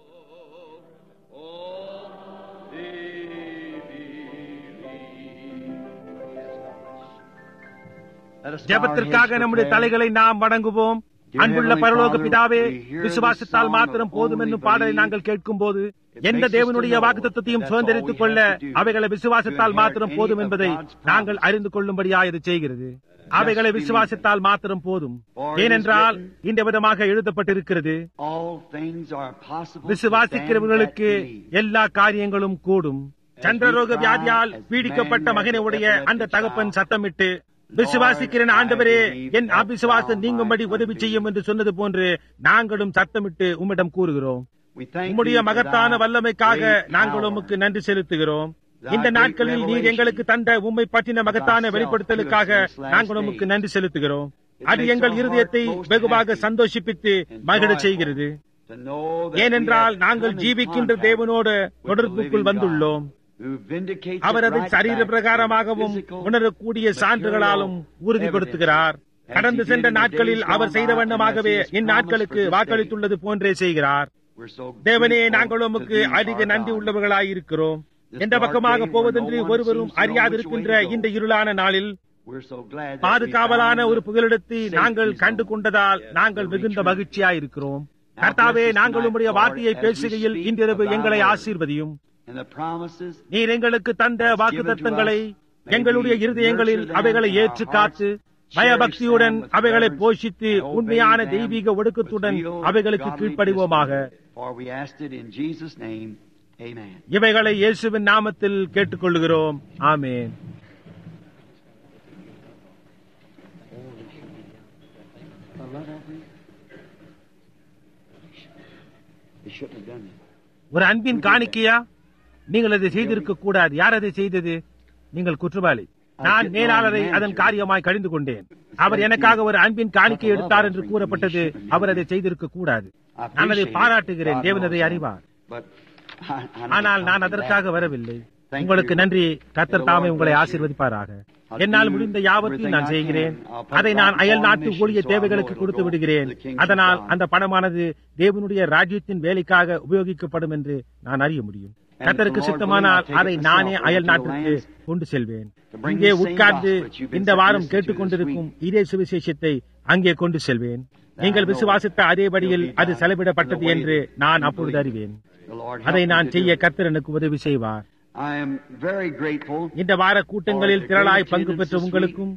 ஜெபத்திற்காக நம்முடைய தலைகளை நாம் வணங்குவோம் அன்புள்ள பரலோக பிதாவே விசுவாசத்தால் மாத்திரம் போதும் என்னும் பாடலை நாங்கள் கேட்கும் போது எந்த தேவனுடைய வாக்குத்தத்தையும் சுதந்திரித்துக் கொள்ள அவைகளை விசுவாசத்தால் மாத்திரம் போதும் என்பதை நாங்கள் அறிந்து கொள்ளும்படியா இது செய்கிறது அவைகளை விசுவாசத்தால் மாத்திரம் போதும் ஏனென்றால் இந்த விதமாக எழுதப்பட்டிருக்கிறது விசுவாசிக்கிறவர்களுக்கு எல்லா காரியங்களும் கூடும் சந்திரரோக வியாதியால் பீடிக்கப்பட்ட மகனுடைய அந்த தகப்பன் சத்தமிட்டு விசுவாசிக்கிறேன் ஆண்டவரே என் அபிசுவாசம் நீங்கும்படி உதவி செய்யும் என்று சொன்னது போன்று நாங்களும் சத்தமிட்டு உம்மிடம் கூறுகிறோம் உம்முடைய மகத்தான வல்லமைக்காக நாங்கள் உமக்கு நன்றி செலுத்துகிறோம் இந்த நாட்களில் நீர் எங்களுக்கு தந்த உம்மை பற்றின மகத்தான வெளிப்படுத்தலுக்காக நாங்கள் உமக்கு நன்றி செலுத்துகிறோம் அது எங்கள் இருதயத்தை வெகுவாக சந்தோஷிப்பித்து மகிழ செய்கிறது ஏனென்றால் நாங்கள் ஜீவிக்கின்ற தேவனோடு தொடர்புக்குள் வந்துள்ளோம் அவர் அதை சரீர பிரகாரமாகவும் உணரக்கூடிய சான்றுகளாலும் உறுதிப்படுத்துகிறார் கடந்து சென்ற நாட்களில் அவர் செய்த வண்ணமாகவே இந்நாட்களுக்கு வாக்களித்துள்ளது போன்றே செய்கிறார் தேவனே நாங்கள் உமக்கு அதிக நன்றி உள்ளவர்களாயிருக்கிறோம் எந்த பக்கமாக போவதென்று ஒருவரும் அறியாதிருக்கின்ற இந்த இருளான நாளில் பாதுகாவலான ஒரு புகலிடத்தை நாங்கள் கண்டு கொண்டதால் நாங்கள் மிகுந்த மகிழ்ச்சியாயிருக்கிறோம் கர்த்தாவே நாங்கள் உம்முடைய வார்த்தையை பேசுகையில் இன்றிரவு எங்களை ஆசீர்வதியும் நீர் எங்களுக்கு தந்த வாக்கு தத்தங்களை எங்களுடைய இருதயங்களில் அவைகளை ஏற்று காத்து பயபக்தியுடன் அவைகளை போஷித்து உண்மையான தெய்வீக ஒடுக்கத்துடன் அவைகளுக்கு கீழ்ப்படிவோமாக இவைகளை இயேசுவின் நாமத்தில் கேட்டுக்கொள்கிறோம் ஆமேன் ஒரு அன்பின் காணிக்கையா நீங்கள் அதை செய்திருக்க கூடாது யார் அதை செய்தது நீங்கள் குற்றவாளி நான் மேலாளரை அதன் காரியமாய் கழிந்து கொண்டேன் அவர் எனக்காக ஒரு அன்பின் காணிக்கை எடுத்தார் என்று கூறப்பட்டது அவர் அதை செய்திருக்க கூடாது நான் அதை பாராட்டுகிறேன் தேவன் அதை அறிவார் ஆனால் நான் அதற்காக வரவில்லை உங்களுக்கு நன்றி கத்தர் தாமே உங்களை ஆசீர்வதிப்பாராக என்னால் முடிந்த யாவத்தையும் நான் செய்கிறேன் அதை நான் அயல் நாட்டு ஊழிய தேவைகளுக்கு கொடுத்து விடுகிறேன் அதனால் அந்த பணமானது தேவனுடைய ராஜ்யத்தின் வேலைக்காக உபயோகிக்கப்படும் என்று நான் அறிய முடியும் கத்தருக்கு சித்தமானால் அதை நானே அயல் நாட்டிற்கு கொண்டு செல்வேன் இங்கே உட்கார்ந்து இந்த வாரம் கேட்டுக்கொண்டிருக்கும் இதே சுவிசேஷத்தை அங்கே கொண்டு செல்வேன் நீங்கள் விசுவாசித்த அதே படியில் அது செலவிடப்பட்டது என்று நான் அப்பொழுது அறிவேன் அதை நான் செய்ய கத்தர் எனக்கு உதவி செய்வார் இந்த வார கூட்டங்களில் திரளாய் பங்கு பெற்ற உங்களுக்கும்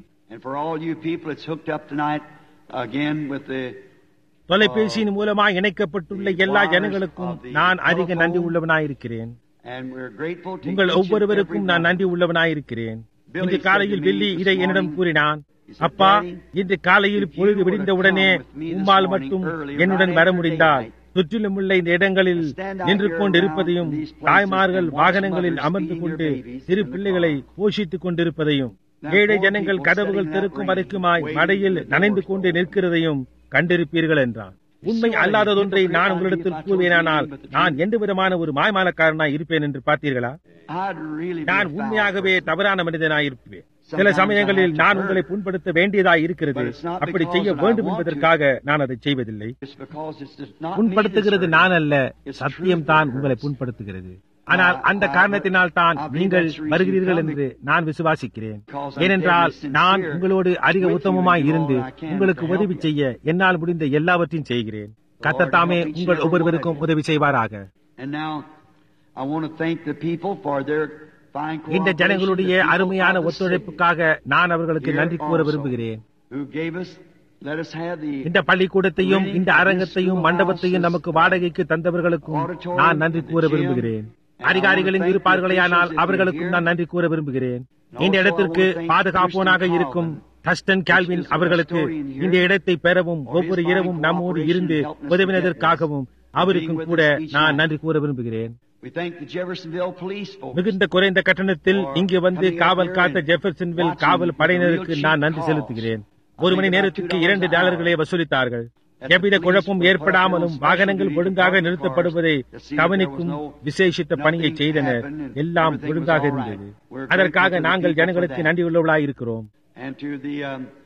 தொலைபேசியின் மூலமாக இணைக்கப்பட்டுள்ள எல்லா ஜனங்களுக்கும் நான் அதிக நன்றி உள்ளவனாயிருக்கிறேன் உங்கள் ஒவ்வொருவருக்கும் நான் நன்றி உள்ளவனாயிருக்கிறேன் இன்று காலையில் வெள்ளி இதை என்னிடம் கூறினான் அப்பா இன்று காலையில் பொழுது விடிந்தவுடனே உம்மால் மட்டும் என்னுடன் வர முடிந்தால் சுற்றிலும் உள்ள இந்த இடங்களில் நின்று கொண்டிருப்பதையும் தாய்மார்கள் வாகனங்களில் அமர்ந்து கொண்டு சிறு பிள்ளைகளை போஷித்துக் கொண்டிருப்பதையும் ஏழை ஜனங்கள் கதவுகள் திறக்கும் வரைக்குமாய் மடையில் நனைந்து கொண்டு நிற்கிறதையும் கண்டிருப்பீர்கள் என்றான் உண்மை அல்லாததொன்றை நான் உங்களிடத்தில் கூறுவேனானால் நான் எந்த விதமான ஒரு மாய்மாலக்காரனாய் இருப்பேன் என்று பார்த்தீர்களா நான் உண்மையாகவே தவறான மனிதனாய் இருப்பேன் சில சமயங்களில் நான் உங்களை புண்படுத்த வேண்டியதாய் இருக்கிறது அப்படி செய்ய வேண்டும் என்பதற்காக நான் அதை செய்வதில்லை புண்படுத்துகிறது நான் அல்ல சத்தியம் தான் உங்களை புண்படுத்துகிறது ஆனால் அந்த காரணத்தினால் தான் நீங்கள் வருகிறீர்கள் என்று நான் விசுவாசிக்கிறேன் ஏனென்றால் நான் உங்களோடு அதிக உத்தமமாய் இருந்து உங்களுக்கு உதவி செய்ய என்னால் முடிந்த எல்லாவற்றையும் செய்கிறேன் கத்தத்தாமே உங்கள் ஒவ்வொருவருக்கும் உதவி செய்வாராக இந்த ஜனங்களுடைய அருமையான ஒத்துழைப்புக்காக நான் அவர்களுக்கு நன்றி கூற விரும்புகிறேன் இந்த பள்ளிக்கூடத்தையும் இந்த அரங்கத்தையும் மண்டபத்தையும் நமக்கு வாடகைக்கு தந்தவர்களுக்கும் நான் நன்றி கூற விரும்புகிறேன் அதிகாரிகளின் இருப்பார்களேயானால் அவர்களுக்கும் நான் நன்றி கூற விரும்புகிறேன் இந்த இடத்திற்கு பாதுகாப்போனாக இருக்கும் டஸ்டன் கால்வின் அவர்களுக்கு இந்த இடத்தை பெறவும் ஒவ்வொரு இரவும் நம்மோடு இருந்து உதவினதற்காகவும் அவருக்கும் கூட நான் நன்றி கூற விரும்புகிறேன் மிகுந்த குறைந்த கட்டணத்தில் இங்கு வந்து காவல் காத்த ஜெஃபர்சன்வில் காவல் படையினருக்கு நான் நன்றி செலுத்துகிறேன் ஒரு மணி நேரத்துக்கு இரண்டு டாலர்களை வசூலித்தார்கள் எவ்வித குழப்பம் ஏற்படாமலும் வாகனங்கள் ஒழுங்காக நிறுத்தப்படுவதை கவனிக்கும் விசேஷித்த பணியை செய்தனர் எல்லாம் ஒழுங்காக இருந்தது அதற்காக நாங்கள் ஜனங்களுக்கு நன்றி உள்ளவர்களாக இருக்கிறோம்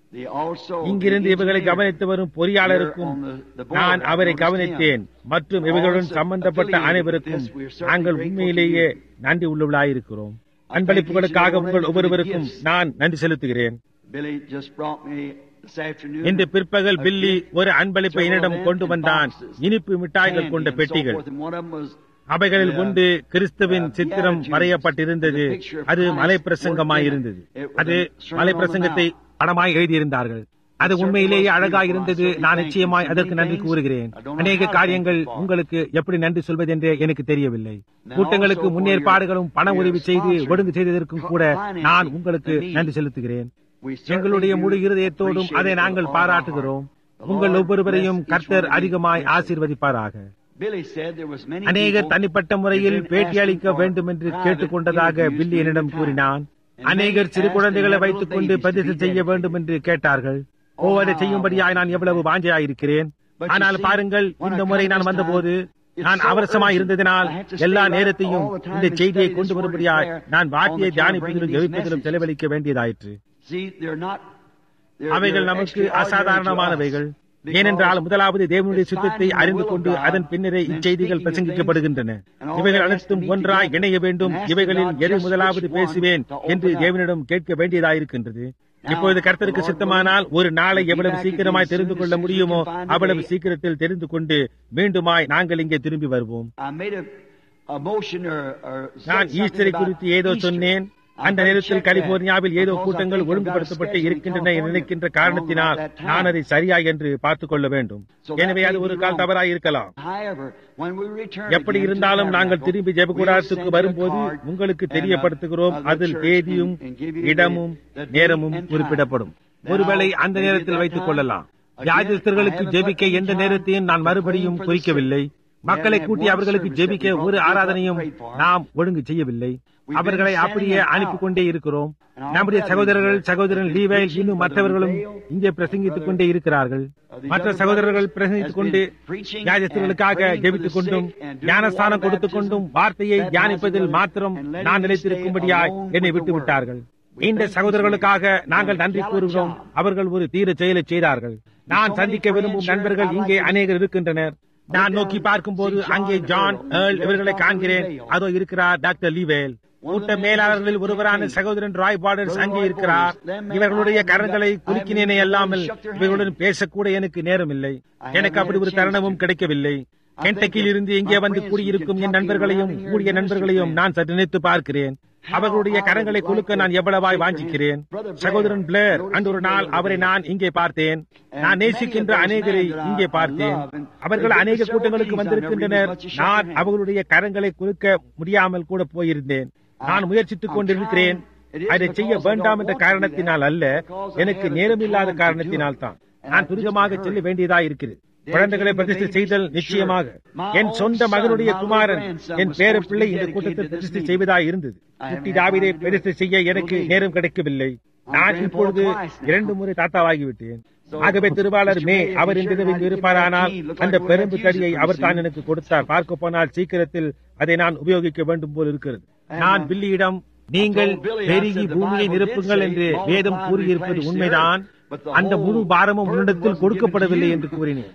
They also இங்கிருந்து the இவைகளை engineer கவனித்து வரும் பொறியாளருக்கும் here on the- the board, நான் அவரை noticed கவனித்தேன் him. மற்றும் இவைகளுடன் Also சம்பந்தப்பட்ட affiliated அனைவருக்கும் with this, we are certainly நாங்கள் grateful உண்மையிலேயே to நன்றி உள்ளவர்களாயிருக்கிறோம் I thank அன்பளிப்புகளுக்காக each and every உங்கள் one of you for the ஒவ்வொருவருக்கும் gifts. நான் நன்றி செலுத்துகிறேன் Billy just brought me this afternoon. இன்று பிற்பகல் a பில்லி gift, ஒரு அன்பளிப்பை several என்னிடம் of them கொண்டு in வந்தான் boxes, இனிப்பு மிட்டாய்கள் candy கொண்ட and so பெட்டிகள் forth, and one of them was அவைகளில் the, ஒன்று கிறிஸ்துவின் uh, சித்திரம் Beatitudes, வரையப்பட்டிருந்தது the picture of அது Christ மலை worked பிரசங்கமாயிருந்தது in it. It was அது a sermon மலை on the பிரசங்கத்தை Mount. படமாய் எழுதியிருந்தார்கள் அது It உண்மையிலேயே certainly was அழகாய் beautiful. இருந்தது I certainly நான் thank you. நிச்சயமாய் So அதற்கு many நன்றி things, கூறுகிறேன் I don't know அநேக how to thank காரியங்கள் you for. உங்களுக்கு எப்படி நன்றி சொல்வதென்றே எனக்கு தெரியவில்லை Now கூட்டங்களுக்கு also for முன்னேற்பாடுகளும் your- பண your உதவி செய்து sponsor ஒழுங்கு செய்ததற்கும் கூட financing நான் உங்களுக்கு the need. நன்றி செலுத்துகிறேன் we certainly எங்களுடைய do முழு இருதயத்தோடும் appreciate அதை it with நாங்கள் all our பாராட்டுகிறோம் heart. The உங்கள் Lord ஒவ்வொருவரையும் bless each கர்த்தர் one of you. அதிகமாய் Yes, sir. ஆசீர்வதிப்பாராக Billy said there was many அநேகர் people தனிப்பட்ட முறையில் who've been பேட்டி asking அளிக்க for வேண்டும் என்று private கேட்டுக்கொண்டதாக interviews பில்லி during என்னிடம் the time. கூறினான் And அநேகர் many சிறு asked குழந்தைகளை to have வைத்துக் கொண்டு little babies to பதிவு be செய்ய dedicated. வேண்டும் என்று கேட்டார்கள் ஓ அதை செய்யும்படியாய் நான் எவ்வளவு வாஞ்சையாயிருக்கிறேன் But you ஆனால் see, பாருங்கள் when இந்த I முறை come நான் this வந்தபோது time, நான் it's so அவசரமாய் urgent. இருந்ததினால் I have to stay எல்லா right நேரத்தையும் all the time இந்த and செய்தியை study கொண்டு this word வரும்படியாய் and prayer நான் on வார்த்தையை the time of தியானிப்பதிலும் bringing these ஜெபிப்பதிலும் messages. செலவழிக்க வேண்டியதாயிற்று See, they're not they're, அவைகள் they're நமக்கு extraordinary to அசாதாரணமானவைகள் us. Because ஏனென்றால் முதலாவது தேவனுடைய it's சுத்தத்தை finding the அறிந்து will of கொண்டு God, அதன் பின்னரே then இச்செய்திகள் speaking the பிரசங்கிக்கப்படுகின்றன things, and all இவைகள் that has to அனைத்தும் be ஒன்றாய் together. இணைய வேண்டும் And asking இவைகளில் God எது just முதலாவது which one பேசுவேன் to open என்று up. தேவனிடம் கேட்க வேண்டியதாயிருக்கின்றது Now, இப்பொழுது கர்த்தருக்கு the Lord சித்தமானால் willing, ஒரு நாளை we'll be எவ்வளவு back சீக்கிரமாய் again தெரிந்து soon, கொள்ள as soon as we முடியுமோ can find a அவ்வளவு day. சீக்கிரத்தில் தெரிந்து கொண்டு மீண்டுமாய் நாங்கள் இங்கே திரும்பி வருவோம் I made a, a motion or, or said நான் something ஈஸ்டரை about குறித்து ஏதோ Easter. சொன்னேன் I அந்த better நேரத்தில் check that, கலிபோர்னியாவில் ஏதோ because I கூட்டங்கள் think I've got a ஒழுங்குபடுத்தப்பட்டு schedule in இருக்கின்றன என California நினைக்கின்ற along காரணத்தினால் about that time. நான் அதை சரியா என்று பார்த்துக் கொள்ள வேண்டும் So that எனவே may அது be ஒரு கால் wrong. தவறாய் இருக்கலாம் However, when we return எப்படி again to இருந்தாலும் the நாங்கள் tabernacle, திரும்பி we'll ஜெபக்கூடாரத்துக்கு send you a வரும்போது card உங்களுக்கு and, uh, தெரியப்படுத்துகிறோம் of the அதில் church தேதியும் and- and give you the- இடமும் the date நேரமும் and time. குறிப்பிடப்படும் Then ஒருவேளை I'll- அந்த maybe நேரத்தில் that வைத்துக் time, கொள்ளலாம் again, யாஜஸ்தர்களுக்கு I haven't ஜெபிக்க put any எந்த time நேரத்தையும் நான் to மறுபடியும் pray for the குறிக்கவில்லை sick. We மக்களை haven't had கூட்டி one அவர்களுக்கு service ஜெபிக்க that we ஒரு brought people ஆராதனையும் up and prayed for. நாம் ஒழுங்கு செய்யவில்லை We've been அவர்களை sending அப்படியே them out. அனுப்பிக் கொண்டே இருக்கிறோம் And our நம்முடைய brothers சகோதரர்கள் that சகோதரன் have been லீவேல் preaching, இன்னும் Brother மற்றவர்களும் Vail, இங்கே பிரசங்கித்துக் கொண்டே இருக்கிறார்கள் the மற்ற other சகோதரர்கள் brothers பிரசங்கித்துக் has கொண்டு been preaching ஞாயிற்றுகளுக்காக and praying for ஜெபித்துக் the கொண்டும் sick and doing ஞானஸ்தானம் water கொடுத்துக் கொண்டும் baptism, வார்த்தையை baptizing தியானிப்பதில் others, மாத்திரம் and letting நான் them நிலைத்திருக்கும்படியாய் stay என்னை alone விட்டு with the விட்டார்கள் word. We இந்த thank சகோதரர்களுக்காக these men. நாங்கள் And நன்றி gallant கூறுகிறோம் job. அவர்கள் ஒரு தீர செயலை செய்தார்கள் நான் so many சந்திக்க விரும்பும் friends நண்பர்கள் here. I இங்கே like to- அநேகர் இருக்கின்றனர் நான் நோக்கி பார்க்கும்போது See John அங்கே ஜான் Earl. ஏர்ல் There's இவர்களை Dr. காண்கிறேன் Lee Vale. அதோ இருக்கிறார் டாக்டர் லீவேல் One of கூட்ட the மேலாளர்களில் managers ஒருவரான came. சகோதரன் ராய் பார்டர்ஸ் Brother அங்கே Roy இருக்கிறார் Borders. Them men இவர்களுடைய I haven't கரங்களை got- I குலுக்கினேனே haven't அல்லாமல் shook their hand. இவர்களுடன் பேசக்கூட எனக்கு நேரமில்லை I எனக்கு haven't அப்படி had ஒரு a chance தருணமும் to. கிடைக்கவில்லை I கென்டக்கியில் think இருந்து that இங்கே my வந்து friends கூடியிருக்கும் from என் Kentucky நண்பர்களையும் around here, கூடிய ministry நண்பர்களையும் friends. நான் சற்று நினைத்து பார்க்கிறேன் How அவர்களுடைய I would கரங்களை like குலுக்க to நான் எவ்வளவாய் shake your வாஞ்சிக்கிறேன் hand. Brother Blair, சகோதரன் பிளேர் noticed அன்று ஒரு him நாள் the other அவரை day. நான் இங்கே பார்த்தேன் And நான் many நேசிக்கின்ற of those அநேகரை men that I- இங்கே I பார்த்தேன் love, and அவர்கள் they've been அநேக to several கூட்டங்களுக்கு meetings. I never வந்திருக்கின்றனர் really much shook நான் their hand. அவர்களுடைய கரங்களை குலுக்க முடியாமல் கூட போயிருந்தேன் நான் முயற்சித்துக் கொண்டிருக்கிறேன் அதை செய்ய வேண்டாம் என்ற காரணத்தினால் அல்ல எனக்கு நேரமில்லாத காரணத்தினால் தான் நான் துரிதமாக செல்ல வேண்டியதா இருக்கிறது குழந்தைகளை பிரதிஷ்டை செய்தல் நிச்சயமாக என் சொந்த மகனுடைய குமாரன் என் பேர பிள்ளை இந்த கூட்டத்தில் பிரதிஷ்டை செய்வதாய் இருந்தது குட்டி தாவிதை பிரதிஷ்டை செய்ய எனக்கு நேரம் கிடைக்கவில்லை நான் இப்பொழுது இரண்டு முறை தாத்தாவாகிவிட்டேன் ஆகவே திருவாளர் மே அவர் இந்த இங்கு இருப்பாரானால் அந்த பெரும்பு தடியை அவர் தான் எனக்கு கொடுத்தார் பார்க்க போனால் சீக்கிரத்தில் அதை நான் உபயோகிக்க வேண்டும் போல் இருக்கிறது நான் பில்லியிடம் நீங்கள் பெருகி பூமியை நிரப்புங்கள் என்று வேதம் கூறியிருப்பது உண்மைதான் அந்த முழு பாரமும் உன்னிடத்தில் கொடுக்கப்படவில்லை என்று கூறினேன்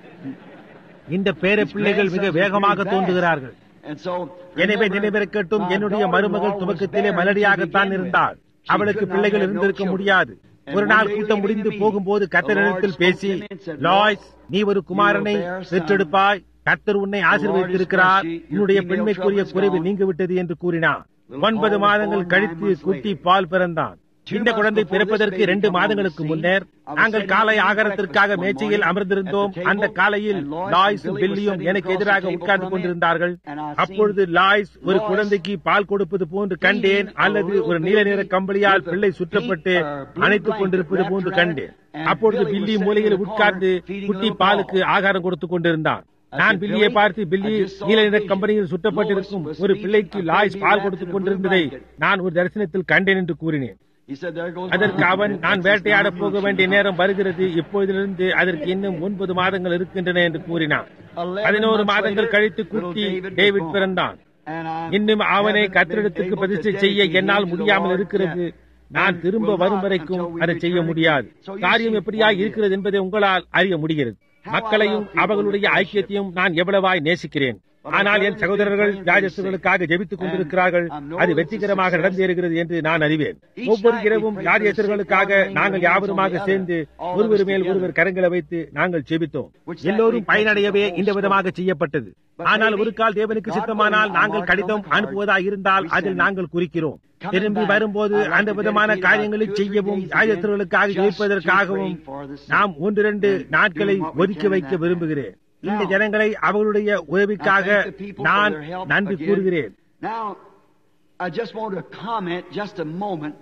இந்த பேர பிள்ளைகள் மிக வேகமாக தோன்றுகிறார்கள் எனவே நினைவிருக்கட்டும் என்னுடைய மருமகள் துவக்கத்திலே மலடியாகத்தான் இருந்தாள் அவளுக்கு பிள்ளைகள் இருந்திருக்க முடியாது ஒரு நாள் கூட்டம் முடிந்து போகும்போது கத்தரிடத்தில் பேசி லாய்ஸ் நீ ஒரு குமாரனை பெற்றெடுப்பாய் கத்தர் உன்னை ஆசீர்வதித்திருக்கிறார் உன்னுடைய பெண்மைக்குரிய குறைவு நீங்கிவிட்டது என்று கூறினார் ஒன்பது மாதங்கள் கழித்து குட்டி பால் பிறந்தான் இந்த குழந்தை பிறப்பதற்கு இரண்டு மாதங்களுக்கு முன்னர் நாங்கள் காலை ஆகாரத்திற்காக மேச்சையில் அமர்ந்திருந்தோம் அந்த காலையில் லாய்ஸ் பில்லியும் எனக்கு எதிராக உட்கார்ந்து கொண்டிருந்தார்கள் அப்பொழுது லாய்ஸ் ஒரு குழந்தைக்கு பால் கொடுப்பது போன்று கண்டேன் அல்லது ஒரு நீல நிற கம்பளியால் பிள்ளை சுற்றப்பட்டு அணைத்துக் கொண்டிருப்பது போன்று கண்டேன் அப்பொழுது பில்லி மூலையில் உட்கார்ந்து குட்டி பாலுக்கு ஆகாரம் கொடுத்துக் கொண்டிருந்தான் நான் பில்லியை பார்த்து பில்லி நீல நிற கம்பெனியில் சுற்றப்பட்டிருக்கும் ஒரு பிள்ளைக்கு லாய்ஸ் பால் கொடுத்துக் கொண்டிருந்ததை நான் ஒரு தரிசனத்தில் கண்டேன் என்று கூறினேன் அதற்கு அவன் நான் வேட்டையாட போக வேண்டிய நேரம் வருகிறது இப்பொழுதிலிருந்து அதற்கு இன்னும் ஒன்பது மாதங்கள் இருக்கின்றன என்று கூறினான் பதினோரு மாதங்கள் கழித்து குட்டி டேவிட் பிறந்தான் இன்னும் அவனை கத்திரிடத்துக்கு பிரதிஷ்டை செய்ய என்னால் முடியாமல் இருக்கிறது நான் திரும்ப வரும் வரைக்கும் அதை செய்ய முடியாது காரியம் எப்படியாய் இருக்கிறது என்பதை உங்களால் அறிய முடிகிறது மக்களையும் அவர்களுடைய ஐக்கியத்தையும் நான் எவ்வளவாய் நேசிக்கிறேன் ஆனால் என் சகோதரர்கள் ராஜஸ்தர்களுக்காக ஜெபித்துக் கொண்டிருக்கிறார்கள் அது வெற்றிகரமாக நடந்தேறுகிறது என்று நான் அறிவேன் ஒவ்வொரு இரவும் ராஜஸ்தர்களுக்காக நாங்கள் யாவருமாக சேர்ந்து ஒருவர் மேல் ஒருவர் கரங்களை வைத்து நாங்கள் ஜெபித்தோம் எல்லோரும் பயனடையவே இந்த விதமாக செய்யப்பட்டது ஆனால் ஒரு கால் தேவனுக்கு சித்தமானால் நாங்கள் கடிதம் அனுப்புவதா இருந்தால் அதில் நாங்கள் குறிக்கிறோம் திரும்பி வரும்போது அந்த விதமான காரியங்களை செய்யவும் ராஜஸ்தர்களுக்காக ஜெயிப்பதற்காகவும் நாம் ஒன்று இரண்டு நாட்களை ஒதுக்கி வைக்க விரும்புகிறேன் இந்த ஜனங்களை அவர்களுடைய உதவிக்காக நான் நன்றி கூறுகிறேன் Now, I just want to comment just a moment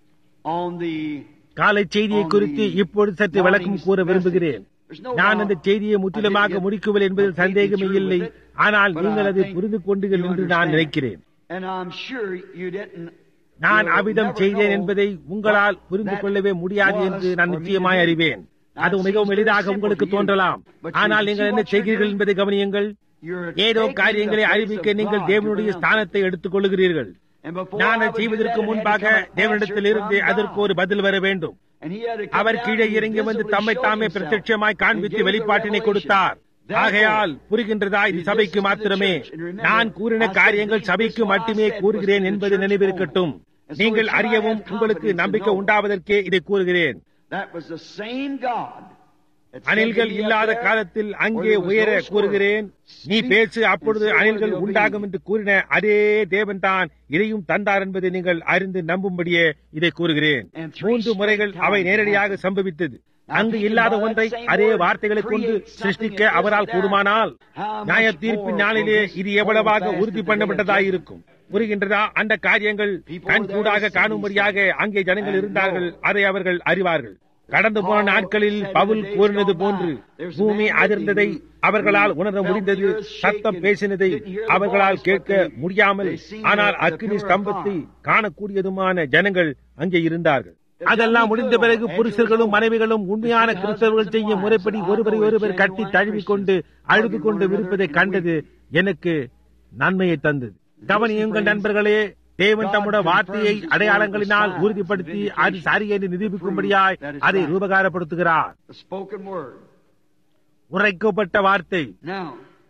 on the காலை செய்தியை குறித்து இப்பொழுது சற்று விளக்கம் கூற விரும்புகிறேன் நான் அந்த செய்தியை முற்றிலுமாக முடிக்கவில்லை என்பதில் சந்தேகமே இல்லை ஆனால் நீங்கள் அதை புரிந்து கொண்டீர்கள் என்று நான் நினைக்கிறேன் and I'm sure you didn't நான் அவிதம் செய்தேன் என்பதை உங்களால் புரிந்து கொள்ளவே முடியாது என்று நான் நிச்சயமாய் அறிவேன் அது மிகவும் எளிதாக உங்களுக்கு தோன்றலாம் ஆனால் நீங்கள் என்ன செய்கிறீர்கள் என்பதை கவனியுங்கள் ஏதோ காரியங்களை அறிவிக்க நீங்கள் தேவனுடைய ஸ்தானத்தை எடுத்துக் கொள்ளுகிறீர்கள் நான் அதை செய்வதற்கு முன்பாக தேவனிடத்தில் இருந்து அதற்கு ஒரு பதில் வர வேண்டும் அவர் கீழே இறங்கி வந்து தம்மை தாமே பிரத்யட்சமாய் காண்பித்து வெளிப்பாட்டினை கொடுத்தார் ஆகையால் புரிகின்றதா இது சபைக்கு மாத்திரமே நான் கூறின காரியங்கள் சபைக்கு மட்டுமே கூறுகிறேன் என்பது நினைவிருக்கட்டும் நீங்கள் அறியவும் உங்களுக்கு நம்பிக்கை உண்டாவதற்கே இதை கூறுகிறேன் That was the same God. that said அணில்கள் to me up இல்லாத there, காலத்தில் where அங்கே there was உயர no கூறுகிறேன் squirrel. நீ பேசு அப்பொழுது And so அணில்கள் will be. உண்டாகும் என்று கூறின அதே தேவன் தான் இதையும் தந்தார் என்பதை நீங்கள் அறிந்து நம்பும்படியே இதை கூறுகிறேன் And three மூன்று முறைகள் straight அவை times நேரடியாக happened. சம்பவித்தது Now, அங்கு thinking இல்லாத about that ஒன்றை same அதே word, வார்த்தைகளை கொண்டு create something சிருஷ்டிக்க that அவரால் isn't கூடுமானால் there. How much நியாய more தீர்ப்பின் will நாளிலே this இது hold எவ்வளவாக fast உறுதி to the பண்ணப்பட்டதாக day of இருக்கும் புரிகின்றதா அந்த காரியங்கள் People கண் were there கூடாக to see காணும்படியாக these things. அங்கே ஜனங்கள் And இருந்தார்கள் know. அதை அவர்கள் அறிவார்கள் கடந்து போன Paul நாட்களில் said in Pavul the days கூறினது gone போன்று by, there's a பூமி man அதிர்ந்ததை living who அவர்களால் உணர felt முடிந்தது the earth சத்தம் shaking, பேசினதை didn't hear the அவர்களால் voice, கேட்க but they- முடியாமல் they seen ஆனால் the- the அக்கினி pillar of ஸ்தம்பத்தை fire. காணக்கூடியதுமான ஜனங்கள் அங்கே இருந்தார்கள் அதெல்லாம் முடிந்த பிறகு புருஷர்களும் மனைவிகளும் உண்மையான கிறிஸ்தவர்கள் செய்யும் முறைப்படி ஒருவரை ஒருவர் கட்டி தழுவிக் கொண்டு அழுது கொண்டு விருப்பதை கண்டது எனக்கு நன்மையை தந்தது கவனியுங்கள் நண்பர்களே தேவன் தம்முடைய வார்த்தையை அடையாளங்களினால் உறுதிப்படுத்தி அது சரி என்று நிரூபிக்கும்படியாய் அதை ரூபகாரப்படுத்துகிறார் The spoken word. உரைக்கப்பட்ட வார்த்தை Now,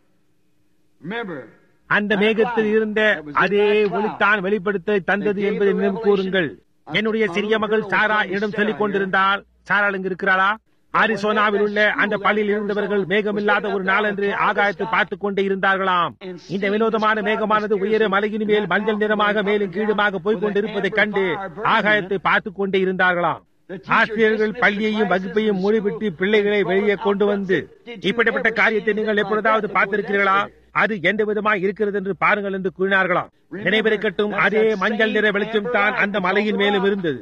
remember, அந்த மேகத்தில் இருந்த அதே ஒளித்தான் வெளிப்படுத்த தந்தது என்பதை நினைவு கூறுங்கள் என்னுடைய சிறிய மகள் சாரா என்னிடம் சொல்லிக் கொண்டிருந்தால் சாரா இங்கு இருக்கிறாளா அரிசோனாவில் உள்ள அந்த பள்ளியில் இருந்தவர்கள் மேகமில்லாத ஒரு நாளன்று ஆகாயத்தை பார்த்துக் கொண்டே இருந்தார்களாம் இந்த வினோதமான மேகமானது உயர மலையின் மேல் மஞ்சள் நிறமாக மேலும் கீழுமாக போய்க் கொண்டிருப்பதைக் கண்டு ஆகாயத்தை பார்த்துக் கொண்டே இருந்தார்களாம் ஆசிரியர்கள் பள்ளியையும் வகுப்பையும் மூடிவிட்டு பிள்ளைகளை வெளியே கொண்டு வந்து இப்படிப்பட்ட காரியத்தை நீங்கள் எப்பொழுதாவது பார்த்திருக்கிறீர்களா அது எந்த விதமாய் இருக்கிறது என்று பாருங்கள் என்று கூறினார்களாம் நினைவிருக்கட்டும் அதே மஞ்சள் நிற வெளிச்சம் தான் அந்த மலையின் மேலும் இருந்தது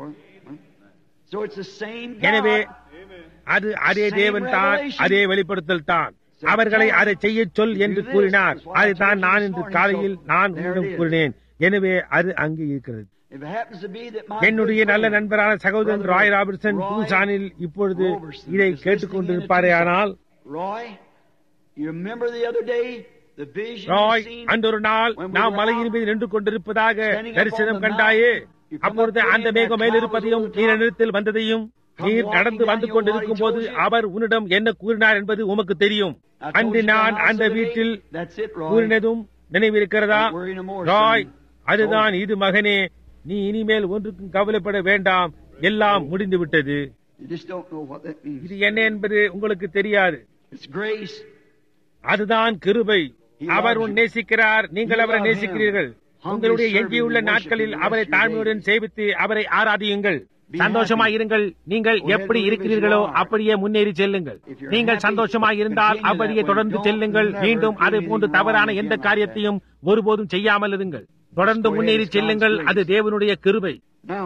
so it's the same எனவே God. அது அதே தேவன் தான் அதே வெளிப்படுத்தல் தான் அவர்களை அதை செய்ய சொல் என்று கூறினார் அதுதான் நான் இன்று காலையில் நான் உங்களிடம் கூறினேன் எனவே அது அங்கே இருக்கிறது If it happens to be that my என்னுடைய good நல்ல friend, நண்பரான சகோதரன் Brother ராய் ராபர்ட்சன் Roy பூசானில் இப்பொழுது Robertson இதை is கேட்டுக்கொண்டிருப்பாரே listening in ஆனால் Tucson. Roy, you remember the other day the vision Rai you seen? அன்றொரு நாள் when we நாம் were மலையின் out மீது நின்று கொண்டிருப்பதாக standing up தரிசனம் on the கண்டாயே mountain? You come அப்பொழுது up there அந்த and மேகம் that மேல் cloud இருப்பதையும் was over the நீர் top. நிறத்தில் வந்ததையும் Come நீர் walking நடந்து down, வந்து you know கொண்டிருக்கும் what போது he told you? அவர் உன்னிடம் என்ன கூறினார் என்பது உமக்கு தெரியும் I told அன்று you the நான் house அந்த of the day. வீட்டில் That's it, Roy. கூறினதும் நினைவிருக்கிறதா Don't worry no more, Rai son. அதுதான் இது மகனே நீ இனிமேல் ஒன்றுக்கும் கவலைப்பட வேண்டாம் எல்லாம் முடிந்து விட்டது You just don't know what that means. இது என்ன என்பது உங்களுக்கு தெரியாது It's grace. அதுதான் கிருபை He அவர் loves உன் you. நேசிக்கிறார் நீங்கள் You அவரை love நேசிக்கிறீர்கள் him. உங்களுடைய Humbly எஞ்சியுள்ள serve him and நாட்களில் worship him அவரை the rest of your தாழ்மையுடன் சேவித்து அவரை ஆராதியுங்கள் Be சந்தோஷமாய் happy. இருங்கள் நீங்கள் Go ahead எப்படி and live as இருக்கிறீர்களோ you are. அப்படியே முன்னேறி செல்லுங்கள் If you're நீங்கள் happy, சந்தோஷமாய் இருந்தால் continue அப்படியே that way. தொடர்ந்து Don't செல்லுங்கள் never மீண்டும் do அதை போன்று anything தவறான wrong எந்த again like காரியத்தையும் ஒருபோதும் செய்யாமல் இருங்கள் தொடர்ந்து Go ahead, முன்னேறி it's God's செல்லுங்கள் grace. அது தேவனுடைய கிருபை Now,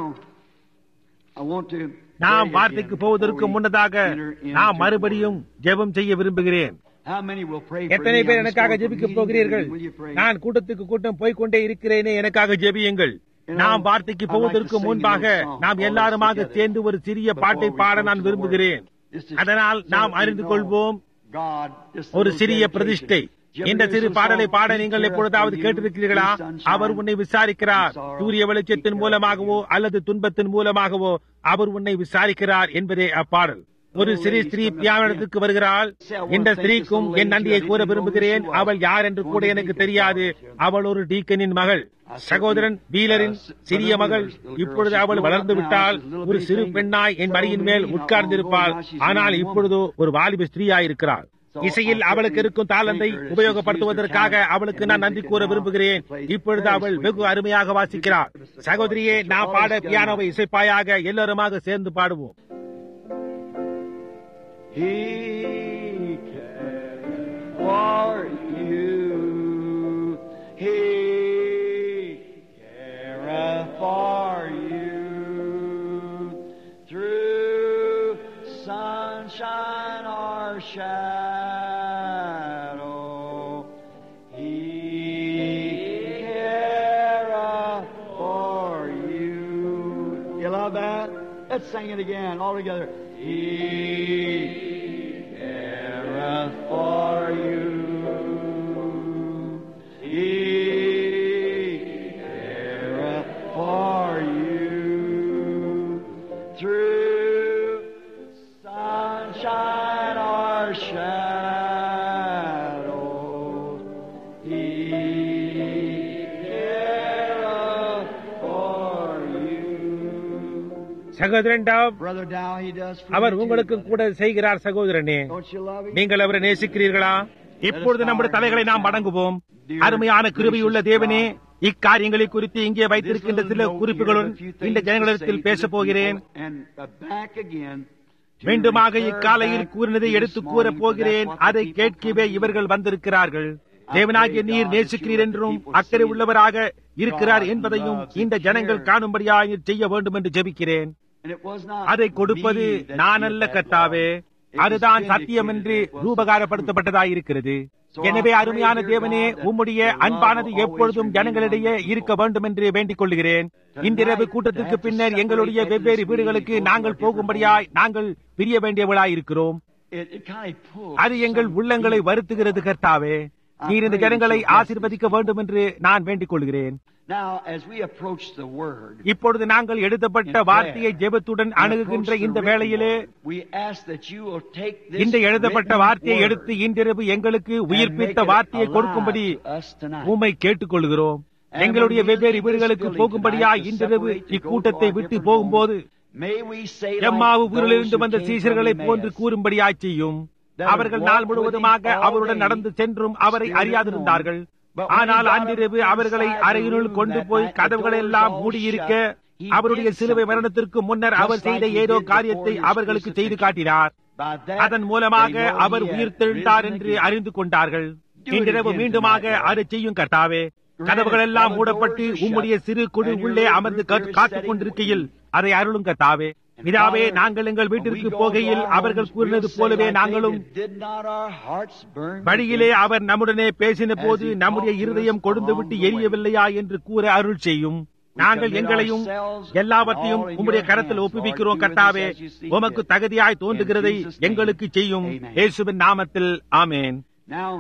I want to நாம் pray வார்த்தைக்கு again போவதற்கு before we முன்னதாக enter into நாம் the மறுபடியும் ஜெபம் செய்ய விரும்புகிறேன் word. How many will pray for எத்தனை me? பேர் I'm எனக்காக still ஜெபிக்க meeting போகிறீர்கள் meeting. Will you pray? நான் கூட்டத்துக்கு கூட்டம் போய்க்கொண்டே இருக்கிறேனே எனக்காக ஜெபியுங்கள் நாம் வார்த்தைக்கு போவதற்கு முன்பாக நாம் எல்லாருமாக சேர்ந்து ஒரு சிறிய பாட்டை பாட நான் விரும்புகிறேன் அதனால் நாம் அறிந்து கொள்வோம் God, just a ஒரு little சிறிய dedication. பிரதிஷ்டை இந்த சிறு பாடலை பாட நீங்கள் எப்பொழுதாவது கேட்டிருக்கிறீர்களா அவர் உன்னை விசாரிக்கிறார் சூரிய வெளிச்சத்தின் மூலமாகவோ அல்லது துன்பத்தின் மூலமாகவோ அவர் உன்னை விசாரிக்கிறார் என்பதே அப்பாடல் ஒரு சிறு ஸ்திரீ பியானத்துக்கு வருகிறாள் இந்த ஸ்திரீக்கும் என் நன்றியை கூற விரும்புகிறேன் அவள் யார் என்று கூட எனக்கு தெரியாது அவள் ஒரு டீக்கனின் மகள் சகோதரன் வீலரின் சிறிய மகள் இப்பொழுது அவள் வளர்ந்து விட்டால் ஒரு சிறு பெண்ணாய் என் மடியின் மேல் உட்கார்ந்திருப்பாள் ஆனால் இப்பொழுதோ ஒரு வாலிப ஸ்திரீயாயிருக்கிறாள் இசையில் அவளுக்கு இருக்கும் தாளந்தை உபயோகப்படுத்துவதற்காக அவளுக்கு நான் நன்றி கூற விரும்புகிறேன் இப்பொழுது அவள் வெகு அருமையாக வாசிக்கிறாள் சகோதரியே நான் பாட பியானோவை இசைப்பாயாக எல்லோருமாக சேர்ந்து பாடுவோம் He cares for you. He careth for you. Through sunshine or shadow, He careth for you. You love that? Let's sing it again, all together. He careth for you. He careth for you. Through sunshine or shadow, He careth for you. சகோதரன் டாவ் Brother Dow, he does for our you too, உங்களுக்கும் brother. கூட செய்கிறார் சகோதரனே Don't you love him? நீங்கள் அவரை நேசிக்கிறீர்களா இப்பொழுது நம்முடைய தலைகளை நாம் வணங்குவோம் அருமையான கிருபையுள்ள தேவனே இக்காரியங்களை குறித்து இங்கே வைத்திருக்கின்ற சில குறிப்புகளுடன் இந்த ஜனங்களிடத்தில் பேசப் போகிறேன் And uh, back again to மீண்டுமாக refer இக்காலையில் back கூறினதை this எடுத்து morning, கூறப் for போகிறேன் that's what the அதை people கேட்கவே come to இவர்கள் do. வந்திருக்கிறார்கள் தேவனாகிய நீர் நேசிக்கிறீர் என்றும் அக்கறை உள்ளவராக இருக்கிறார் என்பதையும் இந்த ஜனங்கள் காணும்படியாக நீர் செய்ய வேண்டும் என்று ஜெபிக்கிறேன் And it was not அதை கொடுப்பது me that நான் did அல்ல that, கர்த்தாவே Lord. It was அதுதான் vindicated. சத்தியம் என்று It was ரூபகாரப்படுத்தப்பட்டதாயிருக்கிறது எனவே அருமையான தேவனே உம்முடைய அன்பானது எப்பொழுதும் ஜனங்களிடையே இருக்க வேண்டும் என்று வேண்டிக் கொள்கிறேன் இன்றிரவு கூட்டத்திற்கு பின்னர் எங்களுடைய வெவ்வேறு வீடுகளுக்கு நாங்கள் போகும்படியாய் நாங்கள் பிரிய வேண்டியவளாய் இருக்கிறோம் It, it kind of pulled அது எங்கள் some உள்ளங்களை people. வருத்துகிறது கர்த்தாவே நீர் இந்த ஜனங்களை ஆசீர்வதிக்க வேண்டும் என்று நான் வேண்டிக் கொள்கிறேன் Now, as we approach the Word, இப்பொழுது நாங்கள் எழுதப்பட்ட வார்த்தையை ஜெபத்துடன் அணுகுகின்ற இந்த வேளையிலே we ask that you will take this இந்த எழுதப்பட்ட written வார்த்தையை word எடுத்து இன்றிரவு எங்களுக்கு and make உயிர்ப்பித்த it வார்த்தையை alive கொடுக்கும்படி to us tonight. உம்மை கேட்டுக்கொள்கிறோம் எங்களுடைய வெவ்வேறு வீடுகளுக்கு போகும்படியா இன்றிரவு இக்கூட்டத்தை விட்டு போகும்போது May we say like எம்மாவு those ஊரிலிருந்து who வந்த came from சீசர்களைப் போன்று Emmaus, கூறும்படியாய் செய்யும் அவர்கள் நாள் முழுவதுமாக அவருடன் நடந்து சென்றும் அவரை அறியாதிருந்தார்கள் ஆனால் அன்றிரவு அவர்களை அறையினுள் கொண்டு போய் கதவுகள் எல்லாம் மூடியிருக்க அவருடைய சிலுவை மரணத்திற்கு முன்னர் அவர் செய்த ஏதோ காரியத்தை அவர்களுக்கு செய்து காட்டினார் by that அதன் மூலமாக they know our he had உயிர்த்தெழுந்தார் risen என்று again. அறிந்து கொண்டார்கள் இன்றிரவு மீண்டுமாக அதை செய்யும் கர்த்தாவே கதவுகள் எல்லாம் மூடப்பட்டு உம்முடைய சிறு குழு உள்ளே அமர்ந்து காத்து- காத்துக் கொண்டிருக்கையில் அதை அருளும் கர்த்தாவே பிதாவே நாங்கள் எங்கள் வீட்டிற்கு போகையில் அவர்கள் கூறினது போலவே நாங்களும் Did not our hearts burn வழியிலே அவர் நம்முடனே பேசின போது நம்முடைய இருதயம் கொழுந்து விட்டு எரியவில்லையா என்று கூற அருள் செய்யும் நாங்கள் எங்களையும் எல்லாவற்றையும் உம்முடைய கரத்தில் ஒப்புவிக்கிறோம் கர்த்தாவே உமக்கு தகுதியாய் தோன்றுகிறதை எங்களுக்கு செய்யும் இயேசுவின் நாமத்தில் ஆமேன் Now,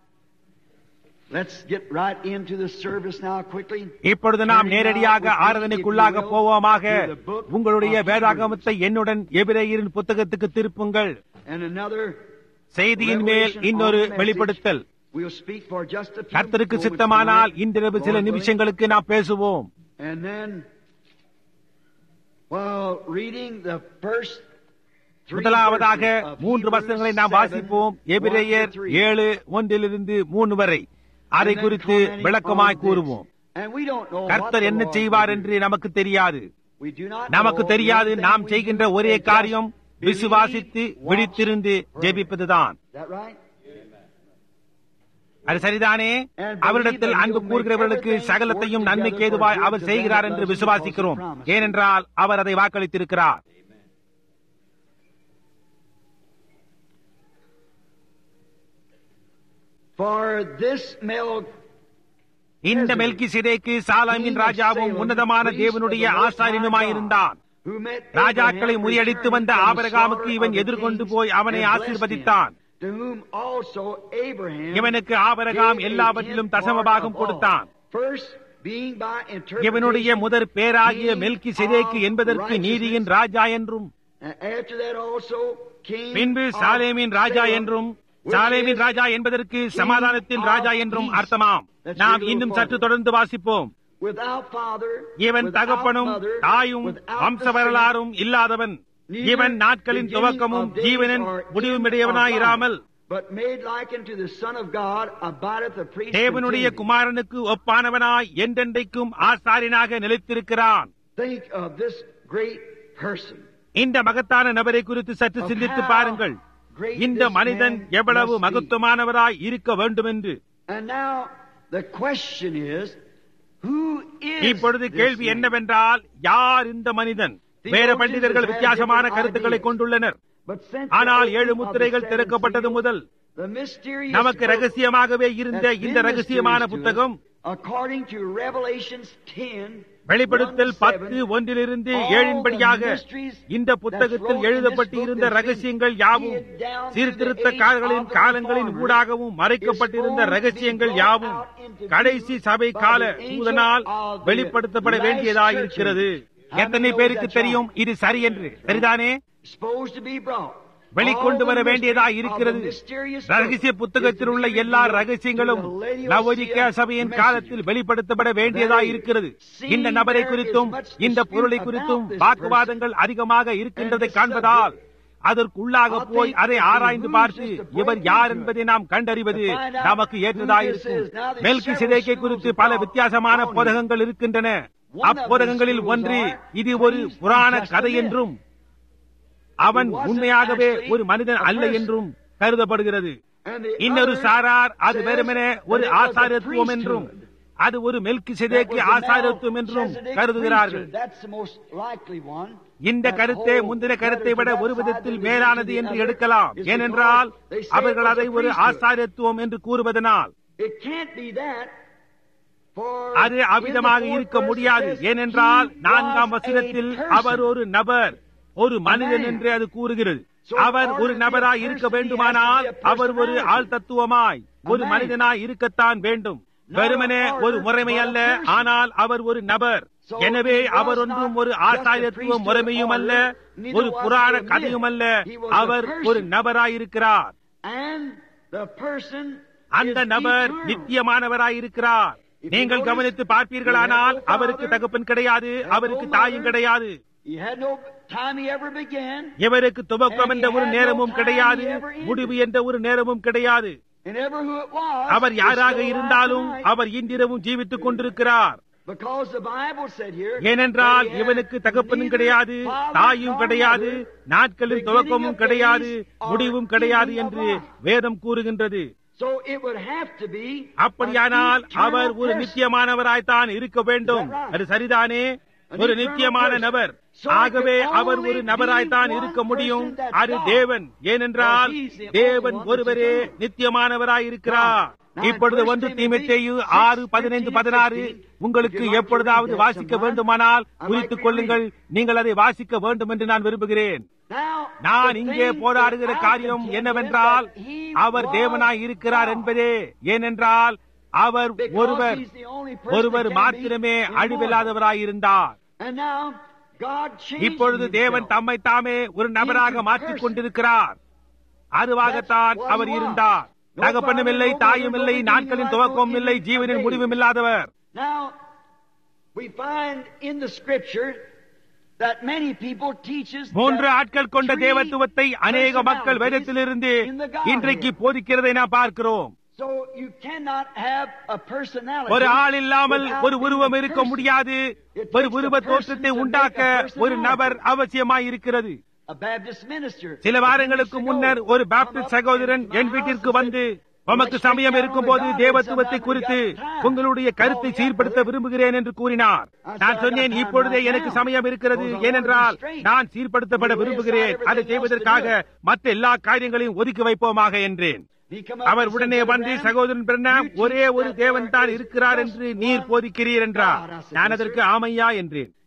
let's get right into the service now quickly. இப்பொழுது நாம் நேரடியாக ஆராதனைக்குள்ளாக போவோமாக உங்களுடைய வேதாகமத்தை என்னுடன் எபிரேயரின் புத்தகத்துக்கு திருப்புங்கள் And another செய்தியின் மேல் revelation இன்னொரு on the message. வெளிப்படுத்தல் We'll speak for just a few கர்த்தருக்கு moments சித்தமானால் tonight, இன்றிரவு சில Lord willing. நிமிஷங்களுக்கு நாம் பேசுவோம் And then, while reading the first three முதலாவதாக verses of மூன்று Hebrews வசனங்களை நாம் 7, வாசிப்போம் 1 எபிரேயர் to 3. ஏழு ஒன்றிலிருந்து மூணு வரை அதை And then குறித்து commenting விளக்கமாய் on this. கூறுவோம் And we don't know what கர்த்தர் the என்ன Lord செய்வார் will do. என்று நமக்கு தெரியாது We do not நமக்கு know. தெரியாது The only நாம் thing we செய்கின்ற do ஒரே is just காரியம் believe, விசுவாசித்து watch, விழித்திருந்து pray. ஜெபிப்பதுதான் Is that right? அது சரிதானே அவரிடத்தில் அன்பு கூறுகிறவர்களுக்கு சகலத்தையும் நன்மைக்கு ஏதுவாய் அவர் செய்கிறார் என்று விசுவாசிக்கிறோம் ஏனென்றால் அவர் அதை வாக்களித்திருக்கிறார் For this male இந்த மெல்கி சிதைக்கு சாலாமின் ராஜாவும் உன்னதமான தேவனுடைய ஆசாரியனுமாயிருந்தான் who met ராஜாக்களை Abraham முறியடித்து வந்த returned from ஆபரகாமுக்கு slaughter இவன் of the எதிர்கொண்டு kings போய் அவனை and blessed ஆசீர்வதித்தான் him. to whom also Abraham இவனுக்கு ஆபரகாம் gave a எல்லாவற்றிலும் tenth தசம part பாகம் of all. கொடுத்தான் First, being by இவனுடைய interpretation, முதற் பேராகிய king மெல்கி செதேக்கு of என்பதற்கு நீதியின் righteousness. ராஜா என்றும் And after that also, king பின்பு of சாலேமின் ராஜா Salem, என்றும் which சாலேமின் is ராஜா என்பதற்கு சமாதானத்தின் of ராஜா என்றும் peace. அர்த்தமாம் Let's நாம் read a இன்னும் little சற்று farther. தொடர்ந்து வாசிப்போம் without father, இவன் without தகப்பனும் mother, தாயும் without வம்ச descendant, வரலாறும் இல்லாதவன் neither இவன் நாட்களின் beginning துவக்கமும் of days ஜீவனின் or முடிவும் end of இடையவனாயிராமல் life, But made like unto the Son of God, abideth the priest தேவனுடைய continually. குமாரனுக்கு ஒப்பானவனாய் என்றென்றைக்கும் ஆசாரியனாக நிலைத்திருக்கிறான் Think of this great person. இந்த மகத்தான நபரை குறித்து சற்று Of சிந்தித்து how பாருங்கள் great இந்த this மனிதன் man எவ்வளவு must be. மகத்துவமானவராய் இருக்க வேண்டும் என்று And now the question is, who is இப்பொழுது this கேள்வி man? என்னவென்றால் யார் இந்த மனிதன் வேற பண்டிதர்கள் வித்தியாசமான கருத்துக்களை கொண்டுள்ளனர் But since ஆனால் the ஏழு opening of முத்திரைகள் the seven திறக்கப்பட்டது seals, முதல் the mysterious நமக்கு book ரகசியமாகவே இருந்த that's இந்த been ரகசியமான mysterious to புத்தகம் us, according to Revelations 10, வெளிப்படுத்தல் 1 to பத்து 7, ஒன்றிலிருந்து all ஏழின்படியாக the mysteries இந்த that's புத்தகத்தில் wrote in எழுதப்பட்டு this book இருந்த that's been ரகசியங்கள் யாவும் hid down through சீர்திருத்தக்காரர்களின் the age of the காலங்களின் reformers ஊடாகவும் மறைக்கப்பட்டிருந்த is supposed to be ரகசியங்கள் brought யாவும் out into கடைசி view சபை by கால the angel தூதனால் of the வெளிப்படுத்தப்பட last வேண்டியதாயிருக்கிறது church age. How எத்தனை many know பேருக்கு that's தெரியும் right? இது சரி என்று சரிதானே supposed to be brought. வெளிக்கொண்டு All வர the வேண்டியதா mysteries of இருக்கிறது the mysterious ரகசிய book புத்தகத்தில் உள்ள is to be எல்லா revealed ரகசியங்களும் to the Laodicean நவோதிக்கா சபையின் messenger. காலத்தில் வெளிப்படுத்தப்பட வேண்டியதா இருக்கிறது இந்த நபரை குறித்தும் இந்த பொருளை குறித்தும் வாக்குவாதங்கள் அதிகமாக இருக்கின்றதை காண்பதால் அதற்குள்ளாக போய் அதை ஆராய்ந்து பார்த்து இவர் யார் என்பதை நாம் கண்டறிவது நமக்கு ஏற்றதாயிருக்கும் மெல்கி சிதைக்கை குறித்து பல வித்தியாசமான போதகங்கள் இருக்கின்றன அப்போதகங்களில் ஒன்று இது ஒரு புராண கதை என்றும் அவன் உண்மையாகவே ஒரு மனிதன் அல்ல என்றும் கருதப்படுகிறது And the இன்னொரு other சாரார் அது says வெறுமனே that ஒரு it was a ஆசாரியத்துவம் என்றும் priesthood. அது ஒரு மெல்கி That சிதைக்கு was the ஆசாரியத்துவம் என்றும் Melchizedek கருதுகிறார்கள் priesthood. That's the most likely one. இந்த That கருத்தே whole முந்தின letter கருத்தை to விட that ஒரு side விதத்தில் that மேலானது leads to என்று the other எடுக்கலாம் is ஏனென்றால் because they say it அவர்கள் was a அதை ஒரு priesthood. ஆசாரியத்துவம் என்று கூறுவதனால் It can't be that. For அது in the அவ்விதமாக fourth இருக்க verse it முடியாது says, ஏனென்றால் "He நான்காம் was a வசனத்தில் person." அவர் ஒரு நபர் ஒரு மனிதன் man. என்று அது கூறுகிறது So அவர் in order ஒரு to be a நபராய் person, இருக்க he has to வேண்டுமானால் be a அவர் ஒரு personality. ஆள் தத்துவமாய் ஒரு man. மனிதனாய் இருக்கத்தான் வேண்டும் Not வெறுமனே an order, ஒரு முறைமை but a அல்ல person. ஆனால் அவர் ஒரு நபர் So எனவே he was அவர் ஒன்றும் not ஒரு just a ஆசாரியத்துவ priesthood முறைமையும் அல்ல order, neither ஒரு was புராண he a கதையும் myth. அல்ல He was a our person. ஒரு நபராயிருக்கிறார் And the person அந்த is நபர் eternal. நித்தியமானவராயிருக்கிறார் If நீங்கள் you கவனித்து notice, பார்ப்பீர்களானால் he had no அவருக்கு father, தகப்பன் கிடையாது he had அவருக்கு no தாயும் mother. கிடையாது He had no time he ever began. இவருக்கு துவக்கம் And என்ற he ஒரு had no நேரமும் time கிடையாது he ever ended. முடிவு என்ற ஒரு நேரமும் கிடையாது And ever who it was, our is யாராக still alive இருந்தாலும் tonight. அவர் இன்றிரவும் ஜீவித்துக் கொண்டிருக்கிறார் Because the Bible said here, ஏனென்றால் that he had இவனுக்கு தகப்பனும் neither கிடையாது father தாயும் nor கிடையாது mother, நாட்களின் beginning துவக்கமும் of கிடையாது days or முடிவும் கிடையாது ending of என்று life. வேதம் கூறுகின்றது So it would have to be அப்படியானால் an eternal அவர் ஒரு person. நித்தியமானவராய்த்தான் இருக்க வேண்டும் Is that right? அது சரிதானே An ஒரு eternal நித்தியமான person. நபர் So it ஆகவே can அவர் only ஒரு be நபராய்த்தான் one இருக்க முடியும் person, that's அது God. தேவன் ஏனென்றால் For he's the only தேவன் one that's ஒருவரே eternal. நித்தியமானவராயிருக்கிறார் Now, இப்பொழுது in ஒன்று First தீமெத்தேயு Timothy ஆறு 6, பதினைந்து 15, பதினாறு 16, உங்களுக்கு if you'd like to எப்பொழுதாவது read that வாசிக்க sometime, வேண்டுமானால் I'd like குறித்துக் to கொள்ளுங்கள் நீங்கள் அதை வாசிக்க வேண்டும் என்று நான் விரும்புகிறேன் Now, நான் the இங்கே thing போராடுகிற that I காரியம் contend என்னவென்றால் with that he our was தேவனாய் இருக்கிறார் God. என்பதே ஏனென்றால் அவர் Because ஒருவர் he's the only person ஒருவர் that can be மாத்திரமே immortal. அழிவில்லாதவராயிருந்தார் And now, God changed இப்பொழுது தேவன் himself. தம்மை தாமே ஒரு நபராக Into மாற்றிக் person. கொண்டிருக்கிறார் அதுவாகத்தான் That's what our he was. இருந்தார் No தகப்பனும் father, இல்லை no mother, தாயும் no இல்லை beginning, நாட்களின் no துவக்கமும் end இல்லை of ஜீவனின் days. முடிவும் இல்லாதவர் Now, we find in the scripture that many people teaches மூன்று that ஆட்கள் கொண்ட three தேவத்துவத்தை அநேக மக்கள் personalities வேதத்திலிருந்து in the Godhead. இன்றைக்கு போதிக்கிறதை நாம் பார்க்கிறோம் So you cannot have a personality ஒரு ஆள் இல்லாமல் without ஒரு being உருவம் a இருக்க person. முடியாது It ஒரு takes a உருவ person தோற்றத்தை to make a உண்டாக்க ஒரு personality. நபர் அவசியமாய் இருக்கிறது A Baptist minister. சில வாரங்களுக்கு Years ago, முன்னர் ஒரு come பாப்டிஸ்ட் up சகோதரன் to my என் house வீட்டிற்கு and வந்து said, உமக்கு "Let's சமயம் take down இருக்கும்போது the God தேவத்துவத்தை and குறித்து somebody got time." உங்களுடைய கருத்தை Oh, yeah, சீர்படுத்த brother. விரும்புகிறேன் என்று கூறினார் I said, நான் "I got சொன்னேன் time இப்பொழுதே right எனக்கு now. சமயம் இருக்கிறது Because I wanna be ஏனென்றால் straight. நான் சீர்படுத்தப்பட We lay விரும்புகிறேன் aside அதை everything else to செய்வதற்காக do மற்ற எல்லா காரியங்களையும் ஒதுக்கி வைப்போமாக என்றேன் He come up our and said, உடனே "Brother வந்து Branham, சகோதரன் பிரண்ணாம் you teach ஒரே ஒரு that தேவன் there தான் is இருக்கிறார் just என்று one நீர் போதிக்கிறீர் என்றார் God." I said, நான் "Yes, அதற்கு sir." ஆமையா என்றேன்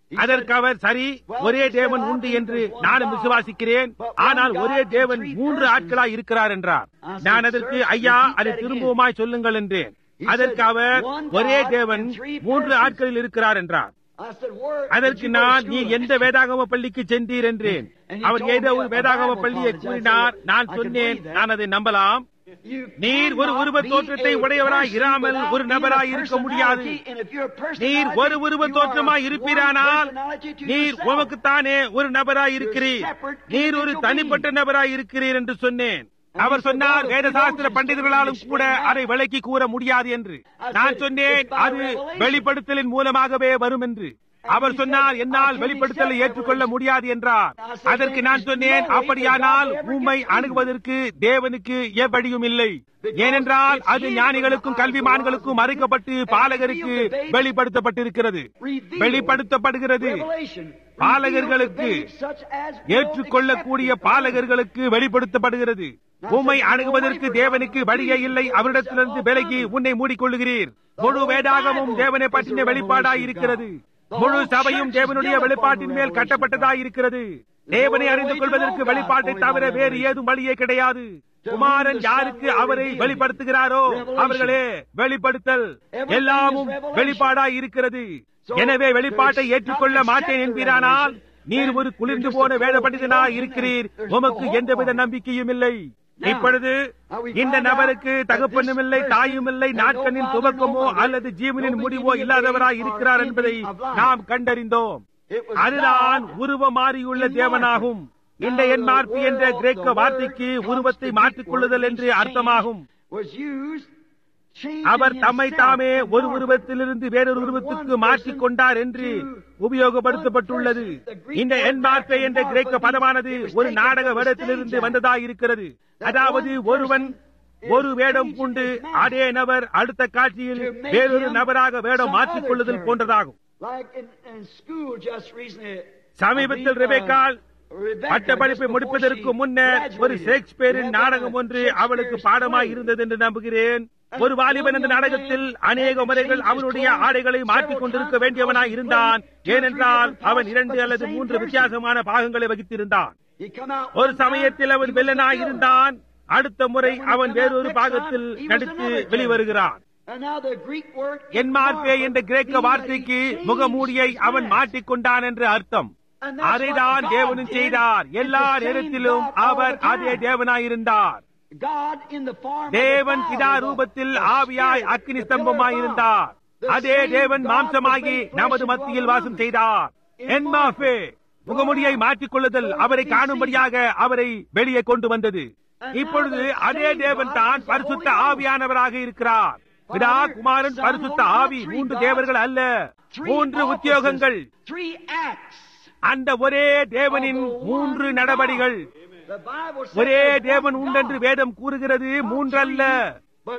அதற்கு அவர் சரி ஒரே தேவன் உண்டு என்று நானும் விசுவாசிக்கிறேன் ஆனால் ஒரே தேவன் மூன்று ஆட்களாய் இருக்கிறார் என்றார் நான் அதற்கு ஐயா அதை திரும்பவுமாய் சொல்லுங்கள் என்றேன் அதற்கு அவர் ஒரே தேவன் மூன்று ஆட்களில் இருக்கிறார் என்றார் I said, where அதற்கு did you go to நான் school? நீர் எந்த வேதாகம பள்ளிக்கு சென்றீர் என்றேன் அவர் ஏதோ ஒரு வேதாகம பள்ளியை கூறினார் நான் சொன்னேன் நான் அதை நம்பலாம் You நீர் ஒரு cannot உருவ be தோற்றத்தை a உடையவராய் person இராமல் without ஒரு being a நபராய் இருக்க முடியாது personality, and if you're a நீர் personality, ஒரு உருவ you are தோற்றமாய் one இருப்பீரானால் personality to நீர் yourself. உமக்குத்தானே ஒரு நபராய் இருக்கிறீர் நீர் ஒரு தனிப்பட்ட நபராய் இருக்கிறீர் என்று சொன்னேன் அவர் சொன்னார் வேதசாஸ்திர பண்டிதர்களாலும் கூட அதை விளக்கி கூற முடியாது என்று நான் சொன்னேன் அது வெளிப்படுத்தலின் மூலமாகவே வரும் என்று அவர் சொன்னார் என்னால் வெளிப்படுத்தலை ஏற்றுக்கொள்ள முடியாது என்றார் அதற்கு நான் சொன்னேன் அப்படியானால் உம்மை அணுகுவதற்கு தேவனுக்கு எவ்வழியும் இல்லை ஏனென்றால் அது ஞானிகளுக்கும் கல்விமான்களுக்கும் மறைக்கப்பட்டு பாலகருக்கு வெளிப்படுத்தப்பட்டிருக்கிறது வெளிப்படுத்தப்படுகிறது Revelation. பாலகர்களுக்கு Such as ஏற்றுக்கொள்ளக்கூடிய பாலகர்களுக்கு வெளிப்படுத்தப்படுகிறது உம்மை அணுகுவதற்கு தேவனுக்கு வழியே இல்லை அவரிடத்திலிருந்து விலகி உன்னை மூடிக்கொள்ளுகிறீர் முழு வேதாகமும் தேவனை பற்றின வெளிப்பாடாய் இருக்கிறது முழு சபையும் தேவனுடைய வெளிப்பாட்டின் மேல் கட்டப்பட்டதாய் இருக்கிறது தேவனை அறிந்து கொள்வதற்கு வெளிப்பாட்டை தவிர வேறு ஏதும் வழியே கிடையாது குமாரன் யாருக்கு அவரை வெளிப்படுத்துகிறாரோ அவர்களே வெளிப்படுத்தல் எல்லாமும் வெளிப்பாடாய் இருக்கிறது எனவே வெளிப்பாட்டை ஏற்றுக்கொள்ள மாட்டேன் என்பீரானால் நீர் ஒரு குளிர்ந்து போன வேத பண்டிதனாய் இருக்கிறீர் உமக்கு எந்தவித நம்பிக்கையும் இல்லை இப்பொழுது இந்த நபருக்கு தகப்பனும் இல்லை தாயும் இல்லை நாட்களின் துவக்கமோ அல்லது ஜீவனின் முடிவோ இல்லாதவராய் இருக்கிறார் என்பதை நாம் கண்டறிந்தோம் அதுதான் உருவ மாறியுள்ள தேவனாகும் இந்த என்மார்பி என்ற கிரேக்க வார்த்தைக்கு உருவத்தை மாற்றிக் கொள்ளுதல் என்று அர்த்தமாகும் was used, changing அவர் தம்மை himself தாமே from ஒரு one உருவத்திலிருந்து வேறொரு உருவத்துக்கு மாற்றிக் கொண்டார் என்று உபயோகப்படுத்தப்பட்டுள்ளது இந்த என்மார்பே என்ற கிரேக்க பதமானது ஒரு நாடக வேடத்திலிருந்து வந்ததாய் இருக்கிறது அதாவது ஒருவன் ஒரு வேடம் பூண்டு அதே நபர் அடுத்த காட்சியில் வேறொரு நபராக வேடம் மாற்றிக் கொள்ளுதல் போன்றதாகும் Like in, in school just recently. சமீபத்தில் ரெபேக்கால் பட்டப்படிப்பை முடிப்பதற்கு முன்னர் ஒரு ஷேக்ஸ்பியரின் நாடகம் ஒன்று அவளுக்கு பாடமாய் இருந்தது என்று நம்புகிறேன் ஒரு வாலிபன் இந்த நாடகத்தில் அநேக முறைகள் அவனுடைய ஆடைகளை மாற்றிக் கொண்டிருக்க வேண்டியவனாய் இருந்தான் ஏனென்றால் அவன் இரண்டு அல்லது மூன்று வித்தியாசமான பாகங்களை வகித்திருந்தான் He come out ஒரு one சமயத்தில் time, அவன் he was வில்லனாய் a villain. இருந்தான் அடுத்த முறை அவன் வேறொரு பாகத்தில் நடித்து வெளிவருகிறான் And now the Greek word என்மார்பே என்ற கிரேக்க வார்த்தைக்கு முகமூடியை அவன் மாட்டிக்கொண்டான் என்று அர்த்தம் அதைதான் தேவனும் செய்தார் எல்லா நேரத்திலும் அவர் அதே தேவனாயிருந்தார் God in the form of the தேவன் Father, பிதா ரூபத்தில் ஆவியாய் அக்கினி ஸ்தம்பமாயிருந்தார் அதே தேவன் மாம்சமாகி நமது மத்தியில் வாசம் செய்தார் என்மாஃபே முகமுடியை மாற்றிக் கொள்ளுதல் அவரை காணும்படியாக அவரை வெளியே கொண்டு வந்தது இப்பொழுது அதே தேவன் தான் பரிசுத்த ஆவியானவராக இருக்கிறார் பிதா குமாரன் பரிசுத்த ஆவி மூன்று தேவர்கள் அல்ல மூன்று உத்தியோகங்கள் Three acts. அந்த ஒரே தேவனின் மூன்று நடவடிகள் The Bible says ஒரே there's one தேவன் God. உண்டென்று வேதம் கூறுகிறது மூன்றல்ல But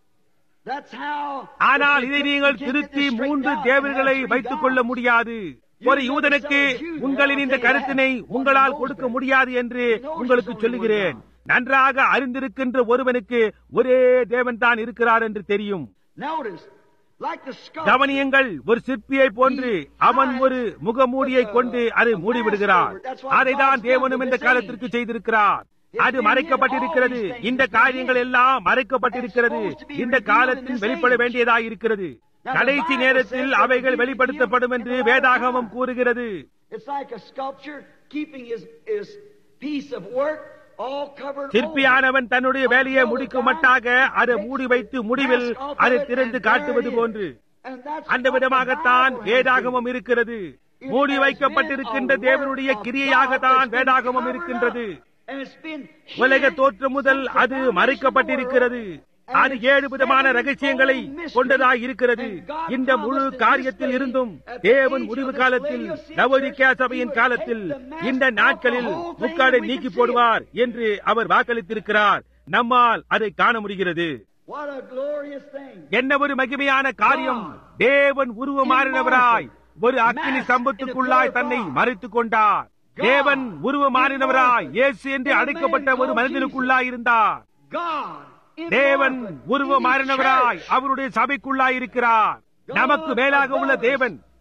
that's how ஆனால் if இதை you நீங்கள் get திருத்தி this மூன்று straightened out, தேவர்களை you have three வைத்துக் கொள்ள gods. முடியாது ஒரு யூதனுக்கு உங்களின் இந்த கருத்தினை உங்களால் கொடுக்க முடியாது என்று உங்களுக்கு சொல்லுகிறேன் நன்றாக அறிந்திருக்கின்ற ஒருவனுக்கு ஒரே தேவன் தான் இருக்கிறார் என்று தெரியும் Notice, like the sculptor, கவனியங்கள் ஒரு சிற்பியை போன்று அவன் ஒரு முகமூடியை கொண்டு அதை மூடிவிடுகிறார் அதைதான் தேவனும் இந்த காலத்திற்கு செய்திருக்கிறார் அது மறைக்கப்பட்டிருக்கிறது இந்த காரியங்கள் எல்லாம் மறைக்கப்பட்டிருக்கிறது இந்த காலத்தில் வெளிப்பட வேண்டியதாய் இருக்கிறது கடைசி நேரத்தில் அவைகள் வெளிப்படுத்தப்படும் என்று வேதாகமம் கூறுகிறது it's like a sculpture keeping his, his piece of work all covered over. சிற்பியானவன் தன்னுடைய வேலையை முடிக்கும் மட்டாக அதை மூடி வைத்து முடிவில் அதை திறந்து காட்டுவது போன்று And that's அந்த what விதமாகத்தான் the Bible has வேதாகமம் இருக்கிறது மூடி வைக்கப்பட்டிருக்கின்ற தேவனுடைய கிரியையாகத்தான் வேதாகமம் இருக்கின்றது And it's been உலக தோற்றம் முதல் அது மறைக்கப்பட்டிருக்கிறது அது ஏழு விதமான ரகசியங்களை கொண்டதாய் இருக்கிறது இந்த முழு காரியத்தில் இருந்தும் தேவன் முடிவு காலத்தில் நவோதிக்கா சபையின் காலத்தில் இந்த நாட்களில் முக்காடை நீக்கி போடுவார் என்று அவர் வாக்களித்திருக்கிறார் நம்மால் அதை காண முடிகிறது What a glorious thing. என்ன ஒரு மகிமையான காரியம் தேவன் உருவமாறினவராய் ஒரு அக்கினி சம்பத்துக்குள்ளாய் தன்னை மறைத்துக் கொண்டார் தேவன் உருவமாறினவராய் இயேசு என்று அழைக்கப்பட்ட ஒரு மனிதனுக்குள்ளாய் இருந்தார் God in தேவன் Lord, உருவமாறினவராய் அவருடைய சபைக்குள்ளாய் இருக்கிறார் நமக்கு மேலாக உள்ள தேவன்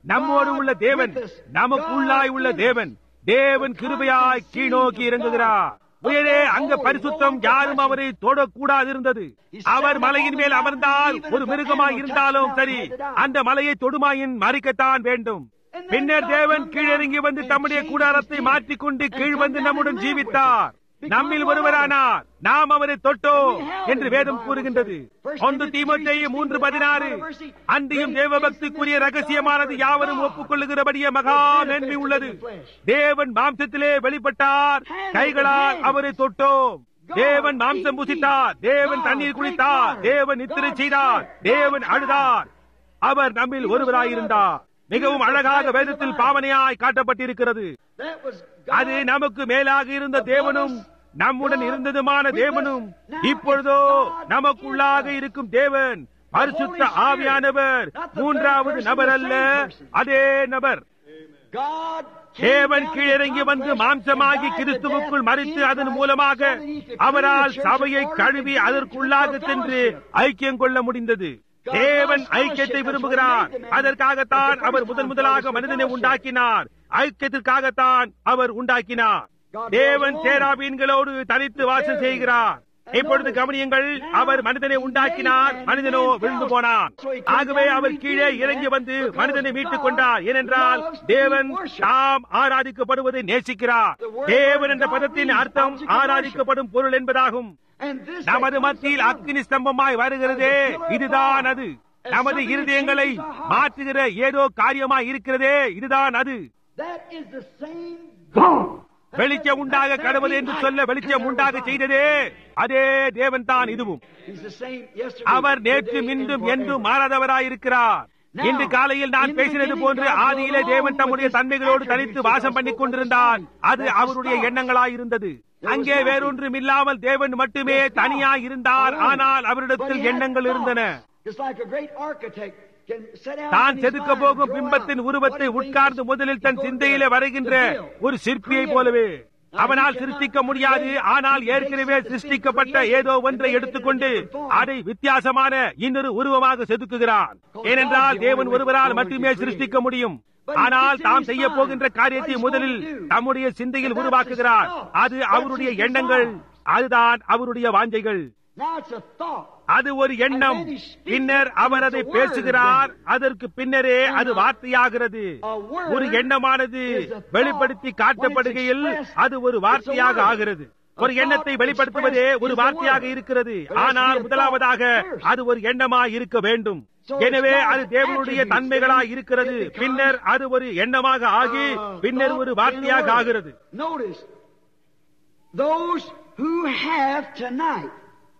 நம்மோடு உள்ள தேவன் நமக்குள்ளாய் உள்ள தேவன் தேவன் கிருபையாய் கீழ்நோக்கி இறங்குகிறார் உயரே அங்க பரிசுத்தம் யாரும் அவரை தொடக்கூடாது இருந்தது அவர் மலையின் மேல் அமர்ந்தால் ஒரு மிருகமாய் இருந்தாலும் சரி அந்த மலையை தொடுமாயின் மறிக்கத்தான் வேண்டும் பின்னர் தேவன் கீழிறங்கி வந்து தம்முடைய கூடாரத்தை மாற்றிக்கொண்டு கீழ் வந்து நம்முடன் ஜீவித்தார் நம்மில் ஒருவரானார் நாம் அவரை தொட்டோம் என்று வேதம் கூறுகின்றது ஒன்று தீமோத்தேயு மூன்று பதினாறு அன்றியும் தேவ பக்திக்குரிய ரகசியமானது யாவரும் ஒப்புக்கொள்ளுகிறபடியே மகா நன்மை உள்ளது தேவன் மாம்சத்திலே வெளிப்பட்டார் கைகளால் அவரை தொட்டோம் தேவன் மாம்சம் புசித்தார் தேவன் தண்ணீர் குடித்தார் தேவன் நித்திரை செய்தார் தேவன் அழுதார் அவர் நம்மில் ஒருவராயிருந்தார் மிகவும் அழகாக வேதத்தில் பாவனையாய் காட்டப்பட்டிருக்கிறது That was அது நமக்கு மேலாக இருந்த தேவனும் நம்முடன் இருந்ததுமான தேவனும் இப்பொழுதோ நமக்குள்ளாக இருக்கும் தேவன் பரிசுத்த ஆவியானவர் மூன்றாவது நபர் அல்ல அதே நபர் God. தேவன் கீழிறங்கி வந்து மாம்சமாகி கிறிஸ்துவுக்குள் மறித்து அதன் மூலமாக அவரால் சபையை கழுவி அதற்குள்ளாக சென்று ஐக்கியம் கொள்ள முடிந்தது தேவன் ஐக்கியத்தை விரும்புகிறார் அதற்காகத்தான் அவர் முதன் முதலாக மனிதனை உண்டாக்கினார் ஐக்கியத்திற்காகத்தான் அவர் உண்டாக்கினார் தேவன் சேராபீன்களோடு தனித்து வாசம் செய்கிறார் இப்பொழுது கவனியுங்கள் அவர் மனிதனை உண்டாக்கினார் மனிதனோ விழுந்து போனான் ஆகவே அவர் கீழே இறங்கி வந்து மனிதனை மீட்டுக் கொண்டார் ஏனென்றால் தேவன் தாம் ஆராதிக்கப்படுவதை நேசிக்கிறார் தேவன் என்ற பதத்தின் அர்த்தம் ஆராதிக்கப்படும் பொருள் என்பதாகும் And this நமது மத்தியில் அக்னி ஸ்தம்பமாய் வருகிறதே இதுதான் அது நமது இருதயங்களை மாற்றுகிற ஏதோ காரியமாய் இருக்கிறதே இதுதான் அது that is the same God. வெளிச்சம் உண்டாக கடவுள் என்று சொல்ல வெளிச்சம் உண்டாக செய்ததே அதே தேவன் தான் இதுவும் He's the same yesterday. அவர் நேற்று today, and மின்றும் forever. என்றும் மாறாதவராயிருக்கிறார் இன்று காலையில் நான் பேசினது போன்று ஆதியிலே தேவன் தம்முடைய தன்மைகளோடு தனித்து வாசம் பண்ணிக் கொண்டிருந்தான் அது அவருடைய எண்ணங்களாய் இருந்தது அங்கே வேறொன்றும் இல்லாமல் தேவன் மட்டுமே தனியாய் இருந்தார் ஆனால் அவரிடத்தில் எண்ணங்கள் இருந்தன It's like a great architect can set out தான் in his செதுக்க mind, போகும் draw பிம்பத்தின் out உருவத்தை what he உட்கார்ந்து thinks முதலில் is தன் going சிந்தையிலே to வருகின்ற build, ஒரு சிற்பியை create. போலவே Now, அவனால் he சிருஷ்டிக்க cannot முடியாது create, ஆனால் he ஏற்கனவே takes the சிருஷ்டிக்கப்பட்ட creation ஏதோ and ஒன்றை makes it எடுத்துக்கொண்டு into a form. அதை வித்தியாசமான இன்னொரு உருவமாக செதுக்குகிறான் ஏனென்றால் தேவன் ஒருவரால் மட்டுமே சிருஷ்டிக்க முடியும் ஆனால் தாம் செய்ய போகின்ற காரியத்தை முதலில் தம்முடைய சிந்தையில் உருவாக்குகிறார் அது அவருடைய எண்ணங்கள் அதுதான் அவருடைய வாஞ்சைகள் Now it's a thought. அது ஒரு எண்ணம் பின்னர் அவர் அதை பேசுகிறார் அதற்கு பின்னரே அது வார்த்தையாகிறது ஒரு எண்ணமானது வெளிப்படுத்தி காட்டப்படுகையில் அது ஒரு வார்த்தையாக ஆகிறது ஒரு எண்ணத்தை வெளிப்படுத்துவதே ஒரு வார்த்தையாக இருக்கிறது ஆனால் முதலாவதாக அது ஒரு எண்ணமாய் இருக்க வேண்டும் எனவே அது தேவனுடைய தன்மைகளாய் இருக்கிறது பின்னர் அது ஒரு எண்ணமாக ஆகி பின்னர் ஒரு வார்த்தையாக ஆகிறது Notice, those who have tonight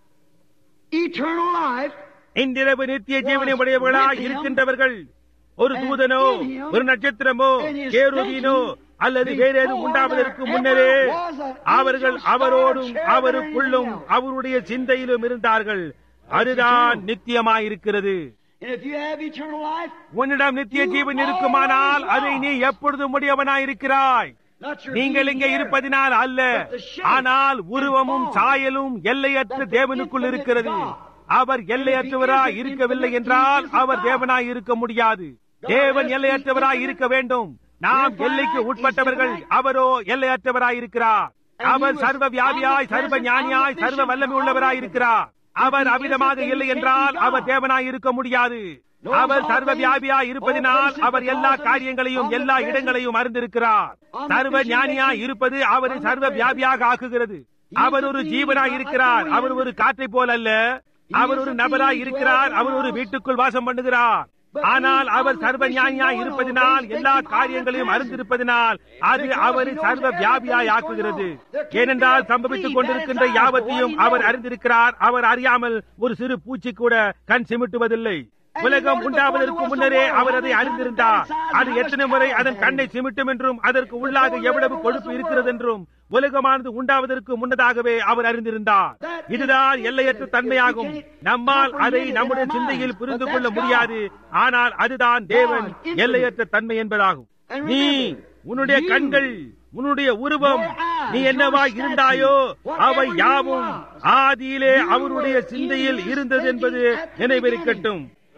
eternal life இன்றிரவு நித்திய ஜீவனை உடையவர்களாய் இருக்கின்றவர்கள் ஒரு தூதனோ ஒரு நட்சத்திரமோ கேருபீனோ அல்லது வேறேது உண்டாவதற்கு முன்னரே அவர்கள் அவரோடும் அவருக்குள்ளும் அவருடைய சிந்தையிலும் இருந்தார்கள் அதுதான் நித்தியமாயிருக்கிறது And if you have eternal life, உன்னிடம் நித்திய ஜீவன் இருக்குமானால் அதை நீ எப்பொழுதும் உடையவனாயிருக்கிறாய் not your நீங்கள் being இங்கே here, இருப்பதினால் அல்ல ஆனால் உருவமும் சாயலும் எல்லையற்ற தேவனுக்குள் இருக்கிறது அவர் எல்லையற்றவராய் இருக்கவில்லை என்றால் அவர் தேவனாய் இருக்க முடியாது தேவன் எல்லையற்றவராய் இருக்க வேண்டும் நாம் எல்லைக்கு உட்பட்டவர்கள் அவரோ எல்லையற்றவராய் இருக்கிறார் அவர் சர்வ வியாபியாய் சர்வ ஞானியாய் சர்வ வல்லமை உள்ளவராய் இருக்கிறார் அவர் அவிதமாக இல்லை என்றால் அவர் தேவனாய் இருக்க முடியாது அவர் சர்வ வியாபியாய் இருப்பதினால் அவர் எல்லா காரியங்களையும் எல்லா இடங்களையும் அறிந்திருக்கிறார் சர்வ ஞானியாய் இருப்பது அவரை சர்வ வியாபியாக ஆக்குகிறது அவர் ஒரு ஜீவனாய் இருக்கிறார் அவர் ஒரு காற்றை போல் அல்ல அவர் ஒரு நபராய் இருக்கிறார் அவர் ஒரு வீட்டுக்குள் வாசம் பண்ணுகிறார் ஆனால் அவர் சர்வ ஞானியாய் இருப்பதினால் எல்லா காரியங்களையும் அறிந்திருப்பதினால் அது அவரை சர்வ வியாபியாய் ஆக்குகிறது ஏனென்றால் சம்பவித்துக் கொண்டிருக்கின்ற யாவத்தையும் அவர் அறிந்திருக்கிறார் அவர் அறியாமல் ஒரு சிறு பூச்சி கூட கண் சிமிட்டுவதில்லை உலகம் உண்டாவதற்கு முன்னரே அவர் அதை அறிந்திருந்தார் அது எத்தனை முறை அதன் கண்ணை சிமிட்டும் என்றும் அதற்கு உள்ளாக எவ்வளவு கொழுப்பு இருக்கிறது என்றும் உலகமானது உண்டாவதற்கு முன்னதாகவே அவர் அறிந்திருந்தார் இதுதான் எல்லையற்ற தன்மையாகும் நம்மால் அதை நம்முடைய சிந்தையில் புரிந்து கொள்ள முடியாது ஆனால் அதுதான் தேவன் எல்லையற்ற தன்மை என்பதாகும் நீ உன்னுடைய கண்கள் உன்னுடைய உருவம் நீ என்னவா இருந்தாயோ அவை யாவும் ஆதியிலே அவருடைய சிந்தையில் இருந்தது என்பது நினைவிருக்கட்டும்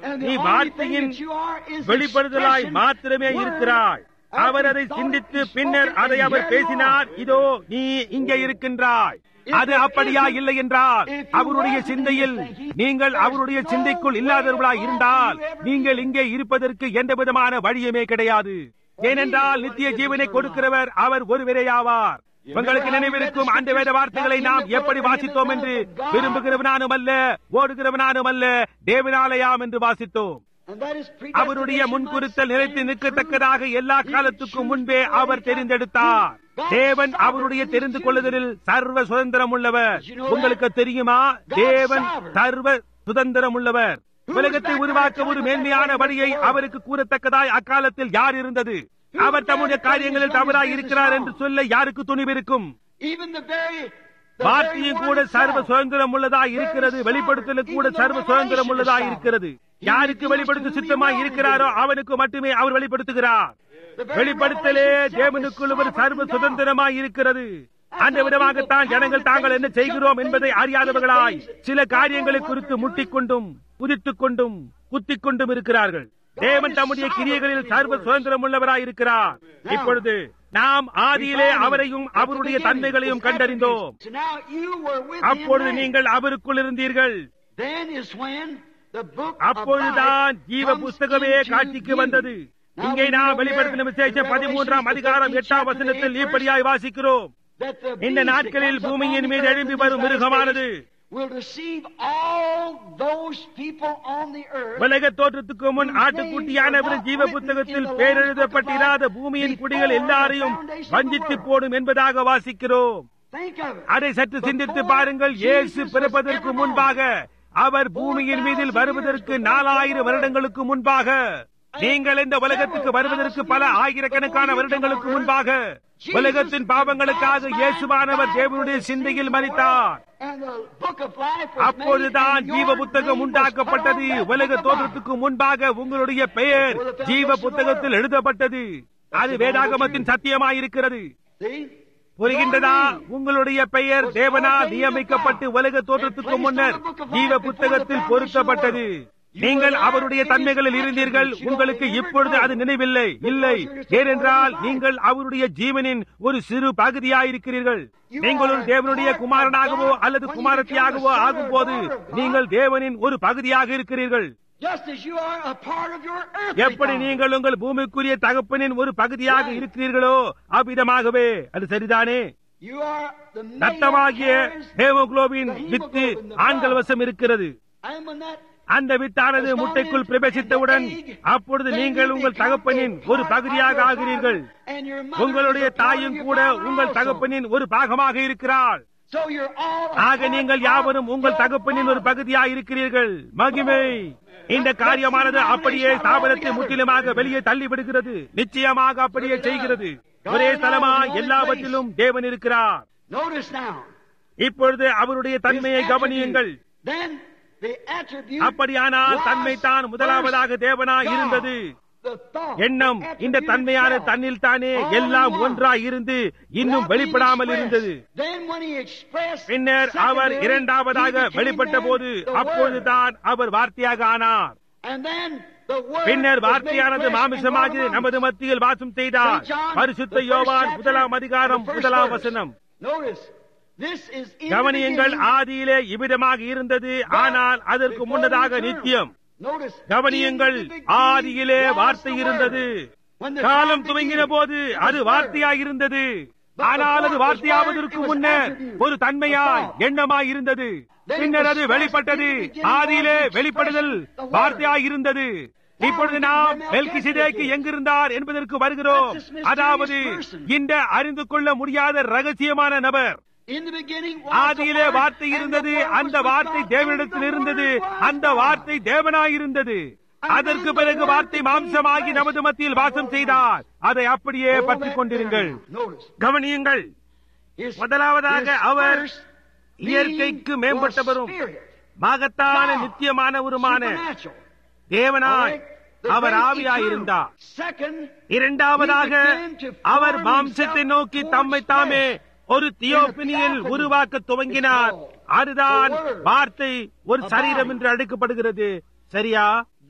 And the நீ only thing வார்த்தையின் that you are is வெளிப்படுதலாய் expression, மாத்திரமே word. இருக்கிறாய் அவர் அதை சிந்தித்து பின்னர் அதை அவர் பேசினார் இதோ நீ இங்கே இருக்கின்றாய் அது அப்படியா இல்லை என்றால் அவருடைய சிந்தையில் நீங்கள் அவருடைய சிந்தைக்குள் இல்லாதவர்களாய் இருந்தால் நீங்கள் இங்கே இருப்பதற்கு எந்த விதமான வழியுமே கிடையாது ஏனென்றால் நித்திய ஜீவனை கொடுக்கிறவர் அவர் ஒருவரே ஆவார் உங்களுக்கு நினைவிருக்கும் அந்த வேத வார்த்தைகளை நாம் எப்படி வாசித்தோம் என்று விரும்புகிறவனானும் அல்ல ஓடுகிறவனானும் அல்ல தேவனாலயாம் என்று வாசித்தோம் And that is அவருடைய predestination முன்குறித்தல் must நிலைத்து stand நிற்கத்தக்கதாக true. எல்லா காலத்துக்கும் முன்பே அவர் தெரிந்தெடுத்தார் தேவன் அவருடைய தெரிந்து கொள்ளுதலில் சர்வ சுதந்திரம் உள்ளவர் உங்களுக்கு தெரியுமா தேவன் சர்வ சுதந்திரம் உள்ளவர் உலகத்தை உருவாக்க ஒரு மேன்மையான வழியை அவருக்கு கூறத்தக்கதாய் அக்காலத்தில் யார் இருந்தது அவர் தம்முடைய காரியங்களில் தவறாய் இருக்கிறார் என்று சொல்ல யாருக்கு துணிவிருக்கும் Even the very the வார்த்தையும் very கூட word சர்வ itself. சுதந்திரம் உள்ளதா இருக்கிறது வெளிப்படுத்தலும் கூட சர்வ சுதந்திரம் உள்ளதா இருக்கிறது யாருக்கு வெளிப்படுத்த சித்தமாய் இருக்கிறாரோ அவனுக்கு மட்டுமே அவர் வெளிப்படுத்துகிறார் வெளிப்படுத்தலே தேவனுக்குள் ஒரு சர்வ சுதந்திரமாய் இருக்கிறது அந்த விதமாகத்தான் ஜனங்கள் தாங்கள் என்ன செய்கிறோம் என்பதை அறியாதவர்களாய் சில காரியங்களை குறித்து முட்டிக்கொண்டும் குதித்துக் கொண்டும் குத்திக் கொண்டும் இருக்கிறார்கள் தேவன் தம்முடைய கிரியைகளில் சர்வ சுதந்திரம் உள்ளவராய் இருக்கிறார் இப்பொழுது நாம் ஆதியிலே அவரையும் அவருடைய தன்மைகளையும் கண்டறிந்தோம் So now you were with him அப்பொழுது then. நீங்கள் அவருக்குள் இருந்தீர்கள் Then is when the book of அப்பொழுதுதான் life ஜீவ comes புஸ்தகமே into காட்சிக்கு view. வந்தது Now இங்கே we நாம் know வெளிப்படுத்தின here விசேஷம் in பதிமூன்றாம் Revelation, அதிகாரம் the எட்டாம் 13th வசனத்தில் chapter, இப்படியாய் வாசிக்கிறோம் that the இந்த beast that நாட்களில் comes upon பூமியின் the மீது earth எழும்பி in வரும் these last மிருகமானது days will deceive all those people on the earth உலக தோற்றத்துக்கு முன் ஆட்டுக்குட்டியானவர் ஜீவ புத்தகத்தில் பேரெழுதப்பட்டிராத பூமியின் குடிகள் எல்லாரையும் வஞ்சித்து போடும் என்பதாக வாசிக்கிறோம் Think of it. அதை சற்று சிந்தித்து பாருங்கள் இயேசு பிறப்பதற்கு முன்பாக அவர் பூமியின் மீதில் வருவதற்கு நாலாயிரம் வருடங்களுக்கு முன்பாக நீங்கள் இந்த உலகத்துக்கு வருவதற்கு பல ஆயிரக்கணக்கான வருடங்களுக்கு முன்பாக உலகத்தின் பாவங்களுக்காக இயேசுவானவர் தேவனுடைய சிந்தையில் மறித்தார் And the book of life was அப்பொழுதுதான் made, and ஜீவ your புத்தகம் name was உண்டாக்கப்பட்டது put on that உலக book of தோற்றத்துக்கு முன்பாக உங்களுடைய பெயர் ஜீவ புத்தகத்தில் எழுதப்பட்டது அது வேதாகமத்தின் சத்தியமாயிருக்கிறது life. See? புரிகின்றதா உங்களுடைய பெயர் தேவனால் நியமிக்கப்பட்டு உலக தோற்றத்துக்கு முன்னர் ஜீவ புத்தகத்தில் பொருத்தப்பட்டது நீங்கள் அவருடைய தன்மைகளில் இருந்தீர்கள் உங்களுக்கு இப்பொழுது அது நினைவில்லை இல்லை ஏனென்றால் நீங்கள் அவருடைய ஜீவனின் ஒரு சிறு பகுதியாயிருக்கிறீர்கள் நீங்கள் ஒரு தேவனுடைய குமாரனாகவோ அல்லது குமாரத்தியாகவோ ஆகும்போது நீங்கள் தேவனின் ஒரு பகுதியாக இருக்கிறீர்கள் Just as you are a part of your earthly எப்படி father. நீங்கள் உங்கள் பூமிக்குரிய தகப்பனின் ஒரு பகுதியாக இருக்கிறீர்களோ அவ்விதமாகவே அது சரிதானே You are the male ரத்தமாகிய carries ஹேமோகுளோபின் வித்து ஆண்கள் வசம் இருக்கிறது And when that அந்த வித்தானது முட்டைக்குள் பிரவேசித்தவுடன் அப்பொழுது நீங்கள் உங்கள் தகப்பனின் ஒரு பகுதியாக ஆகிறீர்கள் and your mother உங்களுடைய is a part of தாயும் your கூட father உங்கள் also. தகப்பனின் ஒரு பாகமாக இருக்கிறாள் So you're all a ஆக part நீங்கள் of யாவரும் உங்கள் your தகப்பனின் ஒரு father. பகுதியாக இருக்கிறீர்கள் மகிமை இந்த காரியமானது அப்படியே ஸ்தாபனத்தை முற்றிலுமாக வெளியே தள்ளிவிடுகிறது நிச்சயமாக அப்படியே செய்கிறது ஒரே ஸ்தலமா எல்லாவற்றிலும் தேவன் இருக்கிறார் Notice now. இப்பொழுது அவருடைய தன்மையை his கவனியுங்கள் attribute. Then the attribute அப்படியானால் was தன்மை தான் முதலாவதாக first தேவனாய் God. இருந்தது The thought, எண்ணம் the இந்த attribute தன்மையான itself. தன்னில் தானே All in எல்லாம் one. ஒன்றாய் இருந்து இன்னும் Without being வெளிப்படாமல் expressed. இருந்தது Then when he expressed பின்னர் அவர் secondary, இரண்டாவதாக he became வெளிப்பட்ட then போது the அப்பொழுதுதான் அவர் வார்த்தையாக ஆனார் Word. And then the word பின்னர் was made வார்த்தையானது flesh and மாமிசமாகி dwelt among நமது us. மத்தியில் வாசம் செய்தார் Saint John, பரிசுத்த the first யோவான் chapter, முதலாம் அதிகாரம் the first முதலாம் verse. வசனம் Notice, this is in the கவனியங்கள் beginning, ஆதியிலே இவ்விதமாக இருந்தது ஆனால் அதற்கு before முன்னதாக the eternal. நித்தியம் Notice, கவனியங்கள் in the beginning ஆதியிலே was வார்த்தை the இருந்தது Word. When the காலம் time துவங்கின began, போது it was அது Word. வார்த்தையாயிருந்தது But ஆனால் அது before it was வார்த்தையாவதற்கு word, it was முன்னர் attribute, ஒரு தன்மையாய் a thought. எண்ணமாய் இருந்தது Then it பின்னர் was அது expressed வெளிப்பட்டது in the beginning ஆதியிலே was the வெளிப்படுதல் expression, the word. வார்த்தையாய் இருந்தது இப்பொழுது we நாம் can மெல்கிசிதேக்கு Melchizedek. எங்கிருந்தார் என்பதற்கு வருகிறோம் That's this mysterious அதாவது person. இந்த அறிந்து கொள்ள முடியாத ரகசியமான நபர் In the beginning was ஆதியிலே the Word, வார்த்தை and இருந்தது the Word அந்த was with வார்த்தை God, தேவனிடத்தில் and the இருந்தது Word was அந்த God. வார்த்தை தேவனாயிருந்தது And அதற்கு then the பிறகு Word வார்த்தை became மாம்சமாகி flesh. நமது மத்தியில் வாசம் செய்தார் அதை அப்படியே Hold பற்றிக் that கொண்டிருங்கள் there now. Notice, கவனியுங்கள் his- முதலாவதாக his அவர் first இயற்கைக்கு being மேம்பட்டவரும் was spirit, மகத்தான God, நித்தியமானவருமான supernatural. தேவனாய் Alright? The our great ஆவியாயிருந்தார் eternal. Second, இரண்டாவதாக He began to form அவர் மாம்சத்தை himself நோக்கி towards தம்மை தாமே flesh. ஒரு தியோபினியில் theophany உருவாக்க துவங்கினார் is called அதுதான் the word வார்த்தை ஒரு of சரீரம் body. என்று அழைக்கப்படுகிறது சரியா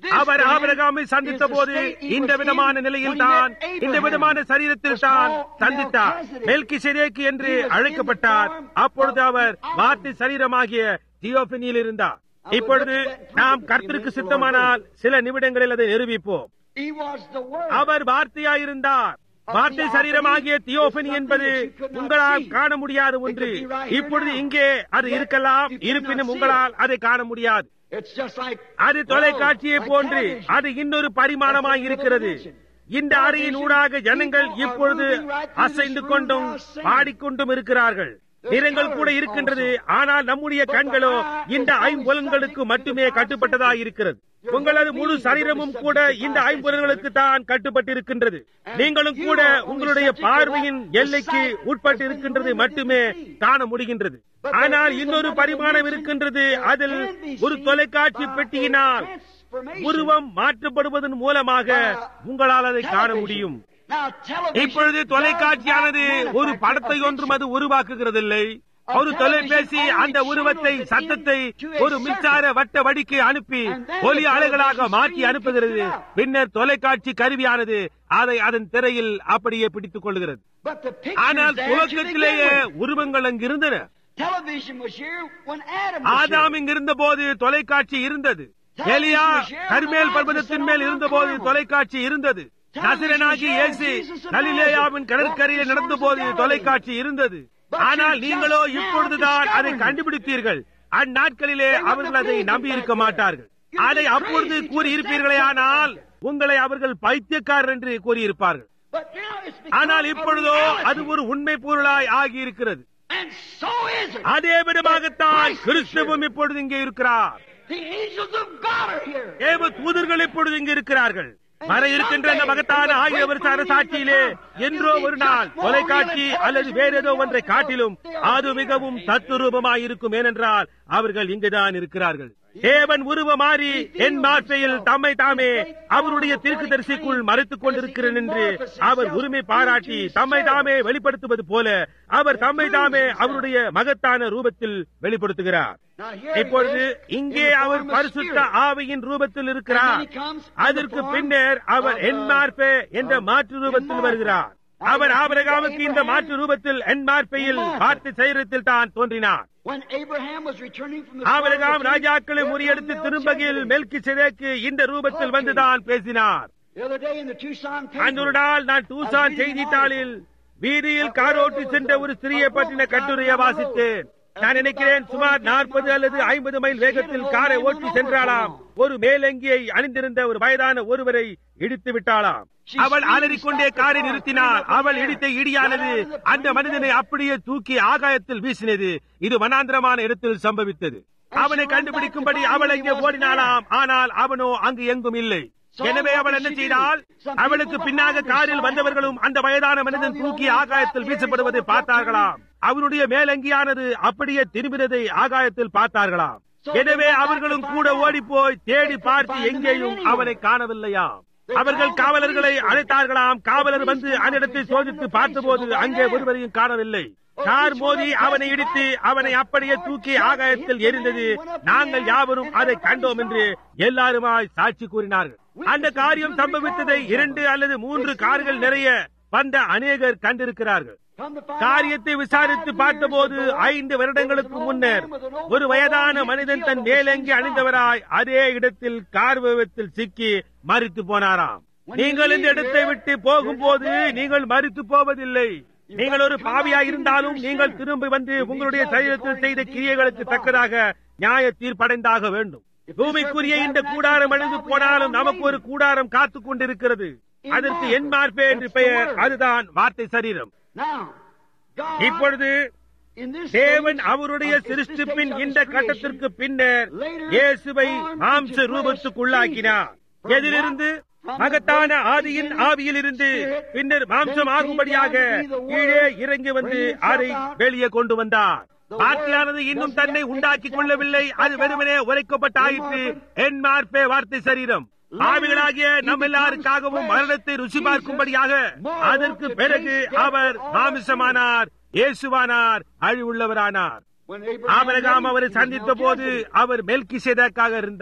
அவர் ஆபிரகாமை சந்தித்த போது இந்த விதமான நிலையில் தான் இந்த விதமான சரீரத்தில் தான் சந்தித்தார் மெல்கி சிரேக்கு என்று அழைக்கப்பட்டார் அப்பொழுது அவர் வார்த்தை சரீரமாகிய தியோபினியில் இருந்தார் இப்பொழுது நாம் கர்த்தருக்கு சித்தமானால் சில நிமிடங்களில் அதை நிரூபிப்போம் He was the Word. அவர் வார்த்தையாயிருந்தார் வார்த்தை சரீரமாகிய தியோபனி என்பது உங்களால் காண முடியாத ஒன்று இப்பொழுது இங்கே அது இருக்கலாம் இருப்பினும் உங்களால் அதை காண முடியாது It's just like அது தொலைக்காட்சியை போன்று அது இன்னொரு பரிமாணமாய் இருக்கிறது இந்த அறையின் ஊடாக ஜனங்கள் இப்பொழுது அசைந்து கொண்டும் பாடிக்கொண்டும் இருக்கிறார்கள் நிறங்கள் கூட இருக்கின்றது ஆனால் நம்முடைய கண்களோ இந்த ஐம்புலன்களுக்கு மட்டுமே கட்டுப்பட்டதாக இருக்கிறது உங்களது முழு சரீரமும் கூட இந்த ஐம்புலன்களுக்கு தான் கட்டுப்பட்டிருக்கின்றது நீங்களும் கூட உங்களுடைய பார்வையின் எல்லைக்கு உட்பட்டு இருக்கின்றது மட்டுமே காண முடிகின்றது ஆனால் இன்னொரு பரிமாணம் இருக்கின்றது அதில் ஒரு தொலைக்காட்சி பெட்டியினால் உருவம் மாற்றப்படுவதன் மூலமாக உங்களால் அதை காண முடியும் Now, television இப்பொழுது தொலைக்காட்சியானது ஒரு படத்தை ஒன்றும் அது உருவாக்குகிறதில்லை ஒரு தொலைபேசி அந்த உருவத்தை சத்தத்தை ஒரு மின்சார வட்ட வடிக்கு அனுப்பி ஒலி அலைகளாக மாற்றி அனுப்புகிறது பின்னர் தொலைக்காட்சி கருவியானது அதை அதன் திரையில் அப்படியே பிடித்துக் கொள்கிறது But the picture ஆனால் there to துவக்கத்திலேயே begin with. உருவங்கள் அங்கு இருந்தன Television was here when Adam was Adam here. இங்கிருந்த போது தொலைக்காட்சி இருந்தது எலியா கர்மேல் பர்வதத்தின் மேல் இருந்தபோது தொலைக்காட்சி இருந்தது நசிரனாகி இயேசு கலிலேயாவின் கடற்கரையில் நடந்த போது தொலைக்காட்சி இருந்தது ஆனால் நீங்களோ இப்பொழுதுதான் அதை கண்டுபிடித்தீர்கள் அந்நாட்களிலே அவர்கள் அதை நம்பி இருக்க மாட்டார்கள் அதை அப்பொழுது கூறியிருப்பீர்களே ஆனால் உங்களை அவர்கள் பைத்தியக்காரர் என்று கூறியிருப்பார்கள் But now it's become ஆனால் a இப்பொழுதோ reality. அது ஒரு உண்மை பொருளாய் ஆகியிருக்கிறது And so is it. அதே விதமாகத்தான் கிறிஸ்துவும் இப்பொழுது இங்கே இருக்கிறார் The angels of God are here. தேவ தூதர்கள் இப்பொழுது இங்கு இருக்கிறார்கள் வர இருக்கின்ற அந்த மகத்தான ஆயிரம் வருஷ அரசாட்சியிலே என்றோ ஒரு நாள் தொலைக்காட்சி அல்லது வேற ஏதோ ஒன்றை காட்டிலும் அது மிகவும் தத்துரூபமாய் இருக்கும் ஏனென்றால் அவர்கள் இங்குதான் இருக்கிறார்கள் தேவன் உருவ மாறி என் மாற்றையில் தம்மை தாமே அவருடைய தீர்க்கதரிசிக்குள் மறைத்துக் கொண்டிருக்கிறேன் என்று அவர் உரிமை பாராட்டி தம்மை தாமே வெளிப்படுத்துவது போல அவர் தம்மை தாமே அவருடைய மகத்தான ரூபத்தில் வெளிப்படுத்துகிறார் Now here இப்பொழுது he is இங்கே in the our form of பரிசுத்த spirit. ஆவியின் ரூபத்தில் இருக்கிறார் And then he comes in the அதற்கு form பின்னர் அவர் of, uh, என்மார்பே என்ற of மாற்று ரூபத்தில் Enmarpe. வருகிறார் அவர் ஆபிரகாமுக்கு இந்த மாற்று ரூபத்தில் என்மார்பையில் Enmarpe. வார்த்தை சைரத்தில் தான் தோன்றினார் When Abraham was returning from the Abraham slaughter of the ராஜாக்களை king, முறியடித்து there திரும்பகையில் was மெல்கி சிதேக்கு இந்த ரூபத்தில் வந்துதான் பேசினார் The other day in the Tucson அன்று ஒரு paper, நாள் நான் டூசான் செய்தித்தாளில் வீதியில் காரோட்டி சென்ற ஒரு ஸ்திரீயை பற்றின கட்டுரையை வாசித்தேன் நான் நினைக்கிறேன் சுமார் நாற்பது அல்லது ஐம்பது மைல் வேகத்தில் காரை ஓட்டி சென்றாளாம் ஒரு மேலங்கியை அணிந்திருந்த ஒரு வயதான ஒருவரை இடித்து விட்டாளாம் அவள் அலறிக்கொண்டே காரை நிறுத்தினார் அவள் இடித்த இடியானது அந்த மனிதனை அப்படியே தூக்கி ஆகாயத்தில் வீசினது இது வனாந்திரமான இடத்தில் சம்பவித்தது அவனை கண்டுபிடிக்கும்படி அவள் அங்கே ஓடினாளாம் ஆனால் அவனோ அங்கு எங்கும் இல்லை எனவே அவள் என்ன செய்தால் அவளுக்கு பின்னாக காரில் வந்தவர்களும் அந்த வயதான மனிதன் தூக்கி ஆகாயத்தில் வீசப்படுவதை பார்த்தார்களாம் அவனுடைய மேலங்கியானது அப்படியே திரும்பினதை ஆகாயத்தில் பார்த்தார்களாம் எனவே அவர்களும் கூட ஓடி போய் தேடி பார்த்து எங்கேயும் அவனை காணவில்லையாம் அவர்கள் காவலர்களை அழைத்தார்களாம் காவலர் வந்து அந்நிடத்தை சோதித்து பார்த்தபோது அங்கே ஒருவரையும் காணவில்லை கார் மோதி அவனை இடித்து அவனை அப்படியே தூக்கி ஆகாயத்தில் எரிந்தது நாங்கள் யாவரும் அதை கண்டோம் என்று எல்லாருமாய் சாட்சி கூறினார்கள் அந்த காரியம் சம்பவித்ததை இரண்டு அல்லது மூன்று கார்கள் நிறைய வந்த அநேகர் கண்டிருக்கிறார்கள் come to find காரியத்தை விசாரித்து பார்த்தபோது ஐந்து வருடங்களுக்கு முன்னர் ஒரு வயதான மனிதன் தன் மேலங்கி அணிந்தவராய் அதே இடத்தில் கார் விபத்தில் சிக்கி மறித்து போனாராம் நீங்கள் இந்த இடத்தை விட்டு போகும்போது நீங்கள் மறித்து போவதில்லை நீங்கள் ஒரு பாவியா இருந்தாலும் நீங்கள் திரும்பி வந்து உங்களுடைய சரீரத்தில் செய்த கிரியைகளுக்கு தக்கதாக நியாய தீர்ப்படைந்தாக வேண்டும் பூமிக்குரிய இந்த கூடாரம் அழிந்து போனாலும் நமக்கு ஒரு கூடாரம் காத்துக் கொண்டிருக்கிறது அதற்கு என் மார்பே என்று பெயர் அதுதான் வார்த்தை சரீரம் Now, God, இப்பொழுது in this தேவன் stage அவருடைய of- at this சிருஷ்டிப்பின் stage of இந்த his கட்டத்திற்கு creation, பின்னர் இயேசுவை மாம்ச ரூபத்துக்குள்ளாக்கினார் எதிலிருந்து மகத்தான ஆதியின் ஆவியிலிருந்து பின்னர் மாம்சம் ஆகும்படியாக கீழே இறங்கி வந்து அதை வெளியே கொண்டு வந்தார் வார்த்தையானது இன்னும் தன்னை உண்டாக்கிக் கொள்ளவில்லை அது வெறுமனே உரைக்கப்பட்டாயிற்று என் மார்பே வார்த்தை சரீரம் ஆவிகளாகிய நம்ம எல்லாருக்காகவும் மரணத்தை ருசி பார்க்கும்படியாக அதற்கு பிறகு அவர் மாமிசமானார் இயேசுவானார் அழிவுள்ளவரானார் when ஆபிரகாம் met அவரை him, he was சந்தித்த போது Melchizedek. அவர் மெல்கி இருந்தார்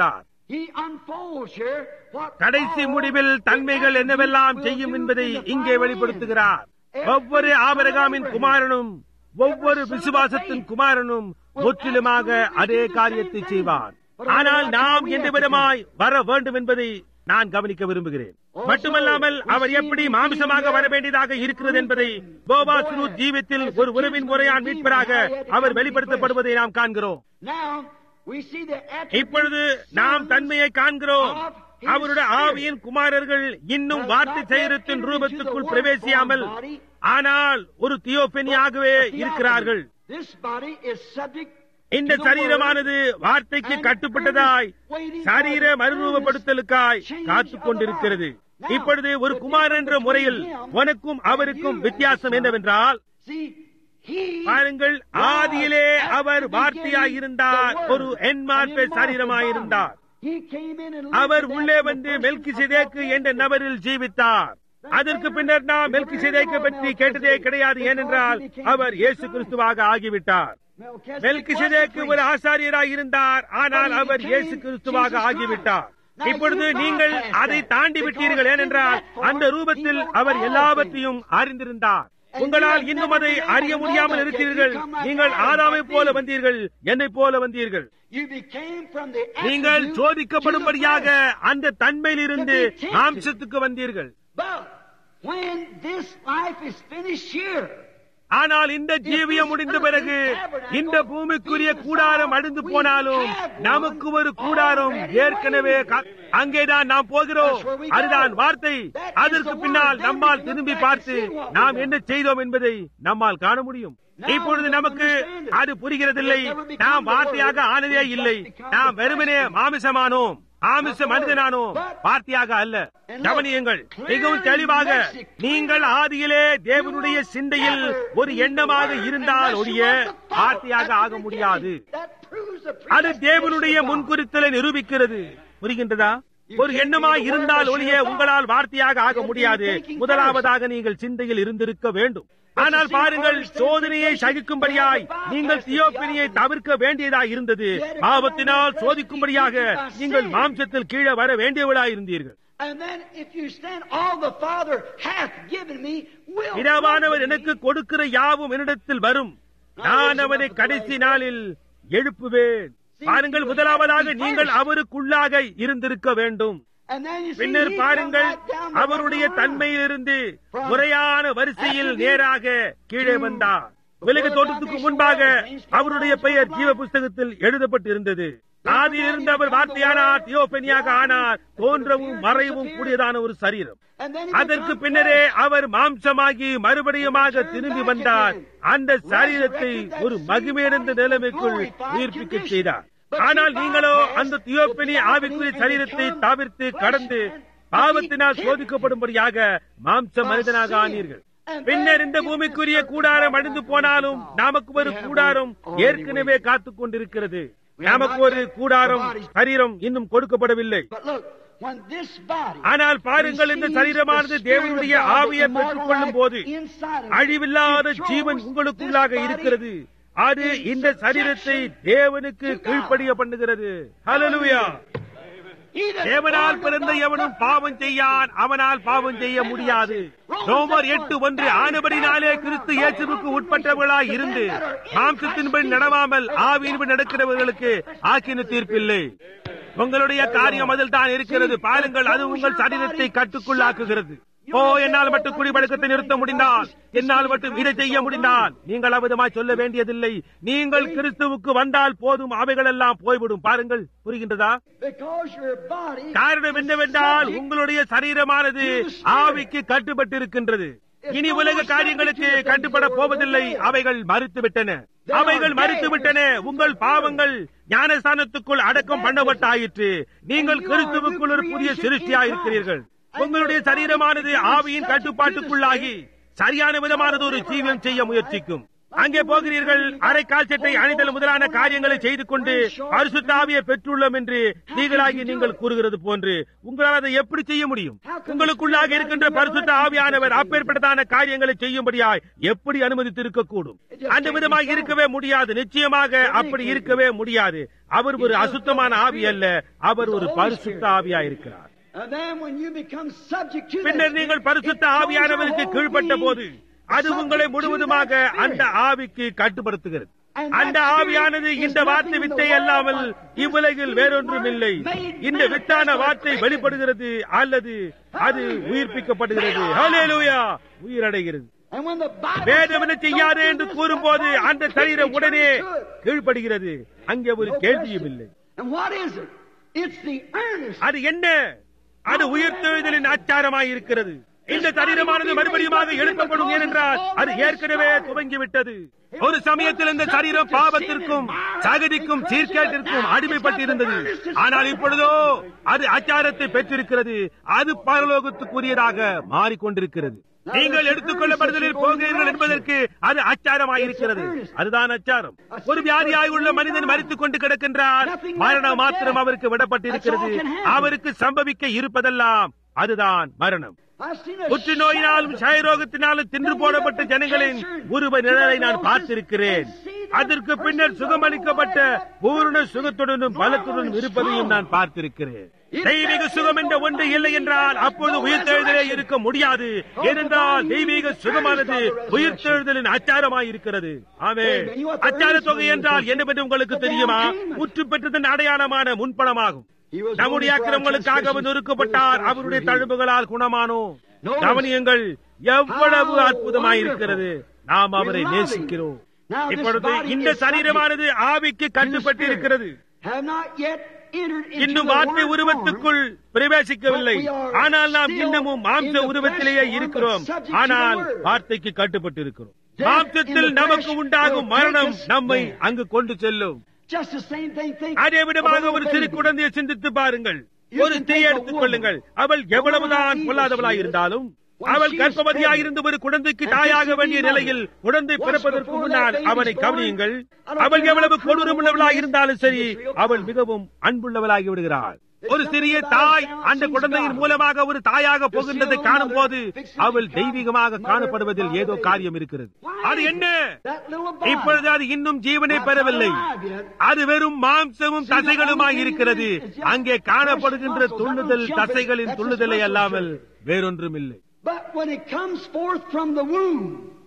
He unfolds here what கடைசி all முடிவில் தன்மைகள் the என்னவெல்லாம் attributes செய்யும் will do என்பதை in the இங்கே final வெளிப்படுத்துகிறார் end. ஒவ்வொரு ஆபரகாமின் குமாரனும் ஒவ்வொரு விசுவாசத்தின் குமாரனும் முற்றிலுமாக அதே காரியத்தை செய்வார் ஆனால் நாம் எந்த விதமாய் வர வேண்டும் என்பதை நான் கவனிக்க விரும்புகிறேன் மட்டுமல்லாமல் அவர் எப்படி மாமிசமாக வர வேண்டியதாக இருக்கிறது என்பதை போபாசுரு ஜீவித்தில் ஒரு உறவின் முறையான் மீட்பராக அவர் வெளிப்படுத்தப்படுவதை நாம் காண்கிறோம் Now we see the attributes இப்பொழுது நாம் தன்மையை காண்கிறோம் அவருடைய ஆவியின் குமாரர்கள் இன்னும் வார்த்தை சைரத்தின் ரூபத்துக்குள் பிரவேசியாமல் ஆனால் ஒரு தியோபெனியாகவே இருக்கிறார்கள் This body is subject இந்த சரீரமானது வார்த்தைக்கு கட்டுப்பட்டதாய் சரீர மறுரூபப்படுத்தலுக்காய் காத்துக் கொண்டிருக்கிறது இப்பொழுது ஒரு குமார் என்ற முறையில் உனக்கும் அவருக்கும் வித்தியாசம் என்னவென்றால் See, he பாருங்கள் ஆதியிலே அவர் வார்த்தையாய் இருந்தார் ஒரு என்மார்பே சரீரமாயிருந்தார் he came in and our lived உள்ளே that வந்து person மெல்கி of சிதேக்கு என்ற நபரில் ஜீவித்தார் அதற்கு பின்னர் நாம் மெல்கி சிதேக்கு பற்றி கேட்டதே கிடையாது ஏனென்றால் அவர் இயேசு கிறிஸ்துவாக ஆகிவிட்டார் Melchizedek மெல்கி was சிதேக்கு the ஒரு priest. ஆசாரியராய் இருந்தார் ஆனால் அவர் இயேசு கிறிஸ்துவாக ஆகிவிட்டார் இப்பொழுது நீங்கள் அதை தாண்டி விட்டீர்கள் ஏனென்றால் அந்த ரூபத்தில் அவர் எல்லாவற்றையும் அறிந்திருந்தார் உங்களால் இன்னும் அதை அறிய முடியாமல் இருக்கிறீர்கள் நீங்கள் ஆதாமை போல வந்தீர்கள் என்னை போல வந்தீர்கள் You became from the நீங்கள் attribute சோதிக்கப்படும்படியாக to the flesh. அந்த தன்மையிலிருந்து மாம்சத்துக்கு வந்தீர்கள் But when this life is finished here, ஆனால் இந்த ஜீவியம் முடிந்த பிறகு இந்த பூமிக்குரிய கூடாரம் அழிந்து போனாலும் நமக்கு ஒரு கூடாரம் ஏற்கனவே க- அங்கேதான் நாம் போகிறோம் அதுதான் வார்த்தை அதற்கு பின்னால் நம்மால் திரும்பி பார்த்து நாம் என்ன செய்தோம் என்பதை நம்மால் காண முடியும் இப்பொழுது நமக்கு அது புரிகிறதில்லை நாம் வார்த்தையாக ஆனதே இல்லை நாம் வெறுமனே மாமிசமானோம் ஆமிச மனிதனானோம் வார்த்தையாக அல்ல கவனியுங்கள் மிகவும் தெளிவாக நீங்கள் ஆதியிலே தேவனுடைய சிந்தையில் ஒரு எண்ணமாக இருந்தால் ஒழிய வார்த்தையாக ஆக முடியாது that proves the அது தேவனுடைய முன்குறித்தலை நிரூபிக்கிறது புரிகின்றதா ஒரு எண்ணமாய் இருந்தால் ஒழிய உங்களால் வார்த்தையாக ஆக முடியாது முதலாவதாக நீங்கள் சிந்தையில் இருந்திருக்க வேண்டும் ஆனால் பாருங்கள் சோதனையை சகிக்கும்படியாய் நீங்கள் தியோப்பினியை தவிர்க்க வேண்டியதாய் இருந்தது ஆபத்தினால் சோதிக்கும்படியாக நீங்கள் மாம்சத்தில் கீழே வர வேண்டியவளாய் இருந்தீர்கள் And then if you stand, all the Father hath given me will. பிதாவானவர் எனக்கு கொடுக்கிற யாவும் என்னிடத்தில் வரும் நான் அவனை கடைசி நாளில் எழுப்புவேன் பாருங்கள் முதலாவதாக நீங்கள் அவருக்குள்ளாக இருந்திருக்க வேண்டும் And then you see, பின்னர் he பாருங்கள் come right down the அவருடைய right line. தன்மையிலிருந்து முறையான வரிசையில் நேராக கீழே வந்தார் உலக தோட்டத்துக்கு முன்பாக அவருடைய பெயர் ஜீவ புஸ்தகத்தில் எழுதப்பட்டிருந்தது ஆதியிலிருந்து அவர் வார்த்தையானார் தியோபெனியாக ஆனார் தோன்றவும் மறைவும் கூடியதான ஒரு சரீரம் And then he அதற்கு becomes பின்னரே அவர் மாம்சமாகி மறுபடியுமாக திரும்பி வந்தார் அந்த சரீரத்தை ஒரு மகிமையடைந்த நிலைமைக்குள் உயிர்ப்பிக்க செய்தார் ஆனால் நீங்களோ அந்த தியோப்பினி ஆவிக்குரிய சரீரத்தை தவிர்த்து கடந்து பாவத்தினால் சோதிக்கப்படும்படியாக மாம்ச மனிதனாக ஆனீர்கள் பின்னர் இந்த பூமிக்குரிய கூடாரம் அழிந்து போனாலும் நமக்கு ஒரு கூடாரம் ஏற்கனவே காத்துக் கொண்டிருக்கிறது நமக்கு ஒரு கூடாரம் சரீரம் இன்னும் கொடுக்கப்படவில்லை But look, when this body ஆனால் பாருங்கள் இந்த சரீரமானது தேவனுடைய ஆவியை பெற்றுக் கொள்ளும் போது அழிவில்லாத ஜீவன் உங்களுக்குள்ளாக இருக்கிறது அது இந்த சரீரத்தை தேவனுக்கு கீழ்ப்படிய பண்ணுகிறது ஹalleluya தேவனால் பிறந்த எவனும் பாவம் செய்யான் அவனால் பாவம் செய்ய முடியாது ரோமர் எட்டு ஒன்று ஆனபடினாலே கிறிஸ்து இயேசுவுக்கு உட்பட்டவர்களாய் இருந்து மாம்சத்தின்படி நடவாமல் ஆவியின்படி நடக்கிறவர்களுக்கு ஆக்கின தீர்ப்பில்லை உங்களுடைய காரியம் அதில் தான் இருக்கிறது பாருங்கள் அது உங்கள் சரீரத்தை கட்டுக்குள்ளாக்குகிறது ஓ என்னால் மட்டும் குடிபழக்கத்தை நிறுத்த முடிந்தால் என்னால் மட்டும் இதை செய்ய முடிந்தால் நீங்கள் அவிதமாய் சொல்ல வேண்டியதில்லை நீங்கள் கிறிஸ்துவுக்கு வந்தால் போதும் அவைகள் எல்லாம் போய்விடும் பாருங்கள் புரிகின்றதா because your body காரணம் என்னவென்றால் உங்களுடைய சரீரமானது ஆவிக்கு கட்டுப்பட்டிருக்கின்றது இனி உலக காரியங்களுக்கு கட்டுப்பட போவதில்லை அவைகள் மறுத்து விட்டன அவைகள் மறுத்து விட்டன உங்கள் பாவங்கள் ஞானஸ்தானத்துக்குள் அடக்கம் பண்ணப்பட்டாயிற்று நீங்கள் கிறிஸ்துவுக்குள் ஒரு புதிய சிருஷ்டியாயிருக்கிறீர்கள் உங்களுடைய சரீரமானது ஆவியின் கட்டுப்பாட்டுக்குள்ளாகி சரியான விதமானது ஒரு ஜீவியம் செய்ய முயற்சிக்கும் அங்கே போகிறீர்கள் அரை கால் சட்டை அணிதல் முதலான காரியங்களை செய்து கொண்டு பரிசுத்த ஆவியை பெற்றுள்ளோம் என்று நீங்களாகி நீங்கள் கூறுகிறது போன்று உங்களால் அதை எப்படி செய்ய முடியும் உங்களுக்குள்ளாக இருக்கின்ற பரிசுத்த ஆவியானவர் அப்பேற்பட்டதான காரியங்களை செய்யும்படியாய் எப்படி அனுமதித்திருக்க கூடும் அந்த விதமாக இருக்கவே முடியாது நிச்சயமாக அப்படி இருக்கவே முடியாது அவர் ஒரு அசுத்தமான ஆவி அல்ல அவர் ஒரு பரிசுத்த ஆவியா இருக்கிறார் And then when you become subject to பின்னர் that, நீங்கள் பரிசுத்த it goes ஆவியானவருக்கு your whole கீழ்ப்பட்ட being போது அது உங்களை subject to முழுவதுமாக that spirit. அந்த ஆவிக்கு கட்டுப்படுத்துகிறது And அந்த that spirit ஆவியானது is இந்த nothing வார்த்தை in the வித்தை world அல்லாமல் but this இவ்வுலகில் sweet வேறொன்றும் word இல்லை made இந்த manifest வித்தான or வார்த்தை created. வெளிப்படுகிறது அல்லது அது உயிர்ப்பிக்கப்படுகிறது ஹalleluya உயிரடைகிறது And when the Bible வேதம் என்ன said, செய்யாது "Don't do என்று this," கூறும்போது that அந்த body சரீரம் quickly உடனே turns to it. கீழ்ப்படுகிறது அங்கே ஒரு No கேள்வியும் question. இல்லை And what is it? It's the earnest. அது என்ன அது உயிர்த்தெழுதலின் ஆச்சாரமாய் இருக்கிறது இந்த சரீரமானது மறுபடியுமாக எழுப்பப்படும் ஏனென்றால் அது ஏற்கனவே துவங்கிவிட்டது ஒரு சமயத்தில் இந்த சரீரம் பாவத்திற்கும் சகதிக்கும் சீர்கேட்டிற்கும் அடிமைப்பட்டிருந்தது ஆனால் இப்பொழுதோ அது ஆச்சாரத்தை பெற்றிருக்கிறது அது பரலோகத்துக்குரியதாக மாறிக்கொண்டிருக்கிறது நீங்கள் எடுத்துக் கொள்ளப்படுதலில் போகிறீர்கள் என்பதற்கு அது அச்சாரமாயிருக்கிறது அதுதான் அச்சாரம் ஒரு வியாதியாய் உள்ள மனிதன் மறித்துக் கொண்டு கிடக்கின்றார் மரணம் மாத்திரம் அவருக்கு விடப்பட்டிருக்கிறது அவருக்கு சம்பவிக்க இருப்பதெல்லாம் அதுதான் மரணம் I've seen a புற்றுநோயினாலும் க்ஷயரோகத்தினாலும் தின்று போடப்பட்ட ஜனங்களின் உருவ நிழலை நான் பார்த்திருக்கிறேன் அதற்கு பின்னர் சுகமளிக்கப்பட்ட பூர்ண சுகத்துடனும் பலத்துடனும் இருப்பதையும் நான் பார்த்திருக்கிறேன் தெய்வீக சுகம் என்ற ஒன்று இல்லை என்றால் அப்பொழுது உயிர்த்தெழுதலே இருக்க முடியாது ஏனென்றால் தெய்வீக சுகமானது உயிர்த்தெழுதலின் அச்சாரமாய் இருக்கிறது ஆமே அச்சார தொகை என்றால் என்னவென்று உங்களுக்கு தெரியுமா முற்று பெற்றதன் அடையாளமான முன்பணமாகும் He was நம்முடைய wounded for our அக்கிரமங்களுக்காக our transgressions, நொறுக்கப்பட்டார் for அவருடைய our தழும்புகளால் குணமானோ கவனியங்கள் எவ்வளவு How அற்புதமாயிருக்கிறது நாம் அவரை We love him. நேசிக்கிறோம் Now this இப்பொழுது body இந்த is சரீரமானது ஆவிக்கு to the கட்டுப்பட்டிருக்கிறது Spirit. Have not yet entered into இன்னும் the வார்த்தை word உருவத்துக்குள் பிரவேசிக்கவில்லை But we are ஆனால் நாம் still இன்னமும் in மாம்ச the உருவத்திலேயே flesh form, இருக்கிறோம் but subject to the ஆனால் word. வார்த்தைக்கு கட்டுப்பட்டிருக்கிறோம் Death மாம்சத்தில் in the நமக்கு flesh உண்டாகும் will மரணம் take us நம்மை there. அங்கு கொண்டு செல்லும் Just the same thing. Think அதே of a விதமாக little ஒரு சிறு baby. குழந்தையை சிந்தித்து பாருங்கள் You ஒரு can ஸ்திரீயை take a எடுத்துக் woman. கொள்ளுங்கள் அவள் எவ்வளவுதான் woman பொல்லாதவளாய் evil she is. இருந்தாலும் When அவள் she is கர்ப்பவதியாயிருந்து ஒரு குழந்தைக்கு and தாயாக just to be வேண்டிய mother. நிலையில் குழந்தை Once பிறப்பதற்கு before முன்னால் that baby's அவனை born, கவனியுங்கள் I don't அவள் care எவ்வளவு how cruel கொடூரமுள்ளவளாய் she is, இருந்தாலும் சரி it's real அவள் kind. மிகவும் அன்புள்ளவளாகி விடுகிறாள் There's ஒரு something சிறிய about தாய் a child அந்த seems குழந்தையின் godly. மூலமாக ஒரு தாயாக To see a போகின்றதை little காணும் போது mother fixing to அவள் become தெய்வீகமாக mother காணப்படுவதில் by ஏதோ the காரியம் இருக்கிறது Why அது is என்ன it? That little body. இப்பொழுது அது இன்னும் ஜீவனை Not பெறவில்லை alive yet. அது வெறும் மாம்சமும் தசைகளுமாய் இருக்கிறது அங்கே காணப்படுகின்ற துள்ளுதல் தசைகளின் துள்ளுதலை அல்லாமல் வேறொன்றும் இல்லை But when it comes forth from the womb,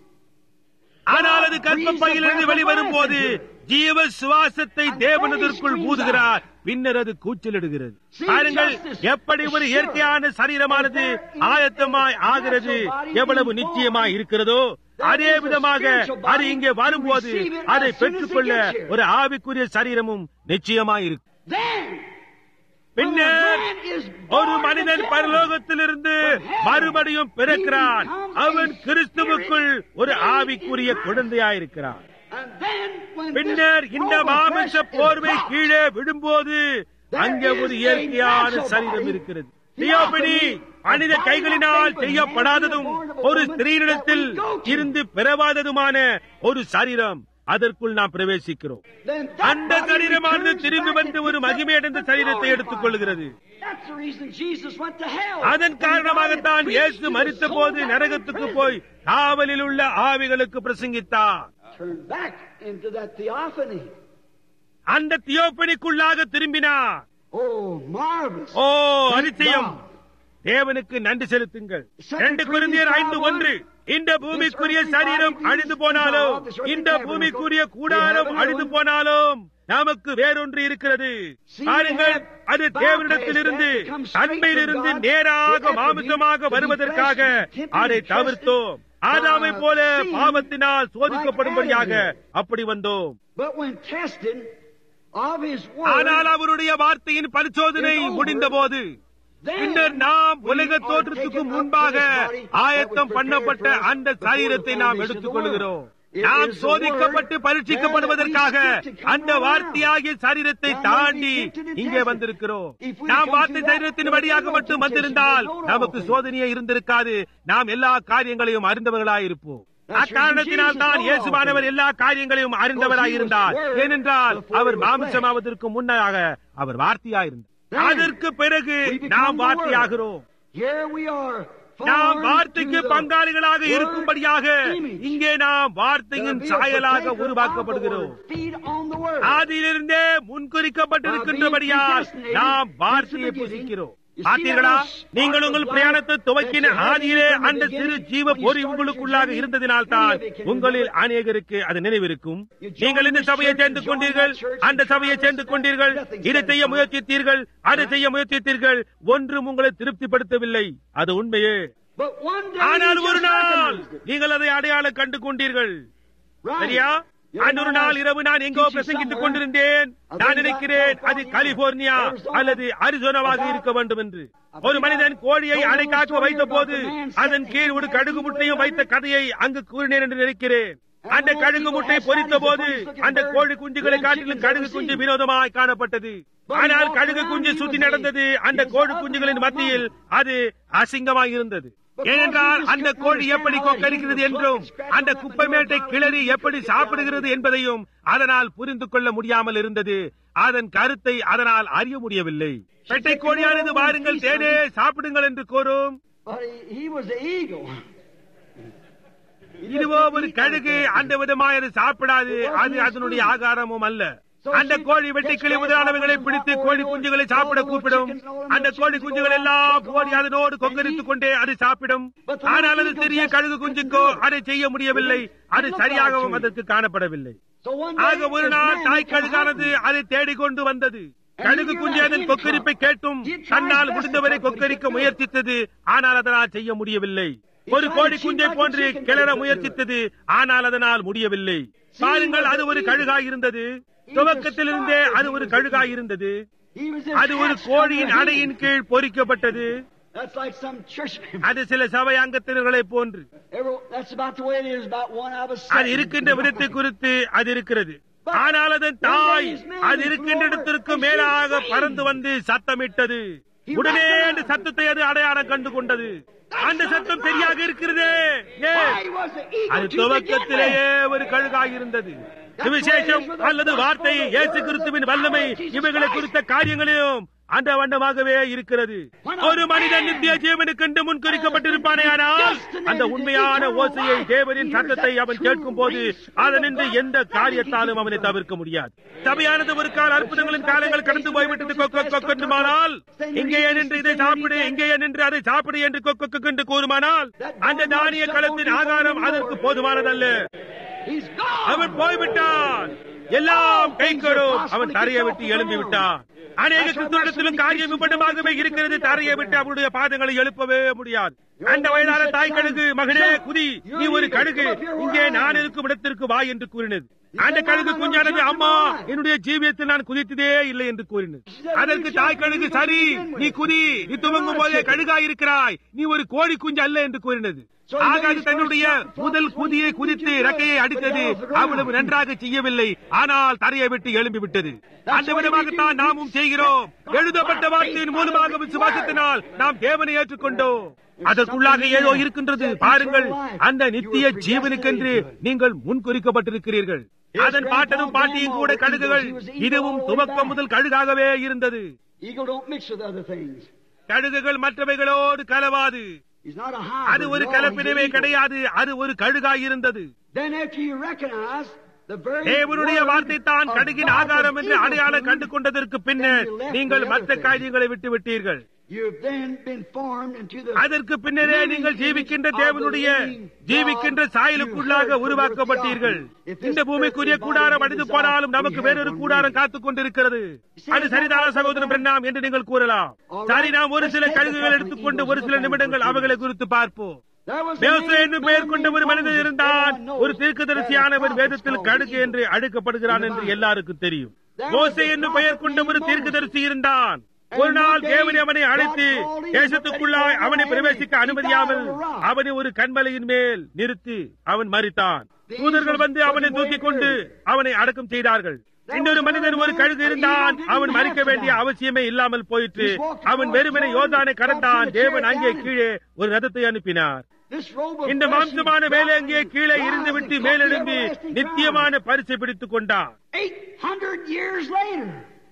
ஆனால் அது கற்பப்பையிலிருந்து வெளிவரும் போது ஜீவ சுவாசத்தை தேவனதற்குள் ஊதுகிறார் பின்னர் அது கூச்சலிடுகிறது பாருங்கள் எப்படி ஒரு இயற்கையான சரீரமானது ஆயத்தமாய் ஆகிறது எவ்வளவு நிச்சயமாய் இருக்கிறதோ அதே விதமாக அது இங்கே வரும்போது அதை பெற்றுக்கொள்ள ஒரு ஆவிக்குரிய சரீரமும் நிச்சயமாய் இருக்கு then பின்னர் ஒரு மனிதன் பரலோகத்திலிருந்து மறுபடியும் பிறக்கிறான் அவன் கிறிஸ்துவுக்குள் ஒரு ஆவிக்குரிய குழந்தையாயிருக்கிறான் and then when பின்னர் this இந்த broken மாமிச flesh is போர்வை dropped, கீழே விடும்போது அங்கே ஒரு இயற்கையான சரீரம் இருக்கிறது தியோபனி மனித கைகளினால் செய்யப்படாததும் ஒரு ஸ்திரீனிடத்தில் இருந்து பிறவாததுமான ஒரு சரீரம் அதற்குள் நாம் பிரவேசிக்கிறோம் then that அந்த body சரீரமானது returns திரும்பி back வந்து and ஒரு picks up மகிமையடைந்த the சரீரத்தை glorified எடுத்துக் கொள்கிறது body. That's the reason Jesus went to hell. அதன் காரணமாகத்தான் இயேசு மறித்த போது நரகத்துக்கு போய் காவலில் உள்ள ஆவிகளுக்கு பிரசங்கித்தார் Turn back into that theophany. அந்த தியோப்பனிக்குள்ளாக திரும்பினார் Oh, marvelous. ஓ அதிசயம் தேவனுக்கு நன்றி செலுத்துங்கள் ரெண்டு குருந்தியர் ஐந்து ஒன்று இந்த பூமிக்குரிய சரீரம் அழிந்து போனாலும் இந்த பூமிக்குரிய கூடாரம் அழிந்து போனாலும் நமக்கு வேறொன்று இருக்கிறது பாருங்கள் அது தேவனிடத்திலிருந்து தன்மையிலிருந்து நேராக மாமிசமாக வருவதற்காக அதை தவிர்த்தோம் ஆதாமை போல பாவத்தினால் சோதிக்கப்படும்படியாக அப்படி வந்தோம் But when tested of his ஆனால் word, அவருடைய வார்த்தையின் பரிசோதனை முடிந்தபோது பின்னர் நாம் உலக தோற்றத்துக்கு முன்பாக ஆயத்தம் பண்ணப்பட்ட அந்த சரீரத்தை நாம் எடுத்துக் கொள்கிறோம் நாம் சோதிக்கப்பட்டு பரீட்சிக்கப்படுவதற்காக அந்த வார்த்தையாகிய சரீரத்தை தாண்டி இங்கே வந்திருக்கிறோம் நாம் வார்த்தை சரீரத்தின் வழியாக மட்டும் வந்திருந்தால் நமக்கு சோதனையே இருந்திருக்காது நாம் எல்லா காரியங்களையும் அறிந்தவர்களாயிருப்போம் அக்காரணத்தினால் தான் இயேசுவானவர் எல்லா காரியங்களையும் அறிந்தவராயிருந்தார் ஏனென்றால் அவர் மாமிசமாவதற்கு முன்னதாக அவர் வார்த்தையாயிருந்தார் அதற்கு பிறகு நாம் வார்த்தையாகிறோம் Here we are. நாம் formed வார்த்தைக்கு to the பங்காளிகளாக word இருக்கும்படியாக image. இங்கே நாம் வார்த்தையின் To be a சாயலாக partaker உருவாக்கப்படுகிறோம் of the word. Feed on the word. ஆதியிலிருந்தே முன்குறிக்கப்பட்டிருக்கின்றபடியால் நாம் வார்த்தையை புசிக்கிறோம் பார்த்தீர்களா நீங்கள் உங்கள் பிரயாணத்தை துவக்கின ஆதியிலே அந்த சிறு ஜீவ பொறி உங்களுக்குள்ளாக இருந்ததினால்தான் உங்களில் அநேகருக்கு அது நினைவிருக்கும் நீங்கள் இந்த சபையை சேர்ந்து கொண்டீர்கள் அந்த சபையை சேர்ந்து கொண்டீர்கள் இதை செய்ய முயற்சித்தீர்கள் அதை செய்ய முயற்சித்தீர்கள் ஒன்றும் உங்களை திருப்திப்படுத்தவில்லை அது உண்மையே But one day ஆனால் you ஒரு just நாள் recognized it. நீங்கள் அதை அடையாளம் கண்டு கொண்டீர்கள் Right. சரியா You அன்று ஒரு know, நாள் இரவு நான் எங்கோ teaching பிரசங்கித்துக் somewhere. கொண்டிருந்தேன் I நான் think நினைக்கிறேன் that's அது California, கலிபோர்னியா Arizona, அல்லது அரிசோனாவாக about- இருக்க வேண்டும் என்று I ஒரு think மனிதன் I- கோழியை told அடை the காக்க story வைத்த about போது the man அதன் sitting கீழ் ஒரு there கடுகு eating முட்டையும் whatever. வைத்த கதையை அங்கு கூறினேன் என்று நினைக்கிறேன் And அந்த those கடுகு people முட்டை asked பொரித்த that is the போது funniest looking அந்த bird கோழி குஞ்சுகளை them காட்டிலும் chickens கடுகு ever குஞ்சு seen. வினோதமாய் காணப்பட்டது But he ஆனால் walked கடுகு around, குஞ்சு he சுத்தி was நடந்தது a- அந்த he was கோழி up குஞ்சுகளின் and மத்தியில் among அது அசிங்கமாய் இருந்தது Because ஏனென்றால் he just அந்த couldn't கோழி எப்படி understand how கொக்கரிக்கிறது he was என்றும் scratching அந்த up and குப்பை மேட்டை doing கிளறி how எப்படி he சாப்பிடுகிறது என்பதையும் அதனால் புரிந்து கொள்ள முடியாமல் இருந்தது அதன் கருத்தை அதனால் அறிய முடியவில்லை பெட்டை கோழியானது வாருங்கள் தேனே சாப்பிடுங்கள் என்று கூறும் But he, he was the eagle. He just இதுவோ didn't ஒரு eat கழுகு anything. அந்த விதமாய் அது சாப்பிடாது அது அதனுடைய ஆகாரமும் அல்ல அந்த கோழி வெட்டுக்கிளி முதலானவைகளை பிடித்து கோழி குஞ்சுகளை சாப்பிட கூப்பிடும் அந்த கோழி குஞ்சுகள் எல்லாம் ஓடி அதனோடு கொக்கரித்துக் கொண்டே அது சாப்பிடும் ஆனால் அது சிறிய கழுகு குஞ்சுக்கோ அதை செய்ய முடியவில்லை அது சரியாகவும் அதற்கு காணப்படவில்லை So one day, ஆக ஒரு this நாள் man தாய் came கழுகானது hungry. அதை தேடிக்கொண்டு வந்தது கழுகு குஞ்சு அதன் கொக்கரிப்பை கேட்டும் தன்னால் முடிந்தவரை கொக்கரிக்க முயற்சித்தது ஆனால் அதனால் செய்ய முடியவில்லை ஒரு கோழி குஞ்சை போன்று கிளற முயற்சித்தது ஆனால் அதனால் முடியவில்லை பாருங்கள் அது ஒரு கழுகாய் இருந்தது துவக்கத்திலிருந்தே அது ஒரு கழுகாய் இருந்தது He was அது ஒரு attached கோழியின் under அடையின் him. கீழ் பொறிக்கப்பட்டது That's like some church member. அது சில சபை அங்கத்தினர்களை போன்று Every- That's about the way it is about one I was அது saying. இருக்கின்ற விதத்தை குறித்து அது இருக்கிறது ஆனால் அதன் தாய் அது இருக்கின்ற இடத்திற்கு மேலாக பறந்து வந்து சத்தமிட்டது உடனே அந்த சத்தத்தை அது அடையாளம் கண்டு கொண்டது அந்த சத்தம் சரியாக இருக்கிறதே ஏன் Why was the eagle அது to begin துவக்கத்திலேயே with? ஒரு கழுகாய் இருந்தது சுவிசேஷம் அல்லது வார்த்தை இயேசு கிறிஸ்துவின் வல்லமை இவைகளை குறித்த காரியங்களிலும் அந்த வண்ணமாகவே இருக்கிறது ஒரு மனிதன் நித்திய ஜீவனுக்கென்று முன்குறிக்கப்பட்டிருப்பானே ஆனால் அந்த உண்மையான ஓசையை தேவனின் சத்தத்தை அவன் கேட்கும் போது அதனின்று எந்த காரியத்தாலும் அவனை தவிர்க்க முடியாது சபையானது ஒரு கால அற்புதங்களின் காலங்கள் கடந்து போய்விட்டது கொக்க கொக்கென்றுமானால் இங்கேயே நின்று இதை சாப்பிடு இங்கேயே நின்று அதை சாப்பிடு என்று கொக்க கொக்கென்று கூறுமானால் அந்த தானிய களத்தின் ஆகாரம் அதற்கு போதுமானதல்ல He's gone. அவன் போய்விட்டான் எல்லாம் கைகொடும் அவன் தரையை விட்டு எழும்பி விட்டான் அநேக கிறிஸ்துவத்திலும் காரியம் விபண்டமாகவே இருக்கிறது தரையை விட்டு அவருடைய பாதங்களை எழுப்பவே முடியாது அந்த வயதான தாய் கழுகு மகனே குதி நீ ஒரு கழுகு இங்கே நான் இருக்கும் இடத்திற்கு வா என்று கூறினது அந்த கழுகு குஞ்சானது அம்மா என்னுடைய ஜீவியத்தில் நான் குதித்ததே இல்லை என்று கூறினது அதற்கு தாய் கழுகு சரி நீ குதி நீ துவங்கும் போதே கழுகாய் இருக்கிறாய் நீ ஒரு கோழி குஞ்சு அல்ல என்று கூறினது ஆக அது தன்னுடைய முதல் குதியை குதித்து ரெக்கையை அடித்தது அவ்வளவு நன்றாக செய்யவில்லை ஆனால் தரையை விட்டு எழும்பி விட்டது அந்த விதமாகத்தான் நாமும் செய்கிறோம் எழுதப்பட்ட வார்த்தையின் மூலமாக விசுவாசத்தினால் நாம் தேவனை ஏற்றுக்கொண்டோம் அதற்குள்ளாக ஏதோ இருக்கின்றது பாருங்கள் அந்த நித்திய ஜீவனுக்கென்று நீங்கள் முன்குறிக்கப்பட்டிருக்கிறீர்கள் அதன் பாட்டனும் பாட்டியும் கூட கழுகுகள் இதுவும் துவக்கம் முதல் கழுகாகவே இருந்தது Eagle don't mix with other things. கழுகுகள் மற்றவைகளோடு கலவாது He's not a hybrid. அது ஒரு No, he's கலப்பினவே an eagle. கிடையாது அது ஒரு கழுகாய் இருந்தது Then after you recognize the very தேவனுடைய word வார்த்தை தான் of கடுகின் God ஆகாரம் of என்று eagle அடையாளம் food, கண்டு கொண்டதற்கு பின்னர் then you left நீங்கள் the மற்ற other thing. காரியங்களை விட்டு விட்டீர்கள் You've then been formed into the அதற்கு பின்னரே living நீங்கள் image ஜீவிக்கின்ற of the தேவனுடைய living God. ஜீவிக்கின்ற You சாயலுக்குள்ளாக heard the உருவாக்கப்பட்டீர்கள் word theophany. If this இந்த பூமிக்குரிய earthly கூடாரம் body அடித்து be போனாலும் dissolved, நமக்கு we have வேறொரு one கூடாரம் living. காத்துக் கொண்டிருக்கிறது See, அது that's சரிதான not சகோதரன் right. பிரண்ணாம் என்று நீங்கள் கூறலாம் All சரி right. நாம் ஒரு Let's சில take the கழுகுகள் couple எடுத்துக்கொண்டு eagles ஒரு சில and look at நிமிடங்கள் them. அவைகளை குறித்து பார்ப்போம் There was a மேசு man- என்று பெயர் கொண்ட ஒரு man மனிதன் named இருந்தான் Moses. Everyone ஒரு knows தீர்க்கதரிசியானவர் that the வேதத்தில் prophet's கடுகு called என்று அழைக்கப்படுகிறான் என்று எல்லாருக்கும் தெரியும் மோசே என்று பெயர் கொண்ட ஒரு தீர்க்கதரிசி இருந்தான் ஒரு நாள் தேவன் அவனை அழைத்து தேசத்துக்குள்ளாய் அவனை பிரவேசிக்க அனுமதியாமல் அவனை ஒரு கண்மலையின் மேல் நிறுத்தி அவன் மறித்தான் தூதர்கள் வந்து அவனை தூக்கிக் கொண்டு அவனை அடக்கம் செய்தார்கள் இன்னொரு மனிதன் ஒரு கழுகு இருந்தான் அவன் மறிக்க வேண்டிய அவசியமே இல்லாமல் போயிற்று அவன் வெறுமனை யோர்தானை கடந்தான் தேவன் அங்கே கீழே ஒரு ரதத்தை அனுப்பினார் this robe of இந்த flesh மாம்சமான he மேலே dropped அங்கே and கீழே dropped இருந்துவிட்டு and மேலெழும்பி caught the everlasting நித்தியமான பரிசை பிடித்துக் கொண்டார் crown. 800 years later.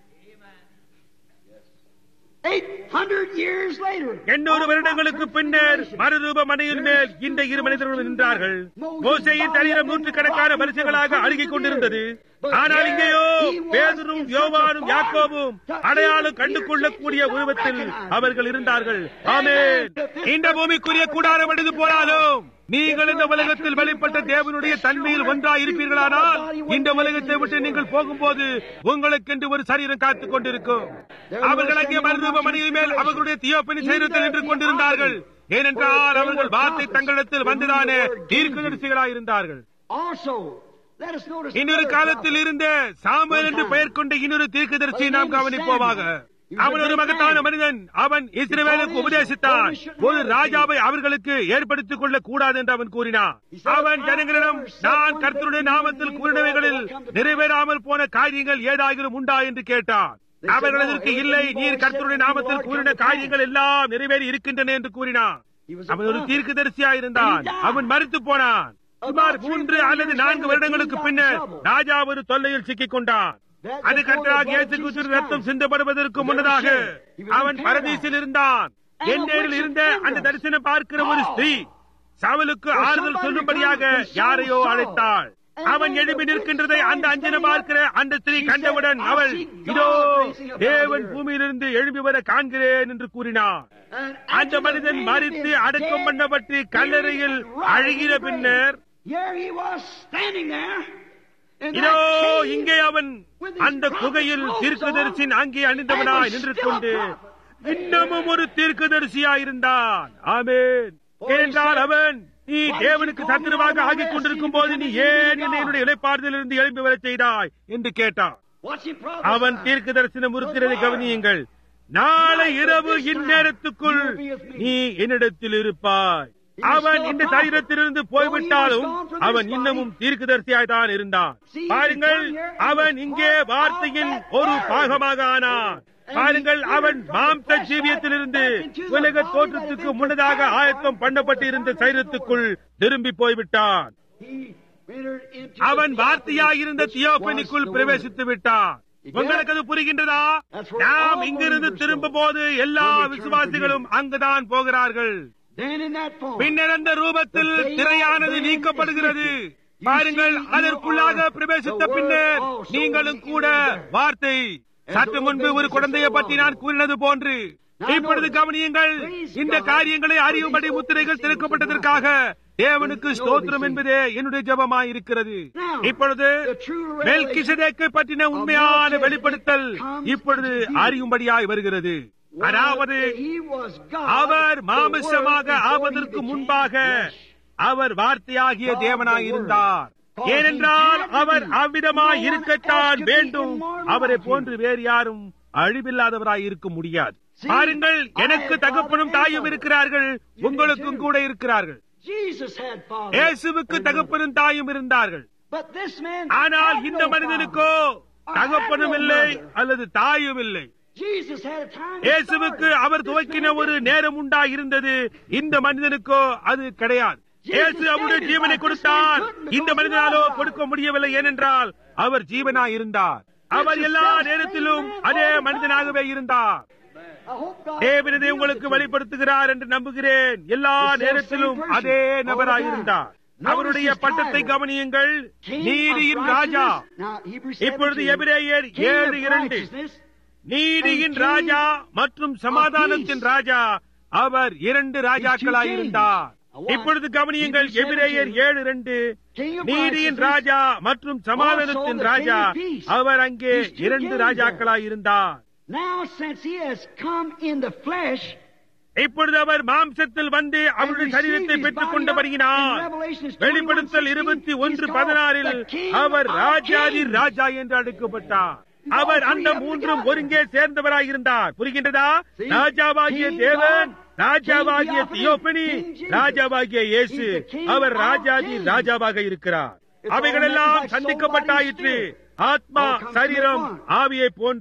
800 years later. எண்ணூறு வருடங்களுக்கு பின்னர் மறுரூப மனையின் மேல் இந்த இரு மனிதர்கள் நின்றார்கள் மோசையின் சரீரம் நூற்றுக்கணக்கான வருஷங்களாக அழுகிக் கொண்டிருந்தது ஆனால் இங்கேயோ பேதுரும் யோவானும் யாக்கோபும் அடையாளம் கண்டு கொள்ளக்கூடிய உருவத்தில் அவர்கள் இருந்தார்கள் ஆமென் இந்த பூமிக்குரிய கூடாரம் அடைந்து போனாலும் நீங்கள் இந்த உலகத்தில் வெளிப்பட்ட தேவனுடைய தன்மையில் ஒன்றாய் இருப்பீர்களானால் இந்த உலகத்தை விட்டு நீங்கள் போகும்போது உங்களுக்கென்று ஒரு சரீரம் காத்துக் கொண்டிருக்கும் அவர்கள் அங்கே மறுரூப மணியின் மேல் அவர்களுடைய தியோப்பனி சரீரத்தில் நின்று கொண்டிருந்தார்கள் ஏனென்றால் அவர்கள் வார்த்தை தங்களிடத்தில் வந்துதானே தீர்க்கதரிசிகளாய் இருந்தார்கள் Also, let us notice இன்னொரு another காலத்தில் இருந்த சாமுவேல் என்று பெயர் கொண்ட இன்னொரு தீர்க்கதரிசியை நாம் கவனிப்போமாக அவன் ஒரு மகத்தான மனிதன் அவன் இஸ்ரவேலுக்கு உபதேசித்தான் ஒரு ராஜாவை அவர்களுக்கு ஏற்படுத்திக் கொள்ள கூடாது என்று அவன் கூறினான் அவன் ஜனங்களிடம் நான் கர்த்தருடைய நாமத்தில் கூறினவைகளில் நிறைவேறாமல் போன காரியங்கள் ஏதாகிலும் உண்டா என்று கேட்டான் அவர்கள் அதற்கு இல்லை நீர் கர்த்தருடைய நாமத்தில் கூறின காரியங்கள் எல்லாம் நிறைவேறி இருக்கின்றன என்று கூறினான் அவன் ஒரு தீர்க்கதரிசியா இருந்தான் அவன் மறுத்து போனான் சுமார் மூன்று அல்லது நான்கு வருடங்களுக்கு பின்னர் ராஜா ஒரு தொல்லையில் சிக்கிக் கொண்டான் அது கர்த்தராக இயேசு கிறிஸ்து ரத்தம் சிந்தப்படுவதற்கு முன்னதாக அவன் பரதீசில் இருந்தான் எண்ணேரில் இருந்த அந்த தரிசனம் பார்க்கிற ஒரு ஸ்திரீ சவலுக்கு ஆறுதல் சொல்லும்படியாக யாரையோ அழைத்தாள் அவன் எழுப்பி நிற்கின்றதை அந்த அஞ்சனம் பார்க்கிற அந்த ஸ்திரீ கண்டவுடன் அவள் இதோ தேவன் பூமியிலிருந்து எழுப்பி வர காண்கிறேன் என்று கூறினார் அந்த மனிதன் மறித்து அடக்கம் பண்ணப்பட்டு கல்லறையில் அழுகிற பின்னர் Here he was standing there. in இதோ that cave இங்கே அவன் with his அந்த prophet's குகையில் robes தீர்க்கதரிசின் on, அங்கே அணிந்தவனாய் and was நின்று still a கொண்டு prophet. இன்னமும் ஒரு தீர்க்கதரிசியாயிருந்தான் ஆமென் ஏனென்றால் அவன் நீ தேவனுக்கு சத்துருவாக ஆகிக் கொண்டிருக்கும் போது நீ ஏன் என்னை என்னுடைய இலைப்பாறுதலிருந்து எழுப்பி வரச் செய்தாய் என்று கேட்டான் Watch him அவன் prophesy. தீர்க்க தரிசனம் உறுக்கிறது கவனியுங்கள் நாளை இரவு இந்நேரத்துக்குள் நீ என்னிடத்தில் இருப்பாய் அவன் இந்த சரீரத்திலிருந்து போய்விட்டாலும் அவன் இன்னமும் தீர்க்கதரிசியாய் தான் இருந்தான் பாருங்கள் அவன் இங்கே வார்த்தையின் ஒரு பாகமாக ஆனான் பாருங்கள் அவன் மாம்ச ஜீவியத்திலிருந்து உலக தோற்றத்துக்கு முன்னதாக ஆயத்தம் பண்ணப்பட்டு இருந்த சரீரத்துக்குள் திரும்பி போய்விட்டான் He entered into அவன் the வார்த்தையாயிருந்த தியோபனிக்குள் பிரவேசித்து விட்டான் உங்களுக்கு அது புரிகின்றதா நாம் இங்கிருந்து திரும்ப போது எல்லா விசுவாசிகளும் அங்குதான் போகிறார்கள் Then in that form, பின்னர் அந்த ரூபத்தில் திரையானது நீக்கப்படுகிறது பாருங்கள் அதற்குள்ளாக பிரவேசித்த பின்னர் நீங்களும் கூட வார்த்தை சற்று முன்பு ஒரு குழந்தையை பற்றி நான் கூறினது போன்று இப்பொழுது கவனியுங்கள் இந்த காரியங்களை அறியும்படி முத்திரைகள் திறக்கப்பட்டதற்காக தேவனுக்கு ஸ்தோத்திரம் என்பதே என்னுடைய ஜபமாய் இருக்கிறது இப்பொழுது மெல்கிசதேக்கை பற்றின உண்மையான வெளிப்படுத்தல் இப்பொழுது அறியும்படியாய் வருகிறது அதாவது he was God, our the மாமிசமாக Word, before he ஆவதற்கு became முன்பாக flesh. அவர் வார்த்தையாகிய தேவனாய் இருந்தார் ஏனென்றால் அவர் அவ்விதமாய் இருக்கத்தான் வேண்டும் அவரை போன்று வேறு யாரும் அழிவில்லாதவராய் இருக்க முடியாது பாருங்கள் எனக்கு தகப்பனும் தாயும் இருக்கிறார்கள் உங்களுக்கும் கூட இருக்கிறார்கள் Jesus had father. இயேசுவுக்கு and mother. தகப்பனும் தாயும் இருந்தார்கள் But this man ஆனால் had இந்த no மனிதனுக்கோ father. தகப்பனும் Had no இல்லை mother. அல்லது தாயும் இல்லை Jesus had a time to இயேசுவுக்கு start. அவர் This துவக்கின man ஒரு didn't. நேரம் உண்டா இருந்தது இந்த மனிதனுக்கோ அது கிடையாது இயேசு அவருடைய ஜீவனை கொடுத்தார் இந்த மனிதனாலோ கொடுக்க முடியவில்லை ஏனென்றால் அவர் ஜீவனாய் இருந்தார் அவர் எல்லா நேரத்திலும் அதே மனிதனாகவே இருந்தார் I hope God தேவனதை உங்களுக்கு வெளிப்படுத்துகிறார் என்று நம்புகிறேன் எல்லா நேரத்திலும் அதே நபராய் இருந்தார் அவருடைய பட்டத்தை கவனியுங்கள் King நீதியின் of Raja righteousness. Now, Hebrews இப்பொழுது 17, எபிரேயர் King of ஏழு இரண்டு righteousness, நீதியின் ராஜா மற்றும் சமாதானத்தின் ராஜா அவர் இரண்டு ராஜாக்களாய் இருந்தார் இப்பொழுது கவனியுங்கள் எபிரேயர் ஏழு இரண்டு நீதியின் ராஜா மற்றும் சமாதானத்தின் ராஜா அவர் அங்கே இரண்டு ராஜாக்களாய் இருந்தார் Now, since he has come in the flesh, இப்பொழுது அவர் மாம்சத்தில் வந்து அவருடைய சரீரத்தை பெற்றுக் கொண்டபடியினால் வெளிப்படுத்தல் இருபத்தி ஒன்று பதினாறில் அவர் ராஜாதி ராஜா என்று அழைக்கப்பட்டார் அவர் அந்த மூன்றும் ஒருங்கே சேர்ந்தவராய் இருந்தார் புரிகின்றதா ராஜாவாகிய தேவன் ராஜாவாகிய தியோபனி ராஜாவாகிய இயேசு அவர் ராஜாதி ராஜாவாக இருக்கிறார் அவைகளெல்லாம் சந்திக்கப்பட்டாயிற்று ஆத்மா சரீரம் ஆவியை போன்று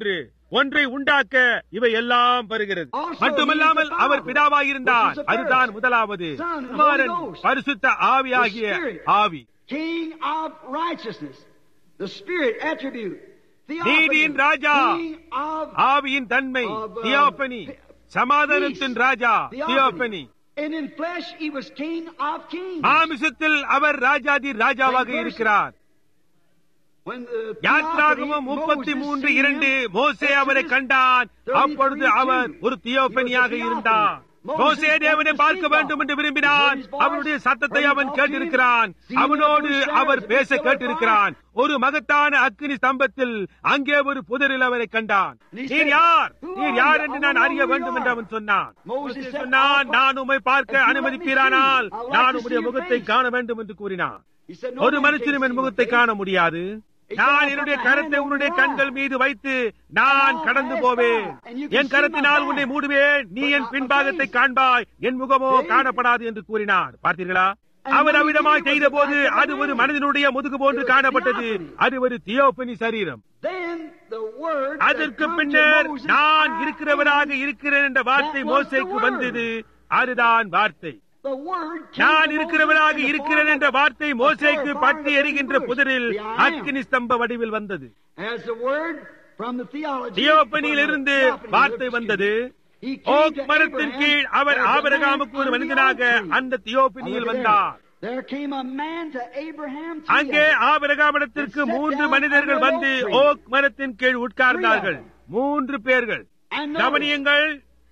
ஒன்றை உண்டாக்க இவை எல்லாம் வருகிறது Also, மட்டுமல்லாமல் he is the our Father, பிதாவாயிருந்தார் which is the அதுதான் first. முதலாவது Son, Holy குமாரன் Ghost, பரிசுத்த ஆவியாகிய the Spirit. ஆவி King of righteousness, the Spirit attribute. Theophany, நீதியின் ராஜா. King of ஆவியின் தன்மை Of, uh, தியோபனி சமாதானத்தின் peace. ராஜா Theophany. Theophany And in flesh, he was King of kings. மாமிசத்தில் அவர் ராஜாதி ராஜாவாக Like இருக்கிறார் When the யாத்ராகமம் Theophany, முப்பத்தி Moses மூன்று seen இரண்டு him, மோசே அவரை Exodus கண்டான் 33 அப்பொழுது அவர் ஒரு தியோபனியாக He was a இருந்தார் Theophany. மோசே Moses தேவனை wanted to பார்க்க see வேண்டும் God. என்று விரும்பினான் He heard his voice, அவருடைய சத்தத்தை heard his அவன் voice, கேட்டிருக்கிறான் seen him அவனோடு in the bush our there, பேச the pillar of கேட்டிருக்கிறான் ஒரு மகத்தான அக்கினி ஸ்தம்பத்தில் அங்கே ஒரு புதரில் அவரை கண்டான் And he நீர் said, யார் "Who நீர் are யார் you? என்று I நான் wanna அறிய know who வேண்டும் you என்று are." அவன் சொன்னான் Moses மோசே said, சொன்னான் "I'll- நான் உம்மை பார்க்க If you let me அனுமதிப்பீரானால் see you, I'd like நான் to உம்முடைய see your முகத்தை face." காண வேண்டும் என்று கூறினான் He said, "No ஒரு man can மனுஷனும் see என் my முகத்தை face." காண முடியாது நான் என்னுடைய கரத்தை உன்னுடைய கண்கள் மீது வைத்து நான் கடந்து போவேன் என் கரத்தினால் உன்னை மூடுவேன் நீ என் பின்பாகத்தை காண்பாய் என் முகமோ காணப்படாது என்று கூறினார் பார்த்தீர்களா அவர் அவ்விதமாய் செய்த போது அது ஒரு மனிதனுடைய முதுகு போன்று காணப்பட்டது அது ஒரு தியோபனி சரீரம் Then the word that அதற்கு come to பின்னர் Moses, நான் "I இருக்கிறவராக am." இருக்கிறேன் என்ற வார்த்தை That was the மோசேக்கு word. வந்தது அதுதான் வார்த்தை The word came நான் to இருக்கிறவராக Moses in the இருக்கிறேன் form என்ற of வார்த்தை மோசேக்கு fire பற்றி burning எரிகின்ற bush. புதரில் The I am. அக்கினி ஸ்தம்ப வடிவில் வந்தது As the word from the theology. தியோபனியில் from the இருந்து theophany, வார்த்தை excuse வந்தது me. He came oak to மரத்தின் Abraham கீழ் அவர் as a man ஆபரகாமுக்கு ஒரு under the மனிதனாக oak tree. அந்த தியோபனியில் Over வந்தார் there. There came a man to Abraham. அங்கே ஆபரகாமிடத்திற்கு மூன்று மனிதர்கள் வந்து ஓக் மரத்தின் கீழ் உட்கார்ந்தார்கள் மூன்று பேர்கள் கவனியுங்கள்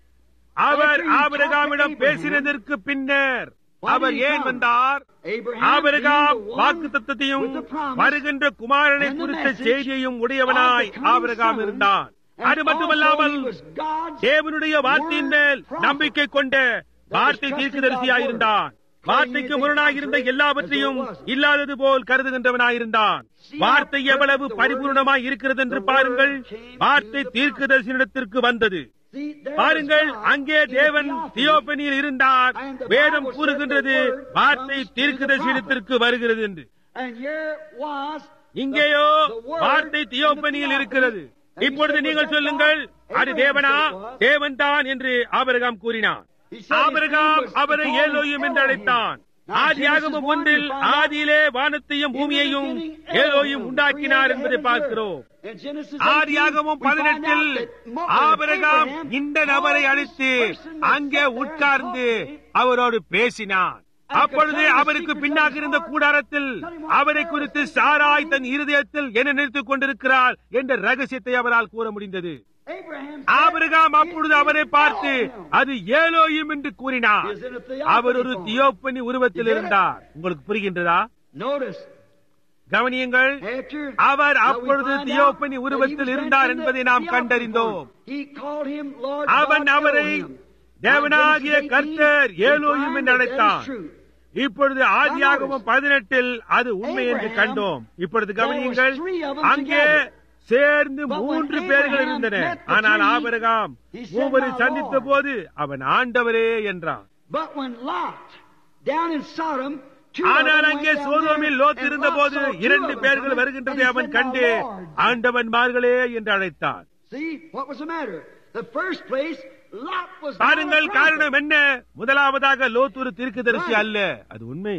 அவர் ஆபரகாமிடம் பேசினதற்கு பின்னர் அவர் ஏன் வந்தார் ஆபரகாம் வாக்கு தத்தத்தையும் வருகின்ற குமாரனை குறித்த செய்தியையும் உடையவனாய் ஆபரகாம் இருந்தான் அது மட்டுமல்லாமல் தேவனுடைய வார்த்தையின் மேல் நம்பிக்கை கொண்ட வார்த்தை தீர்க்கதரிசியாயிருந்தான் வார்த்தைக்கு முரணாயிருந்த எல்லாவற்றையும் இல்லாதது போல் கருதுகின்றவனாயிருந்தான் வார்த்தை எவ்வளவு பரிபூர்ணமாய் இருக்கிறது என்று பாருங்கள் வார்த்தை தீர்க்கதரிசனத்திற்கு வந்தது பாருங்கள் அங்கே தேவன் தியோபனியில் இருந்தார் வேதம் கூறுகின்றது வார்த்தை தீர்க்கதரிசனத்திற்கு வருகிறது என்று இங்கேயோ வார்த்தை தியோபனியில் இருக்கிறது இப்பொழுது நீங்கள் சொல்லுங்கள் அது தேவனா தேவன் தான் என்று ஆபரகாம் கூறினார் ஆபரகாம் அவரை ஏலோயும் என்று அழைத்தான் ஆதியாகமம் ஒன்றில் ஆதியிலே வானத்தையும் பூமியையும் ஏலோயும் உண்டாக்கினார் என்பதை பார்க்கிறோம் ஆதியாகமும் பதினெட்டில் ஆபரகாம் இந்த நபரை அழைத்து அங்கே உட்கார்ந்து அவரோடு பேசினார் அப்பொழுது அவருக்கு பின்னாக இருந்த கூடாரத்தில் அவரை குறித்து சாராய் தன் இருதயத்தில் என்ன நிறுத்திக் கொண்டிருக்கிறார் என்ற ரகசியத்தை அவரால் கூற முடிந்தது ஆபிரகாம் அப்பொழுது அவரை பார்த்து அது ஏலோயும் என்று கூறினார் அவர் ஒரு தியோப்பனி உருவத்தில் இருந்தார் உங்களுக்கு புரிகின்றதா கவனியுங்கள் அவர் அப்பொழுது தியோப்பனி உருவத்தில் இருந்தார் என்பதை நாம் கண்டறிந்தோம் அவன் அவரை தேவனாகிய கர்த்தர் ஏலோயும் என்று அழைத்தான் இப்பொழுது ஆதியாகமும் பதினெட்டில் அது உண்மை என்று கண்டோம் இப்பொழுது கவனியுங்கள் அங்கே சேர்ந்து மூன்று பேர்கள் இருந்தனர் ஆனால் ஆபரகாம் மூவரை சந்தித்த போது அவன் ஆண்டவரே என்றான் ஆனால் அங்கே சோதோமில் லோத் இருந்த போது இரண்டு பேர்கள் வருகின்றதை அவன் கண்டு ஆண்டவன்மார்களே என்று அழைத்தான் பாருங்கள் காரணம் என்ன முதலாவதாக லோத் ஒரு தீர்க்கதரிசி அல்ல அது உண்மை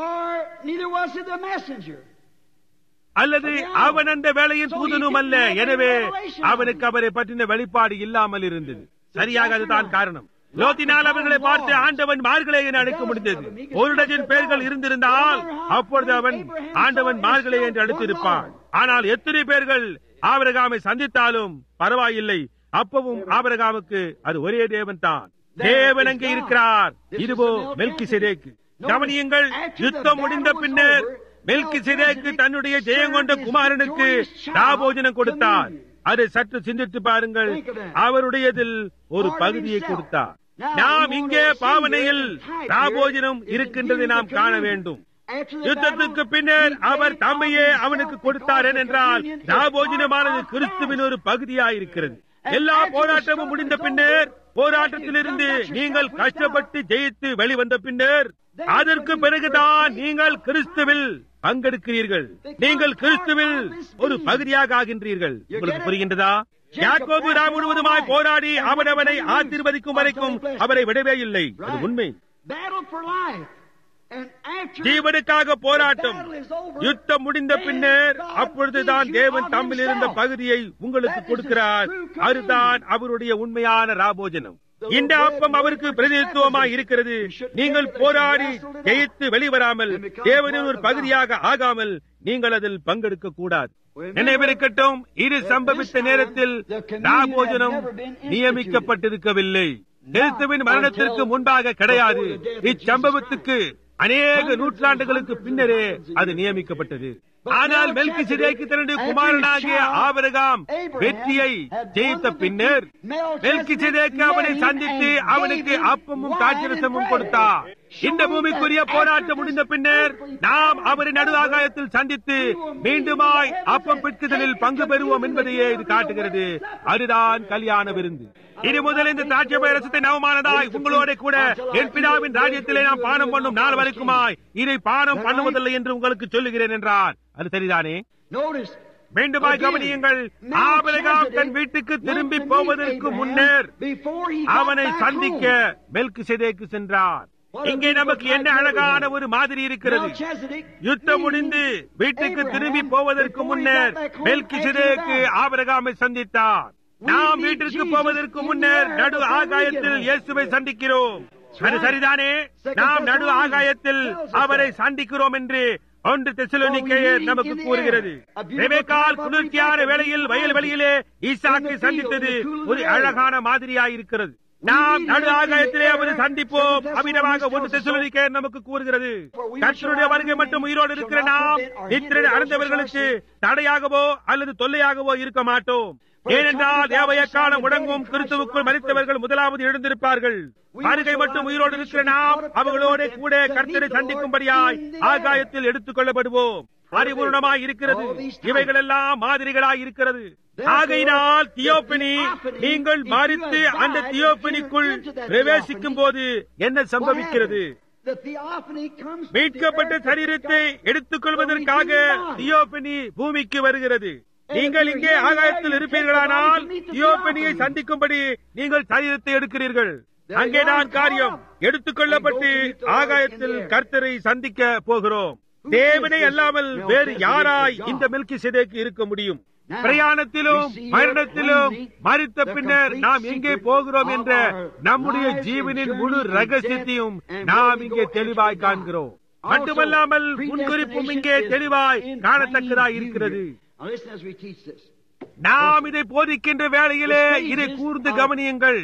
அல்லது அவன் அந்த வேலையின் தூதனும் அல்ல எனவே அவனுக்கு அவரை பற்றின வெளிப்பாடு இல்லாமல் இருந்தது சரியாக அதுதான் காரணம் லோத்தினால் அவர்களை பார்த்து ஆண்டவன் மார்களே என அழைக்க முடிந்தது ஒரு டஜன் பேர்கள் இருந்திருந்தால் அப்பொழுது அவன் ஆண்டவன் மார்களே என்று அழைத்திருப்பான் ஆனால் எத்தனை பேர்கள் ஆபரகாமை சந்தித்தாலும் பரவாயில்லை அப்பவும் ஆபரகாமுக்கு அது ஒரே தேவன் தான் தேவன் அங்கே இருக்கிறார் இதுவோ மெல்கி சிதேக்கு கவனியுங்கள் யுத்தம் முடிந்த பின்னர் மெல்கி சிதேக்கு தன்னுடைய ஜெயங்கொண்ட குமாரனுக்கு ராபோஜனம் கொடுத்தார் அதை சற்று சிந்தித்து பாருங்கள் அவருடையதில் ஒரு பகுதியை கொடுத்தார் நாம் இங்கே பாவனையில் ராபோஜனம் இருக்கின்றதை நாம் காண வேண்டும் யுத்தத்துக்கு பின்னர் அவர் தம்மையே அவனுக்கு கொடுத்தார் என்றால் ராபோஜனமானது கிறிஸ்துவின் ஒரு பகுதியாயிருக்கிறது எல்லா போராட்டமும் முடிந்த பின்னர் போராட்டத்திலிருந்து நீங்கள் கஷ்டப்பட்டு ஜெயித்து வெளிவந்த பின்னர் அதற்கு பிறகுதான் நீங்கள் கிறிஸ்துவில் பங்கெடுக்கிறீர்கள் நீங்கள் கிறிஸ்துவில் ஒரு பகுதியாக ஆகின்றீர்கள் உங்களுக்கு புரிகின்றதா யாக்கோபு ராம் முழுவதுமாய் போராடி அவனவனை ஆசீர்வதிக்கும் வரைக்கும் அவரை விடவே இல்லை அது உண்மை Battle for life. And after ஜீவனுக்காக போராட்டம் the battle is over, யுத்தம் முடிந்த பின்னர் அப்பொழுதுதான் தேவன் தம்மில் இருந்த பகுதியை உங்களுக்கு கொடுக்கிறார் அதுதான் அவருடைய உண்மையான ராபோஜனம் இந்த அப்பம் அவருக்கு பிரதிநிதித்துவமாய் இருக்கிறது நீங்கள் போராடி ஜெயித்து வெளிவராமல் தேவனின் ஒரு பகுதியாக ஆகாமல் நீங்கள் அதில் பங்கெடுக்க கூடாது நினைவிருக்கட்டும் இது சம்பவித்த நேரத்தில் ராபோஜனம் நியமிக்கப்பட்டிருக்கவில்லை கிறிஸ்துவின் மரணத்திற்கு முன்பாக கிடையாது இச்சம்பவத்துக்கு அநேக நூற்றாண்டுகளுக்கு பின்னரே அது நியமிக்கப்பட்டது ஆனால் மெல்கி சிதேக்கு தன்னுடைய குமாரனாகிய ஆபரகாம் வெற்றியை ஜெயித்த பின்னர் மெல்கி சிதேக்கு அவனை சந்தித்து அவனுக்கு அப்பமும் காட்சிரசமும் கொடுத்தார் இந்த பூமிக்குரிய போராட்டம் முடிந்த பின்னர் நாம் அவரை நடு ஆகாயத்தில் சந்தித்து மீண்டுமாய் அப்பம் பிற்குதலில் பங்கு பெறுவோம் என்பதையே இது காட்டுகிறது அதுதான் கல்யாண விருந்து இது முதல் இந்த திராட்சை ரசத்தை நவமானதாய் உங்களோட கூட என் பிதாவின் ராஜ்யத்திலே நாம் பானம் பண்ணும் நாள் வரைக்குமாய் இதை பானம் பண்ணுவதில்லை என்று உங்களுக்கு சொல்லுகிறேன் என்றார் அது சரிதானே Notice, மீண்டுமாய் கவனியுங்கள் ஆபிரகாம் தன் வீட்டுக்கு திரும்பி போவதற்கு முன்னர் before he got அவனை back சந்திக்க home, மெல்கு செதேக்கு சென்றார் இங்கே நமக்கு என்ன அழகான ஒரு மாதிரி இருக்கிறது Melchizedek, யுத்தம் முடிந்து வீட்டுக்கு திரும்பி போவதற்கு முன்னர் மெல்கி சிதேக்கு ஆபிரகாமை சந்தித்தார் நாம் வீட்டிற்கு போவதற்கு முன்னர் நடு ஆகாயத்தில் இயேசுவை சந்திக்கிறோம் அது சரிதானே நாம் நடு ஆகாயத்தில் அவரை சந்திக்கிறோம் என்று ஒன்று தெசலோனிக்கேயர் நமக்கு கூறுகிறது ரெபேக்கால் குளிர்ச்சியான வேளையில் வயல் வெளியிலே ஈசாக்கை சந்தித்தது ஒரு அழகான மாதிரியாயிருக்கிறது நாம் நடு ஆகாயத்திலே அவரை சந்திப்போம் அமிதமாக ஒன்று தெசலோனிக்கேயர் நமக்கு கூறுகிறது கர்த்தருடைய வருகை மட்டும் உயிரோடு இருக்கிற நாம் நித்திரை அடைந்தவர்களுக்கு தடையாகவோ அல்லது தொல்லையாகவோ இருக்க மாட்டோம் ஏனென்றால் தேவையக்கான முடங்கும் கிறிஸ்துவுக்குள் மறித்தவர்கள் முதலாவது எழுந்திருப்பார்கள் வருகை மட்டும் உயிரோடு இருக்கிற நாம் அவர்களோட கூட கர்த்தரை சந்திக்கும்படியாய் ஆகாயத்தில் எடுத்துக் கொள்ளப்படுவோம் அறிவுரணமாய் இருக்கிறது இவைகள் எல்லாம் மாதிரிகளாய் இருக்கிறது ஆகையினால் தியோப்பினி நீங்கள் மறித்து அந்த தியோப்பினிக்குள் பிரவேசிக்கும் போது என்ன சம்பவிக்கிறது the theophany comes to மீட்கப்பட்ட the earth. சரீரத்தை எடுத்துக் கொள்வதற்காக தியோப்பினி பூமிக்கு வருகிறது நீங்கள் இங்கே ஆகாயத்தில் இருப்பீர்களானால் தியோப்பினியை சந்திக்கும்படி நீங்கள் சரீரத்தை எடுக்கிறீர்கள் அங்கேதான் காரியம் எடுத்துக் கொள்ளப்பட்டு ஆகாயத்தில் கர்த்தரை சந்திக்க போகிறோம் தேவனை அல்லாமல் வேறு யாராய் இந்த மில்கி சிதைக்கு இருக்க முடியும் பிரயாணத்திலும் மரணத்திலும் மறித்த பின்னர் நாம் எங்கே போகிறோம் என்ற நம்முடைய ஜீவனின் முழு ரகசியத்தையும் நாம் இங்கே தெளிவாய் காண்கிறோம் மட்டுமல்லாமல் முன்குறிப்பும் இங்கே தெளிவாய் காணத்தக்கதாய் இருக்கிறது Now listen as we teach this. நாம் இதை போதிக்கின்ற வேளையிலே இதை கூர்ந்து கவனியுங்கள்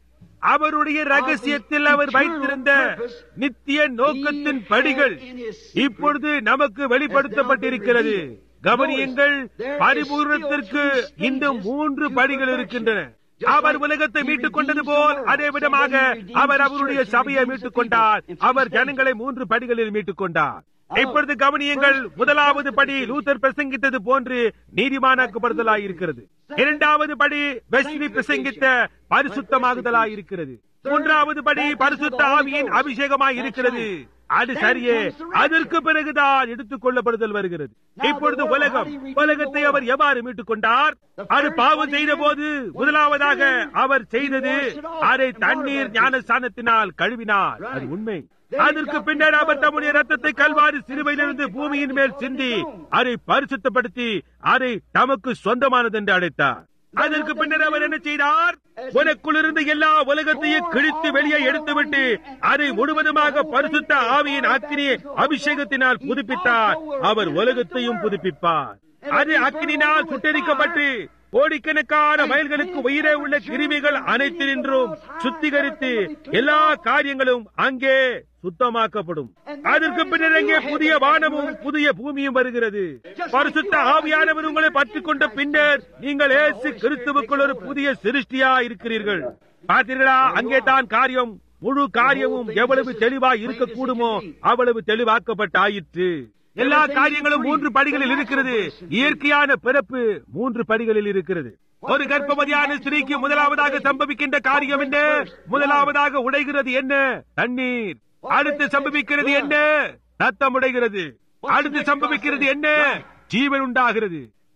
அவருடைய ரகசியத்தில் அவர் வைத்திருந்த நித்திய நோக்கத்தின் படிகள் இப்பொழுது நமக்கு வெளிப்படுத்தப்பட்டிருக்கிறது கவனியுங்கள் பரிபூர்ணத்திற்கு இந்த மூன்று படிகள் இருக்கின்றன அவர் உலகத்தை மீட்டுக் கொண்டது போல் அதே விதமாக அவர் அவருடைய சபையை மீட்டுக் கொண்டார் அவர் ஜனங்களை மூன்று படிகளில் மீட்டுக் கொண்டார் இப்பொழுது கவனியுங்கள் முதலாவது படி லூத்தர் பிரசங்கித்தது போன்று நீதிமானாக்கப்படுதலாய் இருக்கிறது இரண்டாவது படி வெஸ்லி பிரசங்கித்த பரிசுத்தமாகுதலாய் இருக்கிறது மூன்றாவது படி பரிசுத்த ஆவியின் அபிஷேகமாய் இருக்கிறது அது சரியே அதற்கு பிறகுதான் எடுத்துக் கொள்ளப்படுதல் வருகிறது இப்பொழுது உலகம் உலகத்தை அவர் எவ்வாறு மீட்டுக் கொண்டார் அது பாவம் செய்த போது முதலாவதாக அவர் செய்தது அதை தண்ணீர் ஞானஸ்தானத்தினால் கழுவினார் அது உண்மை அதற்கு பின்னர் அவர் தம்முடைய ரத்தத்தை கல்வாரி சிறுவையிலிருந்து பூமியின் மேல் சிந்தி அதை பரிசுத்தப்படுத்தி அதை தமக்கு சொந்தமானது என்று அழைத்தார் அதற்கு பின்னர் அவர் என்ன செய்தார் உனக்குள் இருந்து எல்லா உலகத்தையும் கிழித்து வெளியே எடுத்துவிட்டு அதை முழுவதுமாக பரிசுத்த ஆவியின் அக்கினியை அபிஷேகத்தினால் புதுப்பித்தார் அவர் உலகத்தையும் புதுப்பிப்பார் அது அக்கினினால் சுட்டரிக்கப்பட்டு கோடிக்கணக்கான மைல்களுக்கு உயிரே உள்ள கிருமிகள் அனைத்தினின்றும் சுத்திகரித்து எல்லா காரியங்களும் அங்கே சுத்தமாக்கப்படும் அதற்கு பின்னர் அங்கே புதிய வானமும் புதிய பூமியும் வருகிறது பரிசுத்த ஆவியானவர் உங்களை பற்றிக் கொண்ட பின்னர் நீங்கள் ஏசு கிறிஸ்துவுக்குள் ஒரு புதிய சிருஷ்டியா இருக்கிறீர்கள் பார்த்தீர்களா அங்கே தான் காரியம் முழு காரியமும் எவ்வளவு தெளிவாய் இருக்கக்கூடுமோ அவ்வளவு தெளிவாக்கப்பட்டாயிற்று எல்லா காரியங்களும் மூன்று படிகளில் இருக்கிறது இயற்கையான பிறப்பு மூன்று படிகளில் இருக்கிறது ஒரு கர்ப்பவதியான ஸ்திரீக்கு முதலாவதாக சம்பவிக்கின்ற காரியம் என்ன முதலாவதாக உடைகிறது என்ன தண்ணீர் அடுத்து சம்பவிக்கிறது என்ன ரத்தம் உடைகிறது அடுத்து சம்பவிக்கிறது என்ன ஜீவன் உண்டாகிறது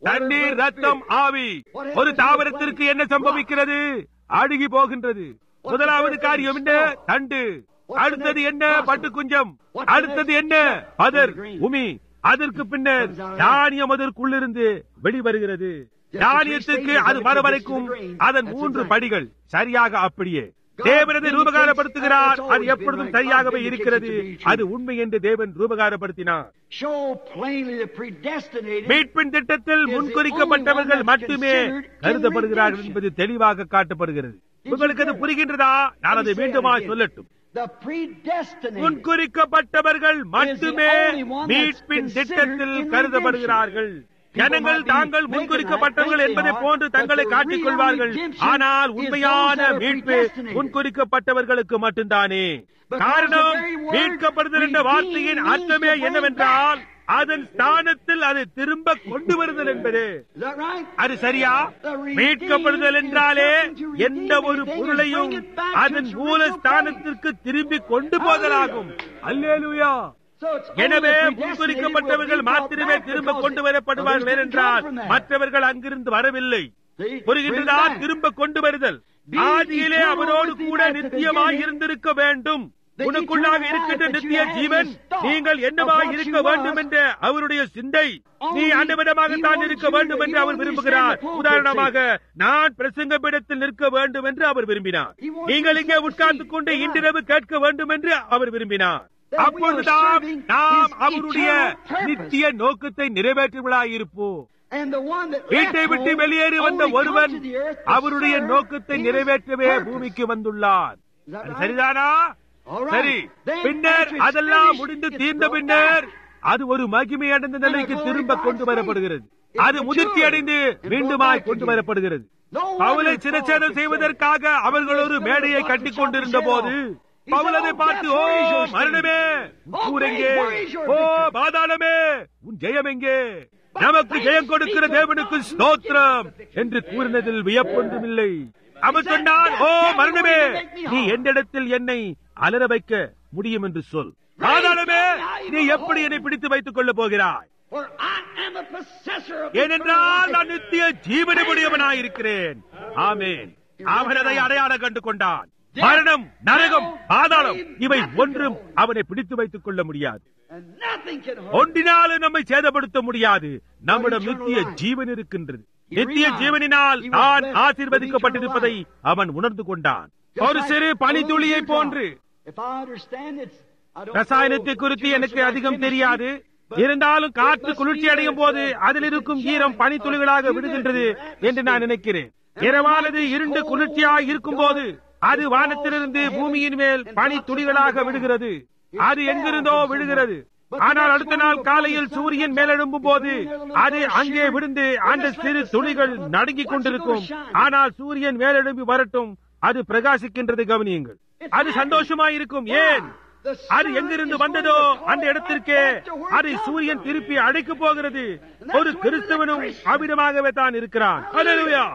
தண்ணீர் ரத்தம் ஆவி ஒரு தாவரத்திற்கு என்ன சம்பவிக்கிறது அழுகி போகின்றது முதலாவது காரியம் என்ன தண்டு அடுத்தது என்ன பட்டு குஞ்சம் அடுத்தது என்ன பதர் உமி அதற்கு பின்னர் தானியம் அதற்குள்ளிருந்து வெளிவருகிறது தானியத்துக்கு அது வர வரைக்கும் அதன் மூன்று படிகள் சரியாக அப்படியே தேவனது ரூபகாரப்படுத்துகிறார் அது எப்பொழுதும் சரியாகவே இருக்கிறது அது உண்மை என்று தேவன் ரூபகாரப்படுத்தினார் Show plainly the predestinated மீட்பின் திட்டத்தில் முன்குறிக்கப்பட்டவர்கள் மட்டுமே கருதப்படுகிறார்கள் என்பது தெளிவாக காட்டப்படுகிறது உங்களுக்கு அது புரிகின்றதா நான் அதை மீண்டுமா சொல்லட்டும் the predestinated முன்குறிக்கப்பட்டவர்கள் மட்டுமே மீட்பின் திட்டத்தில் கருதப்படுகிறார்கள் ஜனங்கள் தாங்கள் முன்குறிக்கப்பட்டவர்கள் என்பதை போன்று தங்களை காட்டிக் கொள்வார்கள் ஆனால் உண்மையான மீட்பு முன்குறிக்கப்பட்டவர்களுக்கு மட்டும்தானே காரணம் மீட்கப்படுதல் என்ற வார்த்தையின் அர்த்தமே என்னவென்றால் அதன் ஸ்தானத்தில் அதை திரும்ப கொண்டு வருதல் என்பது Is that right? அது சரியா மீட்கப்படுதல் என்றாலே எந்த ஒரு பொருளையும் அதன் மூல ஸ்தானத்திற்கு திரும்பி கொண்டு போதலாகும் அல்லேலூயா So it's only எனவே the predestinated முன்குறிக்கப்பட்டவர்கள் will be brought மாத்திரமே back திரும்ப because கொண்டு they- வரப்படுவார்கள் others didn't ஏனென்றால் come from there. மற்றவர்கள் அங்கிருந்து வரவில்லை See? புரிகின்றதா Bring it back. திரும்ப கொண்டு வருதல் Be ஆதியிலே eternal அவரோடு with thee கூட at the நித்தியமாய் beginning. இருந்திருக்க வேண்டும் The உனக்குள்ளாக eternal இருக்கின்ற life that நித்திய you had Jeevan in the thought நீங்கள் of என்னவாய் what இருக்க you வேண்டும் was. என்ற அவருடைய சிந்தை நீ Only அண்டவிடமாகத்தான் he இருக்க wants you வேண்டும் to- என்று he our wants you to விரும்புகிறார் stand in the உதாரணமாக நான் பிரசங்க பீடத்தில் நிற்க வேண்டும் என்று அவர் விரும்பினார் He wants நீங்கள் you to இங்கே sit உட்கார்ந்து கொண்டு in the இன்றிரவு கேட்க வேண்டும் என்று அவர் விரும்பினார் That we are அப்பொழுதுதான் serving நாம் his அவருடைய eternal purpose. நித்திய நோக்கத்தை நிறைவேற்றுவதாயிருப்போம் And the one that வீட்டை left விட்டு home வெளியேறி வந்த only come ஒருவன் to the earth to அவருடைய serve நோக்கத்தை his நிறைவேற்றவே purpose. பூமிக்கு வந்துள்ளார் Is that அது right? சரிதானா All right. சரி Then பின்னர் after it's அதெல்லாம் finished, முடிந்து it's தீர்ந்த brought பின்னர் back. அது ஒரு மகிமை அடைந்த நிலைக்கு glory திரும்ப God's கொண்டு way. வரப்படுகிறது It's அது முதிர்ச்சி matured அடைந்து and brought மீண்டுமாய் back கொண்டு again. வரப்படுகிறது No பவுலை wonder சிரச்சேதம் Paul could செய்வதற்காக அவர்கள் ஒரு He மேடையை was கட்டிக் about to கொண்டிருந்த chop போது his head off. He Pavul said, அதை "Oh, பார்த்து death, O where is your sting? மரணமே உன் Oh, கூர் எங்கே where is your O victory?" பாதாளமே உன் ஜெயம் எங்கே நமக்கு ஜெயம் கொடுக்கிற தேவனுக்கு ஸ்தோத்திரம் என்று கூறினதில் வியப்பொன்றும் இல்லை அவர் சொன்னார் ஓ மரணமே நீ எந்த இடத்தில் என்னை அலற வைக்க முடியும் என்று சொல் பாதாளமே நீ எப்படி என்னை பிடித்து வைத்துக் கொள்ளப் போகிறாய் For I am a possessor of ஏனென்றால் eternal நான் life. நித்திய ஜீவனமுடையவனாயிருக்கிறேன் ஆமேன் அவன் அதை அடையாளம் கண்டு கொண்டான் மரணம் நரகம் பாதாளம் இவை ஒன்றும் அவனை பிடித்து வைத்துக் கொள்ள முடியாது And nothing can hold ஒன்றினாலும் நம்மை சேதப்படுத்த முடியாது நம்மிடம் நித்திய ஜீவன் இருக்கின்றது நித்திய ஜீவனினால் தான் ஆசீர்வதிக்கப்பட்டிருப்பதை அவன் உணர்ந்து கொண்டான் ஒரு சிறு பனித்துளியை போன்று If I understand it's I don't ரசாயனத்தை know குறித்து too much எனக்கு about அதிகம் chemistry, தெரியாது but இருந்தாலும் it காற்று must குளிர்ச்சி be அடையும் that, போது uh, அதில் இருக்கும் the ஈரம் jelly பனித்துளிகளாக of விடுகின்றது humidity என்று நான் நினைக்கிறேன் இரவானது இருண்டு குளிர்ச்சியாய் இருக்கும் போது அது வானத்திலிருந்து பூமியின் மேல் பனி துளிகளாக விடுகிறது அது எங்கிருந்தோ விழுகிறது ஆனால் அடுத்த நாள் காலையில் சூரியன் மேலெழும்பும் போது அது அங்கே விழுந்து அந்த சிறு துளிகள் நடுங்கிக் கொண்டிருக்கும் ஆனால் சூரியன் மேலெழும்பி வரட்டும் அது பிரகாசிக்கின்றது கவனியுங்கள் அது சந்தோஷமாயிருக்கும் ஏன் அது எங்கிருந்து வந்ததோ அந்த இடத்திற்கே அதை சூரியன் திருப்பி அடைக்கப் போகிறது ஒரு கிறிஸ்தவனும் அவ்விதமாகவே தான் இருக்கிறான் அல்லேலூயா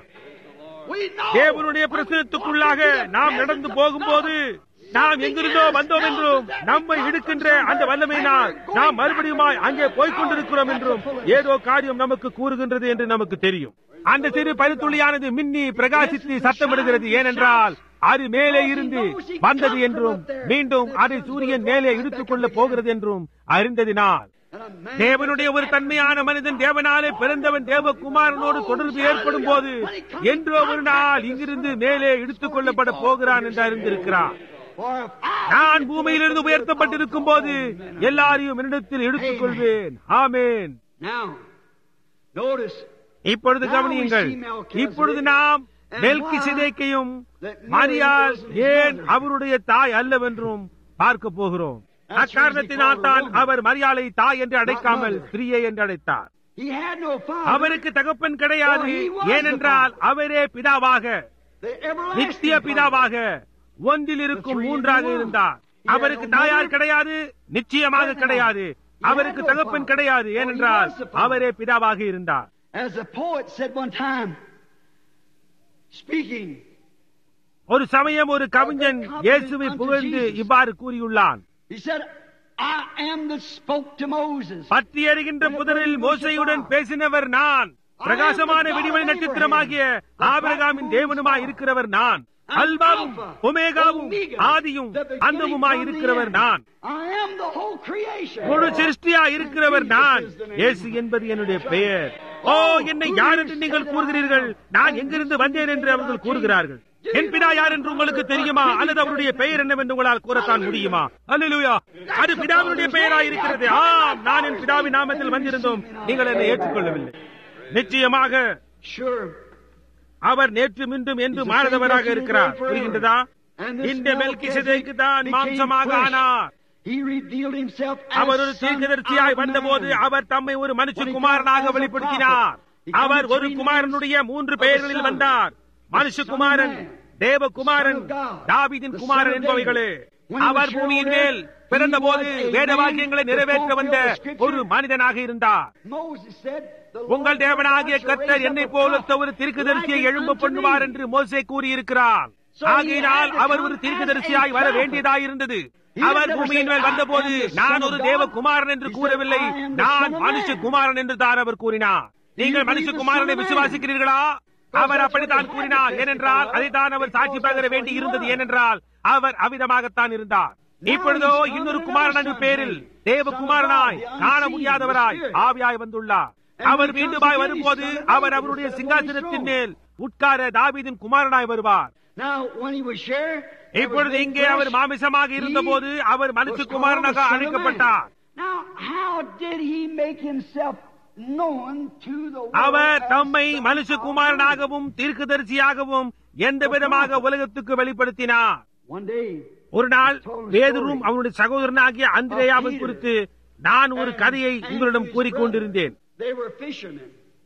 We know தேவனுடைய பிரசனத்துக்குள்ளாக நாம் நடந்து போகும்போது நாம் எங்கிருந்தோ வந்தோம் என்றும் நம்மை இழுக்கின்ற அந்த வல்லமையினால் நாம் மறுபடியுமாய் அங்கே போய்க் கொண்டிருக்கிறோம் என்றும் ஏதோ காரியம் நமக்கு கூறுகின்றது என்று நமக்கு தெரியும் அந்த சிறு பனித்துளியானது மின்னி பிரகாசித்து சத்தமிடுகிறது ஏனென்றால் அது மேலே இருந்து வந்தது என்றும் மீண்டும் அதை சூரியன் மேலே இழுத்துக் கொள்ள போகிறது என்றும் அறிந்ததினால் and a man தேவனுடைய ஒரு தன்மையான மனிதன் தேவனாலே பிறந்தவன் தேவகுமாரனோடு தொடர்பு ஏற்படும் போது என்றோ ஒரு நாள் இங்கிருந்து மேலே இழுத்துக் கொள்ளப்பட போகிறான் என்று அறிந்திருக்கிறான் for if I நான் பூமியிலிருந்து உயர்த்தப்பட்டிருக்கும் போது எல்லாரையும் என்னிடத்தில் எடுத்துக் கொள்வேன் ஆமேன் now notice இப்பொழுது கவனியுங்கள் இப்பொழுது நாம் மெல்கி சிதைக்கையும் மரியாள் ஏன் அவருடைய தாய் அல்லவென்றும் பார்க்க போகிறோம் அக்காரணத்தினால் தான் அவர் மரியாளை தாய் என்று அழைக்காமல் ஸ்திரீயை என்று அழைத்தார் he had no father அவருக்கு தகப்பன் கிடையாது ஏனென்றால் அவரே பிதாவாக the everlasting நித்திய father. பிதாவாக ஒன்றில் இருக்கும் மூன்றாக இருந்தார் அவருக்கு தாயார் கிடையாது நிச்சயமாக கிடையாது அவருக்கு தகப்பன் கிடையாது ஏனென்றால் அவரே பிதாவாக இருந்தார் as a poet said one time speaking ஒரு சமயம் ஒரு கவிஞன் இயேசுவை புகழ்ந்து இவ்வாறு கூறியுள்ளான் he said I am that spoke to Moses பற்றி எறிகின்ற புதரில் மோசையுடன் பேசினவர் நான் பிரகாசமான விடிவெளி நட்சத்திரமாகிய ஆபிரகாமின் தேவனுமாய் இருக்கிறவர் நான் அல்பாவும் ஒமேகாவும் ஆதியும் அந்தமுமாய் இருக்கிறவர் நான் I am the whole creation. முழு சிருஷ்டியா இருக்கிறவர் நான் இயேசு என்பது என்னுடைய பெயர் ஓ என்னை யார் என்று நீங்கள் கூறுகிறீர்கள் நான் எங்கிருந்து வந்தேன் என்று அவர்கள் கூறுகிறார்கள் என் பிதா யார் என்று உங்களுக்கு தெரியுமா அல்லது அவருடைய பெயர் என்னவென்று உங்களால் கூறத்தான் முடியுமா அல்லேலூயா அது பிதாவினுடைய பெயராய் இருக்கிறது ஆம் நான் என் பிதாவின் நாமத்தில் வந்திருந்தோம் நீங்கள் என்னை ஏற்றுக்கொள்ளவில்லை நிச்சயமாக Sure. அவர் நேற்று மீண்டும் என்று மாறதவராக இருக்கிறார் புரிகின்றதா இந்த மெல்கிசதேக்கு தான் மாம்சமாக ஆனார் He revealed himself as அவர் ஒரு son தீர்க்கதரிசியாய் of வந்தபோது man. அவர் தம்மை ஒரு மனுஷகுமாரனாக வெளிப்படுத்தினார் அவர் ஒரு குமாரனுடைய மூன்று பெயர்களில் வந்தார் மனுஷகுமாரன் தேவகுமாரன் தாவீதின் குமாரன் என்பவைகளே அவர் பூமியின் மேல் பிறந்தபோது வேத வாக்கியங்களை நிறைவேற்ற வந்த ஒரு மனிதனாக இருந்தார் Moses said, "The உங்கள் Lord தேவனாகிய God shall கர்த்தர் raise என்னை up a போலத்த prophet ஒரு தீர்க்கதரிசியை like எழும்ப unto பண்ணுவார் me." என்று மோசே கூறியிருக்கிறார் ஆகையினால் அவர் ஒரு தீர்க்கதரிசியாய் வர வேண்டியதாயிருந்தது அவர் பூமியின் மேல் வந்தபோது நான் ஒரு தேவகுமாரன் என்று கூறவில்லை நான் மனுஷகுமாரன் என்று தான் அவர் கூறினார் நீங்கள் மனுஷகுமாரனை விசுவாசிக்கிறீர்களா அவர் அப்படித்தான் கூறினார் ஏனென்றால் அதைத்தான் அவர் சாட்சி பகர வேண்டி இருந்தது ஏனென்றால் அவர் அவிதமாகத்தான் இருந்தார் இப்பொழுதோ இன்னொரு குமாரன் என்ற பேரில் தேவகுமாரனாய் காண முடியாதவராய் ஆவியாய் வந்துள்ளார் அவர் மீண்டுமாய் வரும்போது அவர் அவருடைய சிங்காசனத்தின் மேல் உட்கார தாவீதின் குமாரனாய் வருவார் Now, when he was here, இப்பொழுது இங்கே அவர் மாமிசமாக இருந்தபோது அவர் மனுஷகுமாரனாக அழைக்கப்பட்டார் Now, how did he make himself known to the world our as தம்மை the மனுஷகுமாரனாகவும் தீர்க்கதரிசியாகவும் எந்த விதமாக உலகத்துக்கு வெளிப்படுத்தினார் One day, ஒரு நாள் வேதரும் அவனுடைய சகோதரனாகிய அந்திரேயாவை குறித்து நான் ஒரு கதையை உங்களிடம் கூறிக்கொண்டிருந்தேன் they were fishermen.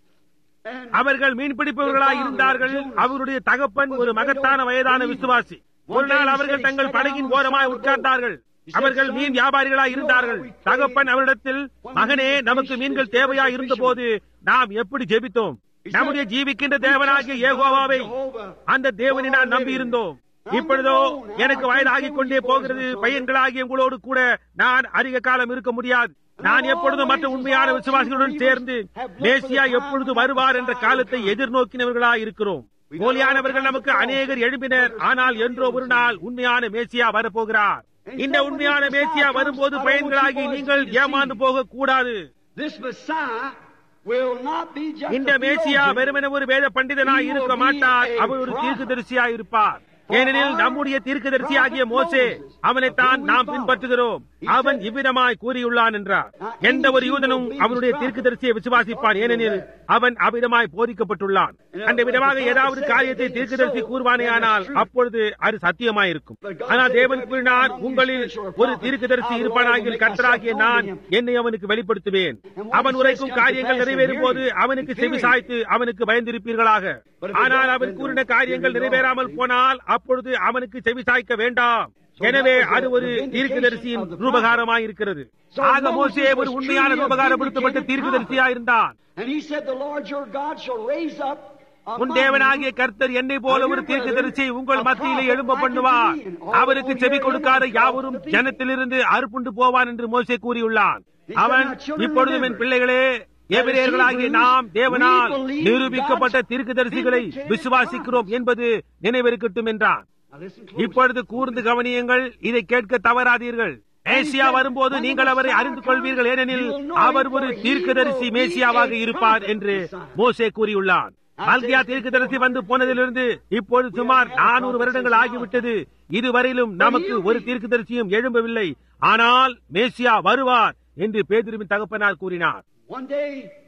And அவர்கள் மீன்பிடிப்பவர்களாய் இருந்தார்கள் அவருடைய தகப்பன் ஒரு மகத்தான வயதான விசுவாசி ஒரு நாள் அவர்கள் தங்கள் படகின் ஓரமாய் உட்கார்ந்தார்கள் அவர்கள் மீன் வியாபாரிகளாய் இருந்தார்கள் தகப்பன் அவரிடத்தில் மகனே நமக்கு மீன்கள் தேவையா இருந்தபோது நாம் எப்படி ஜெபித்தோம் நம்முடைய ஜீவிக்கின்ற தேவனாகிய ஏகோவாவை அந்த தேவனை நான் நம்பி இருந்தோம் இப்பொழுதோ எனக்கு வயதாகிக் கொண்டே போகிறது பையன்களாகிய உங்களோடு கூட நான் அதிக காலம் இருக்க முடியாது நான் எப்பொழுதும் மற்ற உண்மையான விசுவாசிகளுடன் சேர்ந்து மேசியா எப்பொழுது வருவார் என்ற காலத்தை எதிர்நோக்கினவர்களாய் இருக்கிறோம் போலியானவர்கள் நமக்கு அநேகர் எழுப்பினர் ஆனால் என்றோ ஒரு நாள் உண்மையான மேசியா வரப்போகிறார் இந்த உண்மையான மேசியா வரும்போது பயன்களாகி நீங்கள் ஏமாந்து போக கூடாது this Messiah will not be just இந்த a மேசியா theologian. வெறுமன ஒரு வேத பண்டிதனாய் இருக்க மாட்டார் அவர் ஒரு தீர்க்கதரிசியாய் இருப்பார் ஏனெனில் நம்முடைய தீர்க்கதரிசியாகிய மோசே அவனைத்தான் நாம் பின்பற்றுகிறோம் அவன் இவ்விதமாய் கூறியுள்ளான் என்றார் எந்த ஒரு யூதனும் அவனுடைய தீர்க்கதரிசியை விசுவாசிப்பான் ஏனெனில் அவன் அவ்விதமாய் போதிக்கப்பட்டுள்ளான் அந்த விதமாக ஏதாவது காரியத்தை தீர்க்கதரிசி கூறுவானே ஆனால் அப்பொழுது அது சத்தியமாயிருக்கும் ஆனால் தேவன் கூறினார் உங்களில் ஒரு தீர்க்கதரிசி இருப்பானாகிய கர்த்தராகிய நான் என்னை அவனுக்கு வெளிப்படுத்துவேன் அவன் உரைக்கும் காரியங்கள் நிறைவேறும் போது அவனுக்கு செவி சாய்த்து அவனுக்கு பயந்திருப்பீர்களாக ஆனால் அவன் கூறின காரியங்கள் நிறைவேறாமல் போனால் அப்பொழுது அவனுக்கு செவி சாய்க்க வேண்டாம் எனவே அது ஒரு தீர்க்கதரிசியின் ரூபகாரமாய் இருக்கிறது ஆக மோசே ஒரு உண்மையான ரூபகாரப்படுத்தப்பட்ட தீர்க்கதரிசியா இருந்தான் And he said, The Lord your God shall raise up உன் தேவனாகிய கர்த்தர் என்னை போல ஒரு தீர்க்கதரிசியை உங்கள் மத்தியிலே எழும்ப பண்ணுவார் அவருக்கு செவி கொடுக்காத யாவரும் ஜனத்திலிருந்து அறுப்புண்டு போவான் என்று மோசே கூறியுள்ளான் அவன் இப்பொழுதும் என் பிள்ளைகளே எபிரேயர்களாகிய நாம் தேவனால் நிரூபிக்கப்பட்ட தீர்க்கதரிசிகளை விசுவாசிக்கிறோம் என்பது நினைவிருக்கட்டும் என்றான் Now listen close. இப்பொழுது கூர்ந்து கவனியுங்கள் இதை கேட்க தவறாதீர்கள் மேசியா வரும்போது நீங்கள் அவரை அறிந்து கொள்வீர்கள் ஏனெனில் அவர் ஒரு தீர்க்கதரிசி மேசியாவாக இருப்பார் என்று மோசே கூறியுள்ளான் மல்கியா தீர்க்கதரிசி வந்து போனதிலிருந்து இப்போது சுமார் நானூறு வருடங்கள் ஆகிவிட்டது இதுவரையிலும் நமக்கு ஒரு தீர்க்கதரிசியும் எழும்பவில்லை ஆனால் மேசியா வருவார் என்று பேதுருவின் தகப்பனார் கூறினார் One day,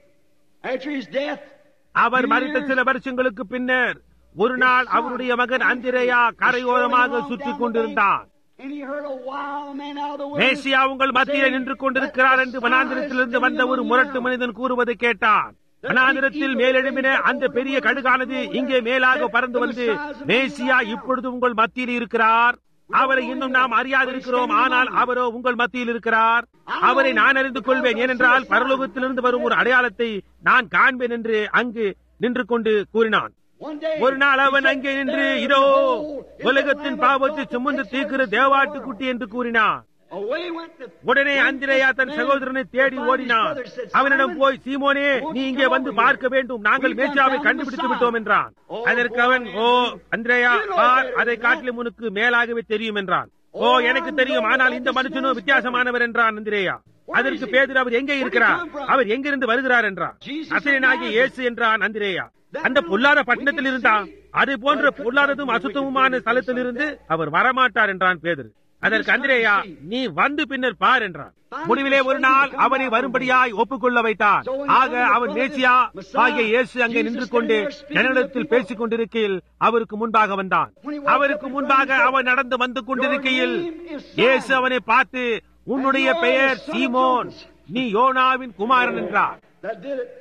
after his death, அவர் மறித்த சில வருஷங்களுக்கு பின்னர் ஒரு நாள் அவருடைய மகன் அந்திரேயா கரையோரமாக சுற்றிக் கொண்டிருந்தான் and he heard a wild man out of the wilderness. மேசியா உங்கள் மத்தியில் நின்று கொண்டிருக்கிறார் என்று வனாந்திரத்திலிருந்து வந்த ஒரு முரட்டு மனிதன் கூறுவதை கேட்டான் வனாந்திரத்தில் மேலெழும்பின அந்த பெரிய கடுகானது இங்கே மேலாக பறந்து வந்து மேசியா இப்பொழுது உங்கள் மத்தியில் இருக்கிறார் அவரை இன்னும் நாம் அறியாதிருக்கிறோம் ஆனால் அவரோ உங்கள் மத்தியில் இருக்கிறார் அவரை நான் அறிந்து கொள்வேன் ஏனென்றால் பரலோகத்திலிருந்து வரும் ஒரு அடையாளத்தை நான் காண்பேன் என்று அங்கு நின்று கொண்டு கூறினான் One day, ஒரு நாள் அவன் he அங்கே said, நின்று "There is இதோ a hole in the உலகத்தின் Lamb of பாவத்தை God சுமந்து that தீர்க்கிற takes away the தேவாட்டு world." குட்டி என்று கூறினான் Away went the உடனே அந்திரேயா தன் சகோதரனை தேடி ஓடினான் அவனிடம் போய் சீமோனே நீ இங்கே வந்து பார்க்க வேண்டும் நாங்கள் மேச்சாவை கண்டுபிடித்து விட்டோம் என்றான் அதற்கு அவன் ஓ அந்திரேயா பார் அதை காட்டிலும் உனக்கு மேலாகவே தெரியும் என்றான் ஓ எனக்கு தெரியும் ஆனால் இந்த மனுஷனும் வித்தியாசமானவர் என்றான் அந்திரேயா அதற்கு பேதர் அவர் எங்கே இருக்கிறார் அவர் எங்கிருந்து வருகிறார் என்றான் அசரனாகிய இயேசு என்றான் அந்திரேயா அந்த பொல்லாத பட்டணத்தில் இருந்தா அது போன்ற பொல்லாததும் அசுத்தமுமான ஸ்தலத்திலிருந்து அவர் வரமாட்டார் என்றான் பேதர் அதற்கு அந்திரேயா நீ வந்து பின்னர் பார் என்றான் முடிவிலே ஒரு நாள் அவனை வரும்படியாய் ஒப்புக்கொள்ள வைத்தான் ஆக அவன் மேசியா ஆகிய இயேசு அங்கே நின்று கொண்டு ஜனங்களிடத்தில் பேசிக் கொண்டிருக்கையில் அவருக்கு முன்பாக வந்தான் அவருக்கு முன்பாக அவன் நடந்து வந்து கொண்டிருக்கையில் இயேசு அவனை பார்த்து உன்னுடைய பெயர் சீமோன் நீ யோனாவின் குமாரன் என்றார் that did it.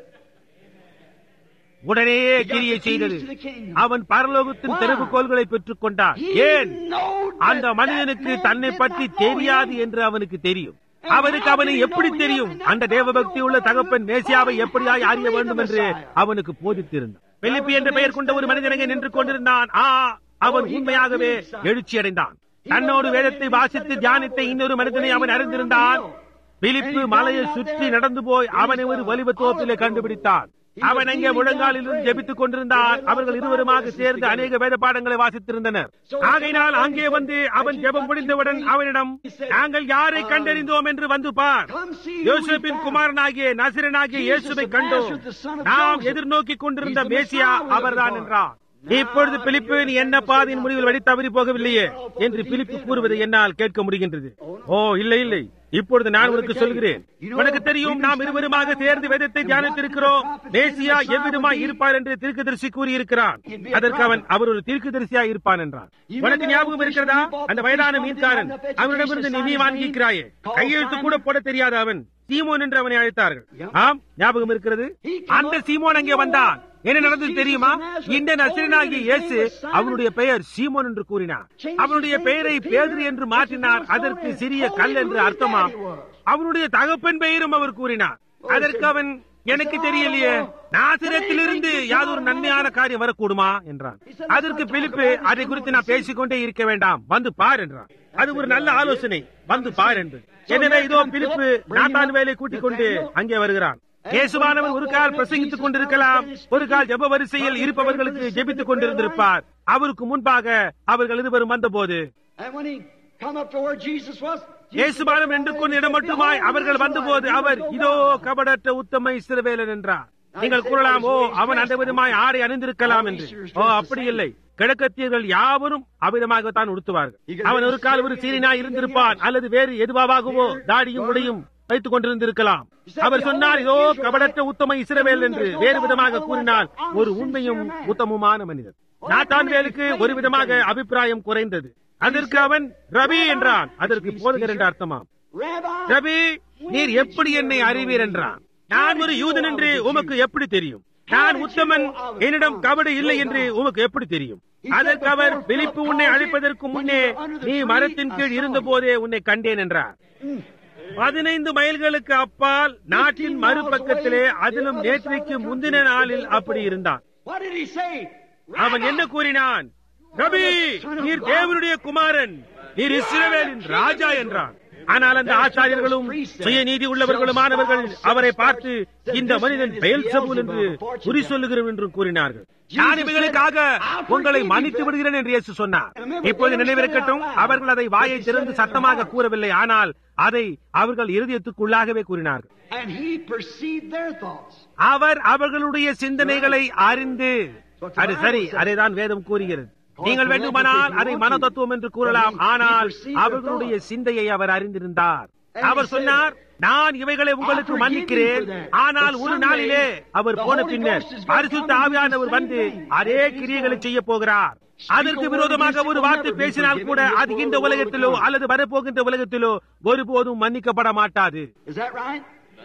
உடனே கிரியை செய்தது அவன் பரலோகத்தின் திறவுகோள்களை பெற்றுக் கொண்டான் ஏன் அந்த மனிதனுக்கு தன்னை பற்றி தெரியாது என்று அவனுக்கு தெரியும் அவனுக்கு அவனை எப்படி தெரியும் அந்த தேவபக்தி உள்ள தகப்பன் மேசியாவை எப்படியாய் அறிய வேண்டும் என்று அவனுக்கு போதித்திருந்தான் பிலிப்பி என்ற பெயர் கொண்ட ஒரு மனிதன் அங்கே நின்று கொண்டிருந்தான் ஆ அவன் உண்மையாகவே எழுச்சி அடைந்தான் தன்னோடு வேதத்தை வாசித்து தியானித்த இன்னொரு மனிதனை அவன் அறிந்திருந்தான் பிலிப்பு மலையை சுற்றி நடந்து போய் அவனை ஒரு வலிவ தோப்பிலே கண்டுபிடித்தான் அவன் அங்கே முழங்காலிலிருந்து ஜெபித்துக் கொண்டிருந்தான் அவர்கள் இருவருமாக சேர்ந்து அநேக வேத பாடங்களை வாசித்திருந்தனர் ஆகையினால் அங்கே வந்து அவன் ஜெபம் முடிந்தவுடன் அவனிடம் நாங்கள் யாரை கண்டறிந்தோம் என்று வந்து பார் யோசேப்பின் குமாரனாகிய நசிரனாகிய இயேசுவை கண்டோம் நாம் எதிர்நோக்கிக் கொண்டிருந்த மேசியா அவர்தான் என்றார் இப்பொழுது பிலிப்பு நீ என்ன பாதையின் முடிவில் வழி தவறி போகவில்லையே என்று பிலிப்பு கூறுவதை என்னால் கேட்க முடிகின்றது ஓ இல்லை இல்லை இப்பொழுது நான் உனக்கு சொல்கிறேன் உனக்கு தெரியும் நாம் இருவருமாக சேர்ந்து வேதத்தை தியானித்திருக்கிறோம் தேசியா எவ்விதமாய் இருப்பார் என்று தீர்க்கதரிசி கூறியிருக்கிறான் அதற்கு அவன் அவர் ஒரு தீர்க்கதரிசியா இருப்பான் என்றான் உனக்கு ஞாபகம் இருக்கிறதா அந்த வயதான மீன்காரன் அவனிடமிருந்து நீ மீன் வாங்கிக்கிறாயே கையெழுத்து கூட போட தெரியாத அவன் சீமோன் என்று அவனை அழைத்தார்கள் ஆம் ஞாபகம் இருக்கிறது அந்த சீமோன் அங்கே வந்தான் என்ன நடந்தது தெரியுமா இந்த நசிரனாகிய இயேசு அவனுடைய பெயர் சீமோன் என்று கூறினார் அவனுடைய பெயரை பேதுரு என்று மாற்றினார் அதற்கு சிறிய கல் என்று அர்த்தமா அவனுடைய தகப்பன் பெயரும் அவர் கூறினார் அதற்கு அவன் எனக்கு தெரியலையே நாசிரத்திலிருந்து யாதொரு நன்மையான காரியம் வரக்கூடுமா என்றான் அதற்கு பிலிப்பு அதை குறித்து நான் பேசிக்கொண்டே இருக்க வேண்டாம் வந்து பார் என்றான் அது ஒரு நல்ல ஆலோசனை வந்து பார் என்று எனவே இதோ பிலிப்பு நாத்தான் வேலை கூட்டிக் கொண்டு அங்கே வருகிறான் இயேசுவானவர் ஒரு கால் பிரசங்கித்துக் கொண்டிருக்கலாம் ஒரு கால் ஜெப வரிசையில் இருப்பவர்களுக்கு ஜெபித்துக் கொண்டிருந்திருப்பார் அவருக்கு முன்பாக அவர்கள் இருவரும் வந்தபோது And when he come up to where Jesus was, இயேசுவானம் என்று கொண்டு இடம் மட்டுமாய் அவர்கள் வந்தபோது அவர் இதோ கபடற்ற உத்தம இஸ்ரவேலன் என்றார் நீங்கள் கூறலாம் ஓ அவன் அந்த விதமாய் ஆடை அணிந்திருக்கலாம் என்று ஓ அப்படி இல்லை கிழக்கத்தியர்கள் யாவரும் அவ்விதமாகத்தான் உடுத்துவார்கள் அவன் ஒரு கால் ஒரு சீரினாய் இருந்திருப்பான் அல்லது வேறு எதுவாகவோ தாடியும் உடையும் வைத்துக் கொண்டிருந்திருக்கலாம் அவர் சொன்னார் இதோ கபடற்ற உத்தம இஸ்ரவேல் என்று வேறு விதமாக கூறினால் ஒரு உண்மையும் உத்தமமான மனிதர் நாத்தான் வேலுக்கு ஒரு விதமாக அபிப்பிராயம் குறைந்தது அதற்கு அவன் ரவி என்றான் அதற்கு போதுகர் என்று அர்த்தமாம் Rabbi, ரவி நீர் எப்படி என்னை அறிவீர் என்றான் நான் ஒரு யூதன் என்று உமக்கு எப்படி தெரியும் நான் உத்தமன் என்னிடம் கபடு இல்லை என்று உமக்கு எப்படி தெரியும் அதற்கு அவர் பிலிப்பு உன்னை அழைப்பதற்கு முன்னே நீ மரத்தின் கீழ் இருந்த போதே உன்னை கண்டேன் என்றார் பதினைந்து மைல்களுக்கு அப்பால் நாட்டின் மறுபக்கத்திலே அதிலும் நேற்றைக்கு முந்தின நாளில் அப்படி இருந்தான் what did he say? அவன் என்ன கூறினான் ரபி நீர் தேவனுடைய குமாரன் நீர் இஸ்ரவேலின் ராஜா என்றான் ஆனால் அந்த ஆச்சாரியர்களும் சுய நீதி உள்ளவர்களுமானவர்கள் அவரை பார்த்து இந்த மனிதன் பெயல் சபூல் என்று குறி சொல்லுகிறோம் என்று கூறினார்கள் நான் இவைகளுக்காக உங்களை மன்னித்து விடுகிறேன் என்று இயேசு சொன்னார் இப்போது நினைவிருக்கட்டும் அவர்கள் அதை வாயை திறந்து சத்தமாக கூறவில்லை ஆனால் அதை அவர்கள் இருதயத்துக்குள்ளாகவே கூறினார்கள் And he perceived their thoughts. அவர் அவர்களுடைய சிந்தனைகளை அறிந்து அது சரி அதைதான் வேதம் கூறுகிறது நீங்கள் வேண்டுமானால் அதை மன தத்துவம் என்று கூறலாம் ஆனால் அவர்களுடைய சிந்தையை அவர் அறிந்திருந்தார் அவர் சொன்னார் நான் இவைகளை உங்களுக்கு மன்னிக்கிறேன் ஆனால் ஒரு நாளிலே அவர் போன பின்னர் பரிசுத்த ஆவியானவர் வந்து அதே கிரியைகளை செய்ய போகிறார் அதற்கு விரோதமாக ஒரு வார்த்தை பேசினால் கூட அது இந்த உலகத்திலோ அல்லது வரப்போகின்ற உலகத்திலோ ஒருபோதும் மன்னிக்கப்பட மாட்டாது Is that right?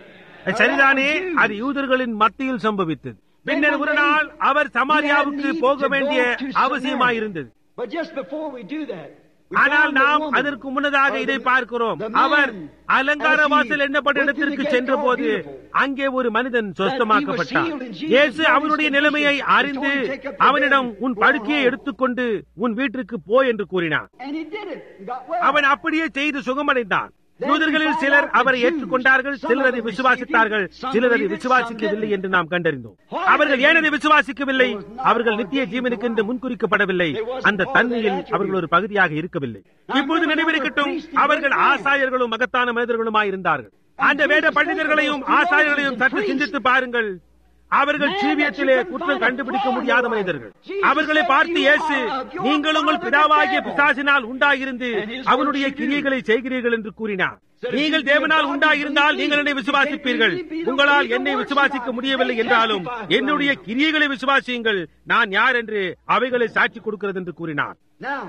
சரிதானே அது யூதர்களின் மத்தியில் சம்பவித்தது பின்னர் ஒரு நாள் அவர் சமாரியாவுக்கு போக வேண்டிய அவசியமாயிருந்தது But just before we do that, ஆனால் நாம் அதற்கு முன்னதாக இதை பார்க்கிறோம் அவர் அலங்கார வாசல் எண்ணப்பட்ட இடத்திற்கு சென்ற போது அங்கே ஒரு மனிதன் சொஸ்தமாக்கப்பட்டார் இயேசு அவனுடைய நிலைமையை அறிந்து அவனிடம் உன் படுக்கையை எடுத்துக்கொண்டு உன் வீட்டிற்கு போ என்று கூறினார் And he did it and got well. அவன் அப்படியே செய்து சுகமடைந்தான் யூதர்களில் சிலர் அவரை ஏற்றுக்கொண்டார்கள் சிலர் அதை விசுவாசித்தார்கள் சிலர் அதை விசுவாசிக்கவில்லை என்று நாம் கண்டறிந்தோம் அவர்கள் ஏன் அதை விசுவாசிக்கவில்லை அவர்கள் நித்திய ஜீவனுக்கு என்று முன்குறிக்கப்படவில்லை அந்த தன்மையில் அவர்கள் ஒரு பகுதியாக இருக்கவில்லை இப்போது நினைவிருக்கட்டும் அவர்கள் ஆசாரியர்களும் மகத்தான மனிதர்களுமாய் இருந்தார்கள் அந்த வேத பண்டிதர்களையும் ஆசாரியர்களையும் சற்று சிந்தித்து பாருங்கள் அவர்கள் ஜீவியத்திலே குற்றம் கண்டுபிடிக்க முடியாத மனிதர்கள் அவர்களை பார்த்து இயேசு நீங்கள் உங்கள் பிதாவாகிய பிசாசினால் உண்டாயிருந்து அவனுடைய கிரியைகளை செய்கிறீர்கள் என்று கூறினார் நீங்கள் தேவனால் உண்டாயிருந்தால் நீங்கள் என்னை விசுவாசிப்பீர்கள் உங்களால் என்னை விசுவாசிக்க முடியவில்லை என்றாலும் என்னுடைய கிரியைகளை விசுவாசியுங்கள் நான் யார் என்று அவைகளை சாட்சி கொடுக்கிறது என்று கூறினார் Now,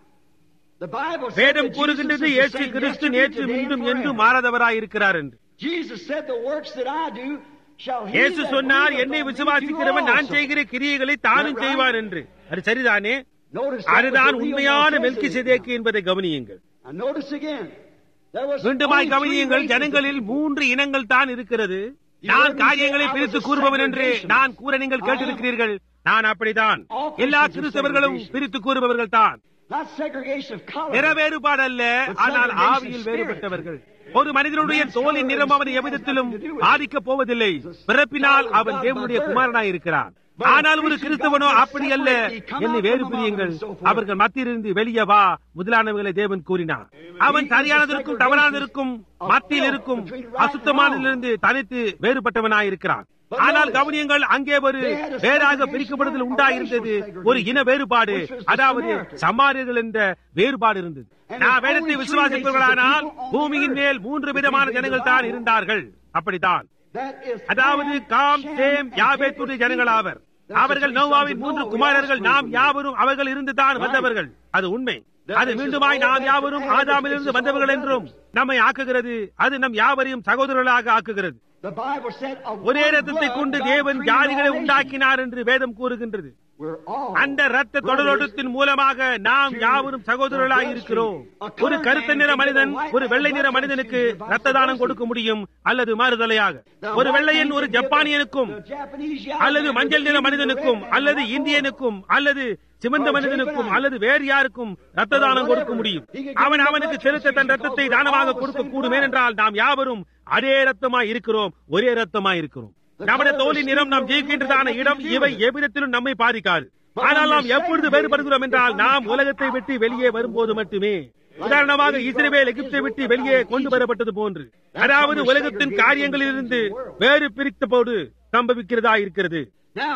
the Bible said வேதம் that கூறுகின்றது Jesus is the இயேசு same கிறிஸ்து yesterday, நேற்று today, மீண்டும் and என்று forever. மாறாதவராயிருக்கிறார் என்று Jesus said, "The works that I do shall he இயேசு that சொன்னார் believeth என்னை on me do விசுவாசிக்கிறவன் நான் also." செய்கிற கிரியைகளை தானும் செய்வான் என்று அது சரிதானே Notice that அதுதான் was the real உண்மையான Melchizedek. மெல்கிசேதேக்கு என்பதை கவனியுங்கள் Now notice again. There was மீண்டுமாய் only three கவனியுங்கள் races ஜனங்களில் of மூன்று இனங்கள் தான் இருக்கிறது நான் காரியங்களை பிரித்து கூறுபவன் என்று நான் கூற நீங்கள் கேட்டிருக்கிறீர்கள் நான் அப்படித்தான் எல்லா கிறிஸ்தவர்களும் பிரித்து கூறுபவர்கள் தான் Not segregation of color. நிற வேறுபாடு அல்ல ஆனால் ஆவியில் வேறுபட்டவர்கள் ஒரு மனிதனுடைய தோலின் நிறம் அவன் எவ்விதத்திலும் பாதிக்கப் போவதில்லை பிறப்பினால் அவன் தேவனுடைய குமாரனாய் இருக்கிறான் ஆனால் ஒரு கிறிஸ்தவனோ அப்படி அல்ல என்னை வேறு பிரியுங்கள் அவர்கள் மத்தியிலிருந்து வெளியே வா முதலானவர்களை தேவன் கூறினார் அவன் சரியானதற்கும் தவறானதற்கும் மத்தியில் இருக்கும் அசுத்தமானதிலிருந்து தனித்து வேறுபட்டவனாய் இருக்கிறான் ஆனால் கவனியங்கள் அங்கே ஒரு வேறாக பிரிக்கப்படுதல் உண்டாயிருந்தது ஒரு இன வேறுபாடு அதாவது சமாரியர்கள் என்ற வேறுபாடு இருந்தது நான் வேதத்தை விசுவாசிப்பவர்களானால் பூமியின் மேல் மூன்று விதமான ஜனங்கள் தான் இருந்தார்கள் அப்படித்தான் That is அதாவது காம் சேம் யாபேத்துடைய ஜனங்களாவர் அவர்கள் நோவாவின் மூன்று குமாரர்கள் நாம் யாவரும் அவர்கள் இருந்துதான் வந்தவர்கள் அது உண்மை அது மீண்டுமாய் நாம் யாவரும் ஆதாமிலிருந்து வந்தவர்கள் என்றும் நம்மை ஆக்குகிறது அது நம் யாவரையும் சகோதரர்களாக ஆக்குகிறது The Bible said of ஒரே one ரத்தத்தை blood கொண்டு God தேவன் created ஜாதிகளை all nations. உண்டாக்கினார் என்று வேதம் கூறுகின்றது We're all அந்த ரத்த தொடரோட்டத்தின் மூலமாக நாம் யாவரும் சகோதரர்களாய் இருக்கிறோம் ஒரு கருத்த நிற மனிதன் ஒரு வெள்ளை நிற மனிதனுக்கு ரத்த தானம் கொடுக்க முடியும் அல்லது மாறுதலையாக ஒரு வெள்ளையன் ஒரு ஜப்பானியனுக்கும் The Japanese அல்லது மஞ்சள் நிற மனிதனுக்கும் அல்லது இந்தியனுக்கும் அல்லது சிவந்த மனிதனுக்கும் அல்லது வேறு யாருக்கும் ரத்த தானம் கொடுக்க முடியும் அவன் அவனுக்கு செலுத்த தன் ரத்தத்தை தானமாக கொடுக்க கூடும் ஏனென்றால் நாம் யாவரும் அதே ரத்தமாய் இருக்கிறோம் ஒரே ரத்தமாய் இருக்கிறோம் நம்முடைய தோலின் நிறம் நாம் ஜெயிக்கின்றதான இடம் இவை எவ்விதத்திலும் நம்மை பாதிக்காது ஆனால் நாம் எப்பொழுது வேறுபடுகிறோம் என்றால் நாம் உலகத்தை விட்டு வெளியே வரும்போது மட்டுமே உதாரணமாக இஸ்ரேல் எகிப்தை விட்டு வெளியே கொண்டு வரப்பட்டது போன்று அதாவது உலகத்தின் காரியங்களிலிருந்து வேறு பிரித்த போது சம்பவிக்கிறதா இருக்கிறது Now,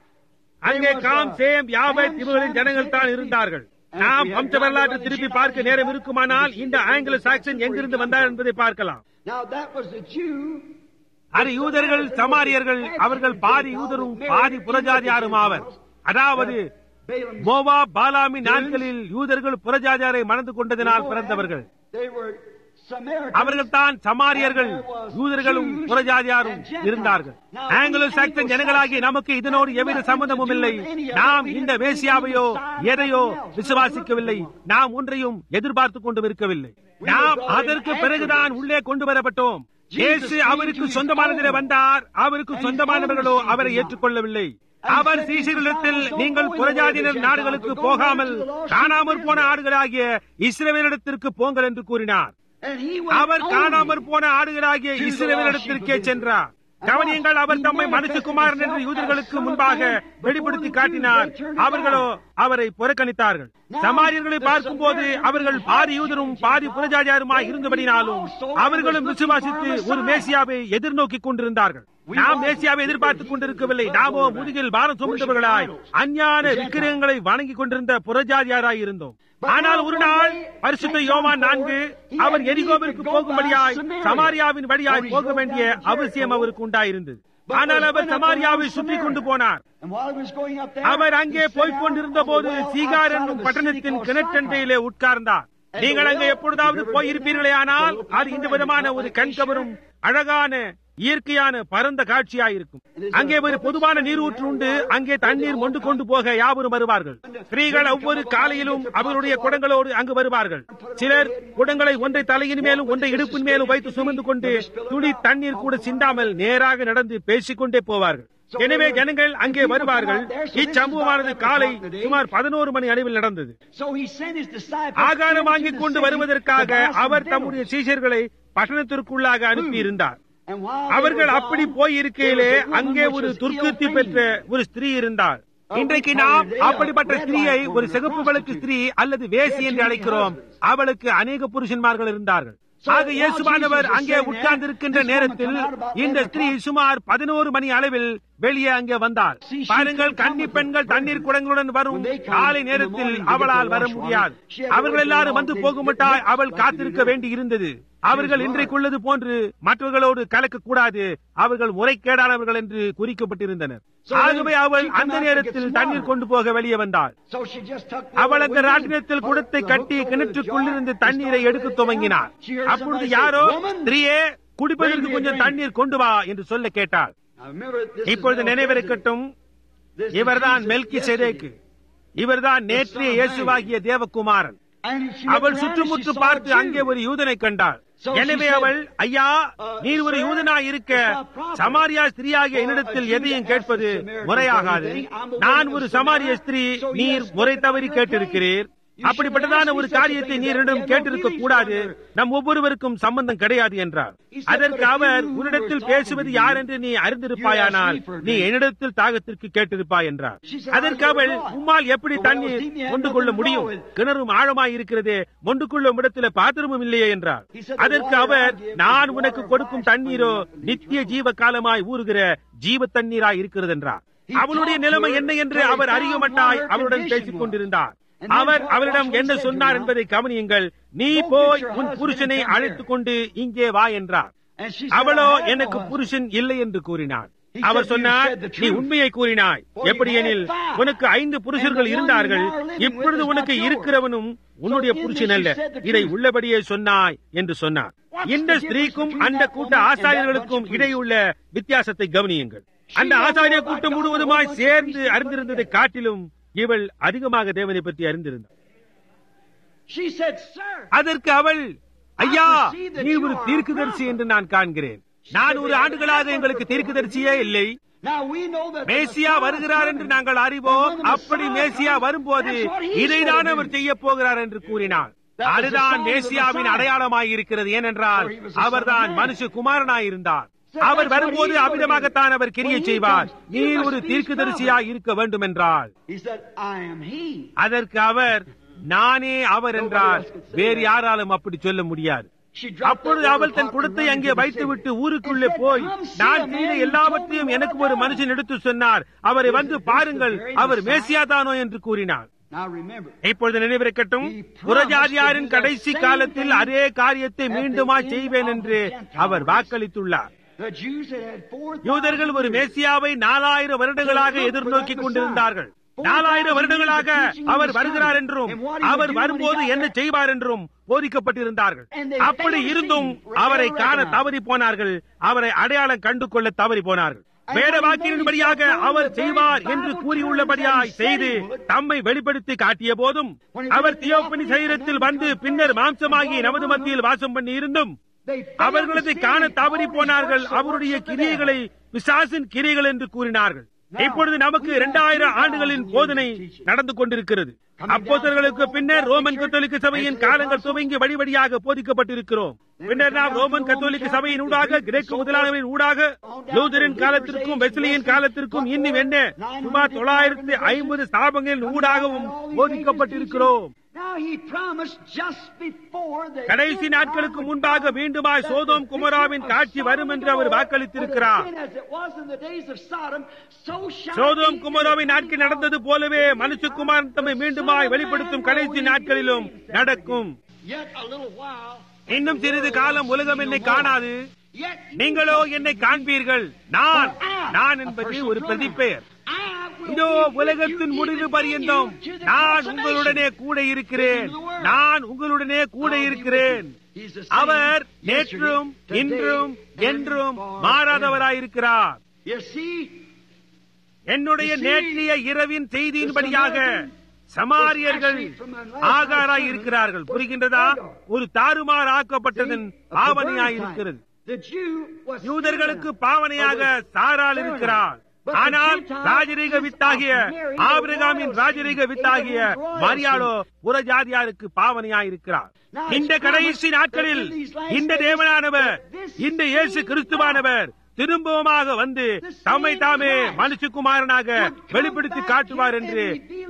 அங்கே காம் சேம் யாபேத் இவர்களின் ஜனங்கள் தான் இருந்தார்கள் நாம் வம்ச வரலாற்று திருப்பி பார்க்க நேரம் இருக்குமானால் இந்த ஆங்கில சாக்சன் எங்கிருந்து வந்தார் என்பதை பார்க்கலாம் now that was the Jew அது யூதர்கள் சமாரியர்கள் அவர்கள் பாதி யூதரும் பாதி புறஜாதியாரும் ஆவர் அதாவது Balaam. மோவா பாலாமி நாட்களில் யூதர்கள் புறஜாதியாரை மணந்து கொண்டதினால் பிறந்தவர்கள் They were Samaritans. அவர்கள் தான் சமாரியர்கள் யூதர்களும் புறஜாதியாரும் இருந்தார்கள் ஆங்கிலோ சாக்சன் ஜனங்களாகிய நமக்கு இதனோடு எவ்வித சம்பந்தமும் இல்லை நாம் இந்த மேசியாவையோ எதையோ விசுவாசிக்கவில்லை நாம் ஒன்றையும் எதிர்பார்த்துக் கொண்டும் இருக்கவில்லை நாம் அதற்கு பிறகுதான் உள்ளே கொண்டு வரப்பட்டோம் இயேசு அவருக்கு சொந்தமானதிலே வந்தார் அவருக்கு சொந்தமானவர்களோ அவரை ஏற்றுக்கொள்ளவில்லை அவர் சீசர்களிடத்தில் நீங்கள் புறஜாதியினர் நாடுகளுக்கு போகாமல் காணாமற் போன ஆடுகளாகிய இஸ்ரவேலிடத்திற்கு போங்கள் என்று கூறினார் And he went our only காணாமற் போன ஆடுகளாகிய இஸ்ரவேலிடத்திற்கே சென்றார் கவனியங்கள் அவர் தம்மை மனுஷகுமாரன் என்று யூதர்களுக்கு முன்பாக வெளிப்படுத்தி காட்டினார் அவர்களோ அவரை புறக்கணித்தார்கள் சமாரியர்களை பார்க்கும்போது அவர்கள் பாதி யூதரும் பாதி புறஜாதியாருமாய் இருந்தபடினாலும் அவர்களும் விசுவாசித்து ஒரு மேசியாவை எதிர்நோக்கிக் கொண்டிருந்தார்கள் நாம் மேசியாவை எதிர்பார்த்துக் கொண்டிருக்கவில்லை நாமோ முதுகில் பாரம் சுமந்தவர்களாய் அஞ்ஞான விக்கிரகங்களை வணங்கிக் கொண்டிருந்த புறஜாதியாராய் இருந்தோம் ஆனால் ஒரு நாள் பரிசுத்த யோவான் நான்கு அவர் எரிகோவிற்கு போகும்படியாய் சமாரியாவின் வழியாய் போக வேண்டிய அவசியம் அவருக்கு உண்டாயிருந்தது ஆனால் அவர் சமாரியாவை சுற்றி கொண்டு போனார் And while he was going up there, அவர் அங்கே he sat போய்க் down கொண்டிருந்த on the போது wall சீகார் outside என்னும் of the city பட்டணத்தின் called கிணற்றண்டையிலே உட்கார்ந்தார் நீங்கள் அங்கே எப்பொழுதாவது போயிருப்பீர்களே ஆனால் அது இந்த விதமான ஒரு கண்கவரும் அழகான இயற்கையான பரந்த காட்சியாயிருக்கும் அங்கே ஒரு பொதுவான நீரூற்று உண்டு அங்கே தண்ணீர் மொண்டு கொண்டு போக யாவரும் வருவார்கள் ஸ்திரீகள் ஒவ்வொரு காலையிலும் அவருடைய குடங்களோடு அங்கு வருவார்கள் சிலர் குடங்களை ஒன்றை தலையின் மேலும் ஒன்றை இடுப்பின் மேலும் வைத்து சுமந்து கொண்டு துளி தண்ணீர் கூட சிந்தாமல் நேராக நடந்து பேசிக்கொண்டே போவார்கள் எனவே ஜனங்கள் அங்கே வருவார்கள் இச்சம்பவமானது காலை சுமார் பதினோரு மணி அளவில் நடந்தது So he sent his disciples ஆகாரம் into வாங்கிக் the கொண்டு city வருவதற்காக to buy some our victuals. தம்முடைய சீஷர்களை பட்டணத்திற்குள்ளாக அனுப்பியிருந்தார் And while they அவர்கள் were அப்படி gone, போய் இருக்கையிலே there was a woman அங்கே which ஒரு was துர்க்கத்தி ill-famed. பெற்ற ஒரு ஸ்திரீ இருந்தார் இன்றைக்கு நாம் அப்படிப்பட்ட ஸ்திரீயை ஒரு சிகப்பு விளக்கு ஸ்திரீ அல்லது வேசி என்று அழைக்கிறோம் அவளுக்கு அநேக புருஷன்மார்கள் இருந்தார்கள் ஆக இயேசுவானவர் அங்கே உட்கார்ந்து இருக்கின்ற நேரத்தில் இந்த ஸ்திரீ சுமார் பதினோரு மணி அளவில் வெளியே அங்கே வந்தார் பாருங்கள் கன்னி பெண்கள் தண்ணீர் குடங்களுடன் வரும் காலை நேரத்தில் அவளால் வர முடியாது அவர்கள் எல்லாரும் வந்து போகுமட்டாய் அவள் காத்திருக்க வேண்டி இருந்தது அவர்கள் இன்றைக்குள்ளது போன்று மற்றவர்களோடு கலக்க கூடாது அவர்கள் முறைகேடானவர்கள் என்று குறிக்கப்பட்டிருந்தனர் ஆகவே அவள் அந்த நேரத்தில் தண்ணீர் கொண்டு போக வெளியே வந்தாள் So she just took அவள் அந்த ராட்டினத்தில் குடத்தை கட்டி கிணற்றுக்குள்ளிருந்து தண்ணீரை எடுக்க துவங்கினார் அப்பொழுது யாரோ ஸ்திரீயே குடிப்பதற்கு கொஞ்சம் தண்ணீர் கொண்டு வா என்று சொல்ல கேட்டாள் Now remember, this is இப்பொழுது Melchizedek. நினைவிருக்கட்டும் This is இவர்தான் Jesus மெல்கி yesterday. செதேக்கு இவர்தான் நேற்றைய இயேசுவாகிய தேவகுமாரன் And she அவள் looked around and சுற்றுமுற்று she saw a பார்த்து Jew. அங்கே ஒரு யூதனை கண்டாள் So she எனவே said, அவள் ஐயா "Uh, நீர் ஒரு sir, யூதனாய் இருக்க it's not proper Samariya ஸ்திரீயாகிய for a என்னிடத்தில் Jew to எதையும் ask கேட்பது a Samaritan முறையாகாது anything. I'm a நான் woman ஒரு of சமாரிய Samaria, ஸ்திரீ so you நீர் have முறை spoken தவறி under a கேட்டிருக்கிறீர் claim. You should அப்படிப்பட்டதான ask me ஒரு such a காரியத்தை thing நீர் that என்னிடம் we have no கேட்டிருக்க dealings கூடாது together. நம் ஒவ்வொருவருக்கும் சம்பந்தம் கிடையாது என்றார் He said, அதற்கு "But if our you who உன்னிடத்தில் were பேசுவது talking to யார் me, என்று நீ அறிந்திருப்பாயானால் you asked me for a நீ drink." என்னிடத்தில் தாகத்திற்கு கேட்டிருப்பாய் என்றார் She said, அதற்கு "I அவள் never thought." உம்மால் எப்படி The well was தண்ணீர் deep, you had கொண்டு nothing கொள்ள to முடியும் draw with. கிணறும் ஆழமாய் இருக்கிறதே மொண்டு கொள்ளும் இடத்துல பாத்திரமும் இல்லையே என்றார் He said, "The அதற்கு water our I give is நான் water உனக்கு of கொடுக்கும் life தண்ணீரோ flowing from நித்திய eternal." ஜீவ காலமாய் ஊறுகிற ஜீவ தண்ணீராய் இருக்கிறது என்றார் He அவளுடைய talked நிலைமை to her என்ன என்று till he our found அறியுமட்டாய் what her அவருடன் condition பேசிக் was. கொண்டிருந்தார் And then அவர் what- அவரிடம் watch what என்ன he said சொன்னார் to her. என்பதை கவனியுங்கள் நீ Go get போய் your உன் husband புருஷனை and come அழைத்துக் here. கொண்டு இங்கே வா என்றார் And she said, அவளோ "I have no எனக்கு husband." புருஷன் இல்லை என்று கூறினார் He அவர் said, "You சொன்னார் said the நீ truth. உண்மையை கூறினாய் For you எப்படி எனில் had five. உனக்கு ஐந்து புருஷர்கள் And the one இருந்தார்கள் you now are living with இப்பொழுது is உனக்கு not yours. இருக்கிறவனும் உன்னுடைய So in புருஷன் this அல்ல you said the இதை truth. உள்ளபடியே சொன்னாய் என்று சொன்னார் What's இந்த the ஸ்திரீக்கும் difference அந்த between கூட்ட that woman and that ஆசாரியர்களுக்கும் bunch of இடையுள்ள வித்தியாசத்தை கவனியுங்கள் அந்த knows ஆசாரிய more about கூட்டம் God than முழுவதுமாய் a bunch of சேர்ந்து priests அறிந்திருந்ததை put காட்டிலும் இவள் அதிகமாக தேவனை பற்றி அறிந்திருந்தார் She said, "Sir, அதற்கு அவள் ஐயா நீ ஒரு தீர்க்கதரிசி என்று நான் காண்கிறேன் நான் ஒரு ஆண்டுகளாக எங்களுக்கு தீர்க்கதரிசியே இல்லை now we know that the Messiah Messiah வருகிறார் is என்று coming. நாங்கள் அறிவோம் And when the அப்படி Messiah மேசியா comes, வரும்போது that's what he's இதைதான் gonna அவர் do. செய்ய போகிறார் என்று கூறினார் That was the அதுதான் sign of the மேசியாவின் Messiah. அடையாளமாய் இருக்கிறது ஏனென்றால் For he was the son of அவர்தான் man. மனுஷ குமாரனாய் இருந்தார் So அவர் that's what வரும்போது he's gonna அவ்விதமாகத்தான் do. அவர் கிரியை When he செய்வார் comes, நீ you must ஒரு be தீர்க்கதரிசியாய் இருக்க வேண்டும் என்றால் He said, I am he. அதற்கு அவர் நானே அவர் என்றால் வேறு யாராலும் அப்படி சொல்ல முடியாது She dropped அப்பொழுது that அவள் little தன் pot குடத்தை and ran அங்கே into the வைத்துவிட்டு city. ஊருக்குள்ளே And said, போய் "Come see நான் a man செய்த who எல்லாவற்றையும் told me எனக்கு what ஒரு I've மனுஷன் done." எடுத்து சொன்னார் அவரை Is வந்து it this பாருங்கள் the very அவர் Messiah? மேசியாதானோ என்று கூறினார் Now remember, இப்பொழுது நினைவிருக்கட்டும் He promised புறஜாதியாரின் to do that கடைசி same காலத்தில் thing அதே காரியத்தை at the மீண்டுமா end செய்வேன் of என்று the Gentiles. Our வாக்களித்துள்ளார் the Jews had had four யூதர்கள் ஒரு மேசியாவை நாலாயிரம் வருடங்களாக எதிர்நோக்கி கொண்டிருந்தார்கள் நாலாயிரம் வருடங்களாக அவர் வருகிறார் என்றும் அவர் வரும்போது என்ன செய்வார் என்றும் போதிக்கப்பட்டிருந்தார்கள் அப்படி இருந்தும் அவரை காண தவறி போனார்கள் அவரை அடையாளம் கண்டு கொள்ள தவறி போனார்கள் வேத வாக்கியின்படியாக அவர் செய்வார் என்று கூறியுள்ளபடியாய் செய்து தம்மை வெளிப்படுத்தி காட்டிய போதும் அவர் தியோப்பனி சரீரத்தில் வந்து பின்னர் மாம்சமாகி நமது மத்தியில் வாசம் பண்ணி இருந்தும் அவர்களதை காண தவறி போனார்கள் அவருடைய கிரியைகளை பிசாசின் கிரியைகள் என்று கூறினார்கள் இப்பொழுது நமக்கு இரண்டாயிரம் ஆண்டுகளின் போதனை நடந்து கொண்டிருக்கிறது அப்போஸ்தலர்களுக்கு பின்னர் ரோமன் கத்தோலிக்க சபையின் காலங்கள் துவங்கி வழிவழியாக போதிக்கப்பட்டிருக்கிறோம் பின்னர் நாம் ரோமன் கத்தோலிக்க சபையின் ஊடாக கிரேக்க முதலாளர்களின் ஊடாக லூதரின் காலத்திற்கும் வெஸ்லியின் காலத்திற்கும் இன்னும் என்ன சுமார் தொள்ளாயிரத்தி ஐம்பது ஸ்தாபங்களின் ஊடாகவும் போதிக்கப்பட்டிருக்கிறோம் Now he promised just before the கடைசி நாட்களுக்கு முன்பாக மீண்டுமாய் சோதோம் குமராவின் காட்சி வரும் என்று அவர் வாக்களித்திருக்கிறார் சோதோம் குமராவின் நாட்கள் நடந்தது போலவே மனுஷகுமாரன் தம்மை மீண்டுமாய் வெளிப்படுத்தும் கடைசி நாட்களிலும் நடக்கும் இன்னும் சிறிது காலம் உலகம் என்னை காணாது நீங்களோ என்னை காண்பீர்கள் நான் நான் என்பது ஒரு பிரதிப்பெயர் இதோ உலகத்தின் முடிவு பரியந்தம் நான் உங்களுடனே கூட இருக்கிறேன் நான் உங்களுடனே கூட இருக்கிறேன் அவர் நேற்றும் இன்றும் என்றும் மாறாதவராயிருக்கிறார் You see, என்னுடைய நேற்றைய இரவின் செய்தியின்படியாக சமாரியர்கள் ஆகாராய் இருக்கிறார்கள் புரிகின்றதா ஒரு தாறுமாறு ஆக்கப்பட்டதன் பாவனையாய் இருக்கிறது the Jew was யூதர்களுக்கு பாவனையாக சாரால் இருக்கிறார் ஆனால் ராஜரீக வித்தாகிய ஆபிரகாமின் ராஜரீக வித்தாகிய மரியாளோ புறஜாதியாருக்கு பாவனையாய் இருக்கிறார் இந்த கடைசி நாட்களில் இந்த தேவனானவர் இந்த இயேசு கிறிஸ்துவானவர் திரும்பவுமாக வந்து தம்மை தாமே மனுஷகுமாரனாக வெளிப்படுத்தி காட்டுவார் என்று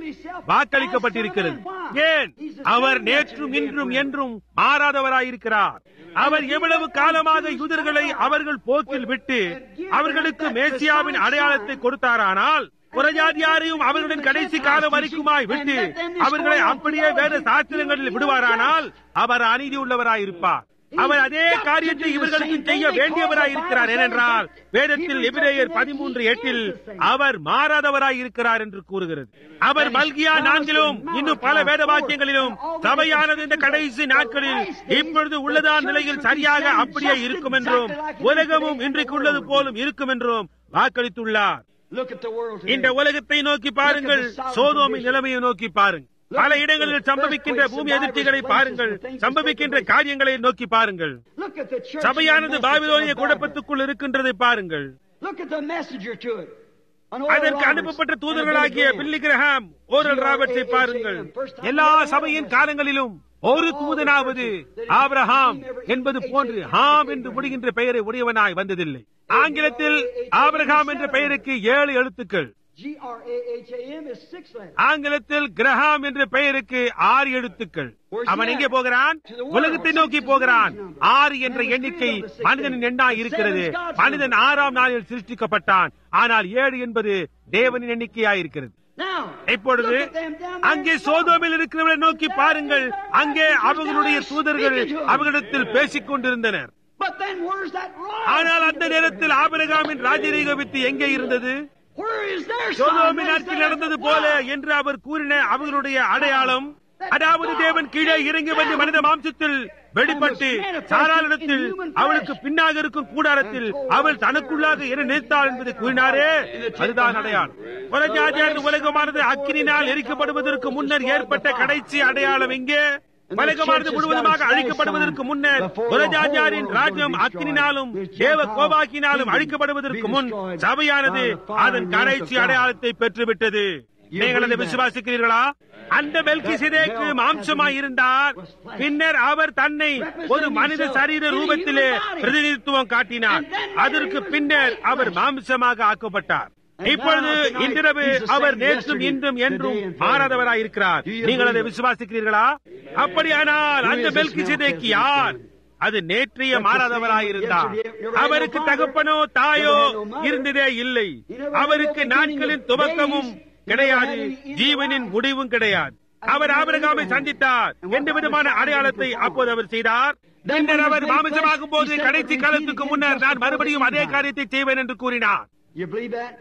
வாக்களிக்கப்பட்டிருக்கிறது ஏன் அவர் நேற்றும் இன்றும் என்றும் மாறாதவராயிருக்கிறார் அவர் எவ்வளவு காலமாக யூதர்களை அவர்கள் போக்கில் விட்டு அவர்களுக்கு மேசியாவின் அடையாளத்தை கொடுத்தாரானால் புறஜாதியாரையும் அவர்களுடன் கடைசி காலம் வரைக்குமாய் விட்டு அவர்களை அப்படியே வேறு சாஸ்திரங்களில் விடுவாரானால் அவர் அநீதி உள்ளவராயிருப்பார் அவர் அதே காரியத்தை இவர்களுக்கு செய்ய வேண்டியவராய் இருக்கிறார் ஏனென்றால் வேதத்தில் எபிரேயர் பதிமூன்று எட்டில் அவர் மாறாதவராய் இருக்கிறார் என்று கூறுகிறது அவர் மல்கியா நான்கிலும் இன்னும் பல வேத வாக்கியங்களிலும் சபையானது இந்த கடைசி நாட்களில் இப்பொழுது உள்ளதான நிலையில் சரியாக அப்படியே இருக்கும் என்றும் உலகமும் இன்றைக்கு உள்ளது போலும் இருக்கும் என்றும் வாக்களித்துள்ளார் Look at the world today. இந்த உலகத்தை நோக்கி பாருங்கள் சோதோமின் நிலைமையை நோக்கி பாருங்கள் பல இடங்களில் சம்பவிக்கின்ற பூமி அதிர்ச்சிகளை பாருங்கள் சம்பவிக்கின்ற காரியங்களை நோக்கி பாருங்கள் Look at the church. சபையானது and the பாபிலோனிய message of குழப்பத்துக்குள் இருக்கின்றதை பாருங்கள் Look at the messenger to it. An old அதற்கு Roberts அனுப்பப்பட்ட and a தூதர்களாகிய Billy Graham. Billy Graham Oral ராபர்ட்ஸை பாருங்கள் எல்லா சபையின் காலங்களிலும் ஒரு தூதனாவது ஆபிரஹாம் என்பது போன்று ஹாம் என்று முடிகின்ற பெயரை உடையவனாய் வந்ததில்லை ஆங்கிலத்தில் ஆபிரகாம் என்ற பெயருக்கு ஏழு எழுத்துக்கள் G-R-A-H-A-M is six letters. ஆங்கிலத்தில் கிரஹாம் என்ற பெயருக்கு ஆறு எழுத்துக்கள் அவன் எங்கே போகிறான் உலகத்தை நோக்கி போகிறான் ஆறு என்ற எண்ணிக்கை மனிதனின் எண்ணாய் இருக்கிறது மனிதன் ஆறாம் நாளில் சிருஷ்டிக்கப்பட்டான் ஆனால் ஏழு என்பது தேவனின் எண்ணிக்கையாய் இருக்கிறது Now, இப்பொழுது look at them down there. அங்கே சோதோமில் இருக்கிறவரை நோக்கி பாருங்கள் அங்கே அவர்களுடைய தூதர்கள் அவர்களிடத்தில் பேசிக் கொண்டிருந்தனர் But then where's that rock? ஆனால் அந்த நேரத்தில் ஆபிரகாமின் ராஜரீக வித்து எங்கே இருந்தது Where is their son? சோதோமின் That's நாட்டில் their நடந்தது போல rock. என்று அவர் கூறின அவர்களுடைய அடையாளம் அதாவது தேவன் கீழே இறங்கி வந்து மனித மாம்சத்தில் வெளிப்பட்டு சாராளிடத்தில் அவளுக்கு பின்னாக இருக்கும் கூடாரத்தில் அவள் தனக்குள்ளாக என்ன நினைத்தாள் என்பதை கூறினாரே அதுதான் அடையாளம் உலகாச்சார உலகமானது அக்கினினால் எரிக்கப்படுவதற்கு முன்னர் ஏற்பட்ட கடைசி அடையாளம் எங்கே உலகமானது முழுவதுமாக அழிக்கப்படுவதற்கு முன்னர் புரஜாஜாரின் ராஜ்யம் அக்கினினாலும் தேவ கோபாக்கினாலும் அழிக்கப்படுவதற்கு முன் சபையானது அதன் கடைசி அடையாளத்தை பெற்றுவிட்டது நீங்கள் அதை விசுவாசிக்கிறீர்களா அந்த மெல்கிசிதேக்கு மாம்சமாய் இருந்தார் பின்னர் அவர் தன்னை ஒரு மனித சரீர ரூபத்திலே பிரதிநிதித்துவம் காட்டினார் அதற்கு பின்னர் அவர் மாம்சமாக ஆக்கப்பட்டார் இப்பொழுது இன்றிரவு அவர் நேற்றும் இன்றும் என்றும் மாறாதவராய் இருக்கிறார் நீங்கள் அதை விசுவாசிக்கிறீர்களா அப்படியானால் அந்த மெல்கிசிதேக்கு யார் அது நேற்றைய மாறாதவராயிருந்தார் அவருக்கு தகப்பனோ தாயோ இருந்ததே இல்லை அவருக்கு நாட்களின் துவக்கமும் கிடையாது ஜீவனின் முடிவும் கிடையாது அவர் ஆபிரகாமை சந்தித்தார் எந்த விதமான அடையாளத்தை அப்போது அவர் செய்தார் பின்னர் அவர் மாமிசமாகும் போது கடைசி காலத்துக்கு முன்னர் நான் மறுபடியும் அதே காரியத்தை செய்வேன் என்று கூறினார் You believe that?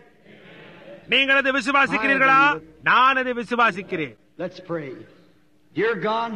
நீங்கள் அதை விசுவாசிக்கிறீர்களா நான் அதை விசுவாசிக்கிறேன் Let's pray. Dear God,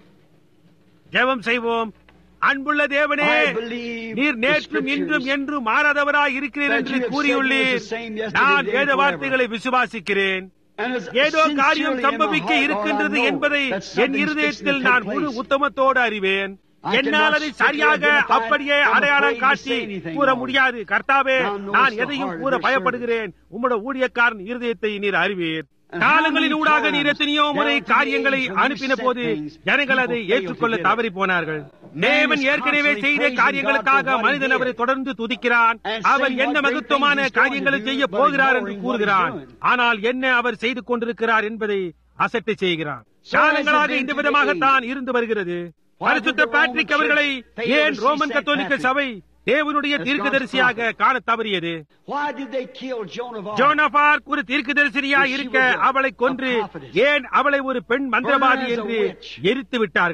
ஜெபம் செய்வோம் அன்புள்ள தேவனே I believe நீர் the நேற்றும் இன்றும் scriptures. என்றும் மாறாதவராய் இருக்கிறீர் that என்று you have said கூறியுள்ளீர் you are the same yesterday, நான் today, வேத and வார்த்தைகளை விசுவாசிக்கிறேன் And as ஏதோ காரியம் sincerely in my சம்பவிக்க heart, Lord, I இருக்கின்றது know என்பதை that என் something's இருதயத்தில் fixing to நான் take முழு place. உத்தமத்தோடு அறிவேன் I cannot என்னால் அதை strictly சரியாக identify அப்படியே it. I'm அடையாளம் afraid to காட்டி say anything, கூற Lord. முடியாது கர்த்தாவே Thou knowest நான் the எதையும் heart of கூற your பயப்படுகிறேன் உம்முடைய ஊழியக்காரன் இருதயத்தை நீர் அறிவீர் And how காலங்களின் many ஊடாக times நீர் எத்தனையோ முறை down to the காரியங்களை age when you அனுப்பின said போது things, ஜனங்கள் அதை people failed ஏற்றுக்கொள்ள to get it. தவறி போனார்கள் Man தேவன் is ஏற்கனவே constantly செய்த praising காரியங்களுக்காக God for what he மனிதன் அவரை did. தொடர்ந்து துதிக்கிறான் And அவர் saying என்ன what great மகத்துவமான things he's going காரியங்களை to do, செய்ய but போகிறார் என்று ignoring what he's கூறுகிறான் doing. ஆனால் என்ன அவர் செய்து கொண்டிருக்கிறார் என்பதை அசட்டை செய்கிறார் So காலங்களாக has it been இந்த to the விதமாகத்தான் இருந்து வருகிறது Why did பரிசுத்த the Roman பேட்ரிக் Church அவர்களை fail to ஏன் see ரோமன் Saint கத்தோலிக்க Patrick சபை தேவனுடைய as தீர்க்கதரிசியாக God's காண தவறியது Why did they kill Joan of Arc? ஜோனபார் ஒரு தீர்க்கதரிசியா If she இருக்க was a- அவளை கொன்று a prophetess. ஏன் அவளை ஒரு பெண் மந்திரவாதி Burn her as a என்று witch. எரித்து விட்டார்கள்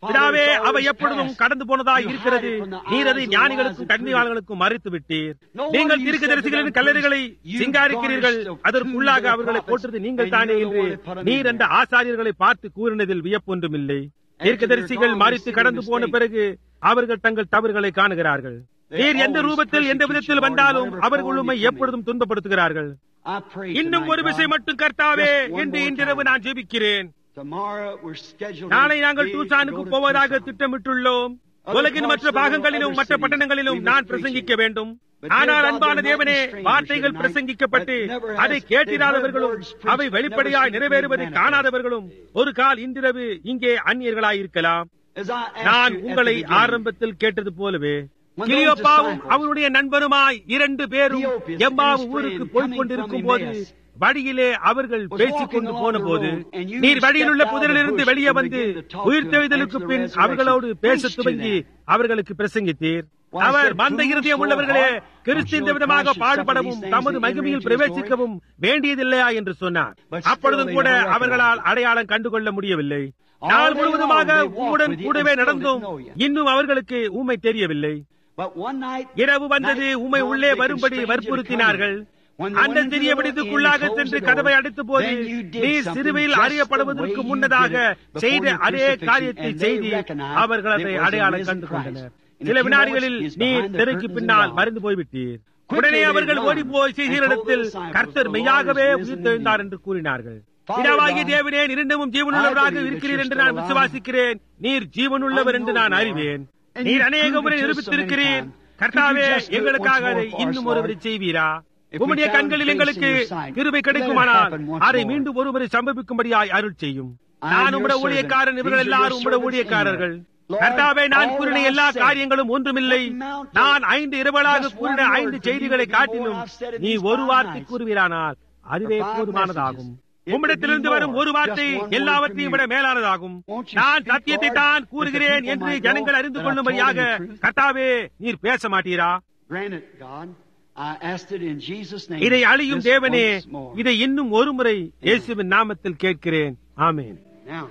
பிதாவே அவை எப்பொழுதும் கடந்து போனதாய் இருக்கிறது நீர் அதை ஞானிகளுக்கும் கண்ணியாளர்களுக்கும் மறைத்து விட்டீர் நீங்கள் தீர்க்கதரிசிகளின் கல்லறைகளை சிங்காரிக்கிறீர்கள் அதற்குள்ளாக அவர்களை போட்டது நீங்கள் தானே என்று நீர் என்ற ஆசாரியர்களை பார்த்து கூறினதில் வியப்பொன்றும் இல்லை தீர்க்கதரிசிகள் மறித்து கடந்து போன பிறகு அவர்கள் தங்கள் தவறுகளை காணுகிறார்கள் நீர் எந்த ரூபத்தில் எந்த விதத்தில் வந்தாலும் அவர்கள் உண்மை எப்பொழுதும் துன்பப்படுத்துகிறார்கள் I pray இன்னும் tonight, ஒரு God, விஷயம் மட்டும் கர்த்தாவே just one என்று more இன்றிரவு time. நான் ஜெபிக்கிறேன் Tomorrow we're scheduled நாளை to நாங்கள் leave to டூசானுக்கு go to போவதாக Tucson. திட்டமிட்டுள்ளோம் Other உலகின் மற்ற parts of the பாகங்களிலும் other மற்ற cities பட்டணங்களிலும் we நான் must பிரசங்கிக்க preach it. வேண்டும் But ஆனால் dear God, அன்பான there might தேவனே be strangers வார்த்தைகள் tonight பிரசங்கிக்கப்பட்டு that never has- அதை they've கேட்டிராதவர்களும் heard words preached அவை but வெளிப்படையாய் never seen நிறைவேறுவதை manifest. காணாதவர்களும் ஒரு கால் இன்றிரவு இங்கே அந்நியர்களாய் இருக்கலாம் As I asked நான் you at the உங்களை beginning, ஆரம்பத்தில் கேட்டது போலவே When கிளியோப்பாவும் those disciples, அவனுடைய நண்பருமாய் இரண்டு பேரும் Cleopas எம்மாவு and his ஊருக்கு friend போய்க் coming கொண்டிருக்கும் from போது Emmaus, வழியிலே அவர்கள் was பேசிக் walking கொண்டு along போன the போது road, and you நீர் வழியிலுள்ள stepped out of the புதரிலிருந்து bush வெளியே and வந்து began to talk to உயிர்த்தெழுதலுக்கு them bin after the அவர்களோடு resurrection. பேச Preach to துவங்கி them. அவர்களுக்கு பிரசங்கித்தீர் Why, அவர் said, மந்த "Fools, இருதயம் slow உள்ளவர்களே heart, கிறிஸ்து இந்த I'm sure விதமாக Christ should பாடுபடவும் suffer these தமது things மகிமையில் and enter his பிரவேசிக்கவும் வேண்டியதில்லையா என்று சொன்னார் But still அப்பொழுதும் they கூட never recognized அவர்களால் it. அடையாளம் கண்டுகொள்ள முடியவில்லை All நாள் day முழுவதுமாக long they walked உம்முடன் with you கூடவே and still நடந்தும் didn't know you. இன்னும் அவர்களுக்கு ஊமை தெரியவில்லை But one night, இரவு வந்தது night உம்மை come, உள்ளே they வரும்படி constrained you to வற்புறுத்தினார்கள் come in. When they அந்த went into சிறிய the விடுதிக்குள்ளாக inn and சென்று closed the கதவை door, அடைத்த போது then you did நீ something சிறுவையில் just the அறியப்படுவதற்கு way you முன்னதாக did it before செய்த your அதே crucifixion, காரியத்தை and they செய்தி recognized அவர்கள் அதை that it was the அடையாளம் risen கண்டு Christ. கொண்டனர் In a சில few வினாடிகளில் moments, he's நீ behind the திரைக்கு curtains பின்னால் and gone. மறைந்து போய்விட்டீர் Quickly உடனே they அவர்கள் run ஓடி போய் and செய்திடத்தில் told the disciples, கர்த்தர் "The Lord மெய்யாகவே is risen உயிர்த்தெழுந்தார் indeed." என்று கூறினார்கள் Father பிதாவாகிய God, தேவனே நிரண்டமும் ஜீவனுள்ளவராக I believe இருக்கிறீர் that என்று you're நான் still விசுவாசிக்கிறேன் நீர் ஜீவனுள்ளவர் என்று நான் அறிவேன் And நீர் you've அநேக proved முறை it to us so நிரூபித்திருக்கிறீர் many times. கர்த்தாவே Could you just do it எங்களுக்காக once more அதை for us, இன்னும் Lord? ஒருவரை செய்வீரா If we உம்முடைய found கண்களில் grace எங்களுக்கு in your sight, கிருபை let it கிடைக்குமானால் happen once அதை more. மீண்டும் ஒருமுறை சம்பவிக்கும்படியாய் அருள் செய்யும் I am நான் your உம்முடைய servant. ஊழியக்காரன் இவர்கள் These are எல்லாரும் your உம்முடைய servants ஊழியக்காரர்கள் in here. Lord, கர்த்தாவே நான் all கூறின that எல்லா I've said, காரியங்களும் ஒன்றுமில்லை what mountain, நான் ஐந்து இரவலாக just கூறின one ஐந்து word for செய்திகளை you would be காட்டிலும் more I've said in நீ these ஒரு five வார்த்தை nights. கூறுவீரானால் அதுவே For five போதுமானதாகும் messages. It உம்மிடத்திலிருந்து would be வரும் more. ஒரு வார்த்தை Just one word எல்லாவற்றையும் from விட you. மேலானதாகும் Won't you நான் speak, சத்தியத்தை Lord, தான் that the கூறுகிறேன் people என்று might know ஜனங்கள் அறிந்து that I told கொள்ளும்படியாக them the truth? கர்த்தாவே நீர் பேச மாட்டீரா Grant it, God. I asked it in Jesus' name. இதை அழியும் this தேவனே once more. இதை இன்னும் ஒரு முறை இயேசுவின் நாமத்தில் கேட்கிறேன் ஆமென் Now,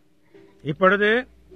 இப்பொழுது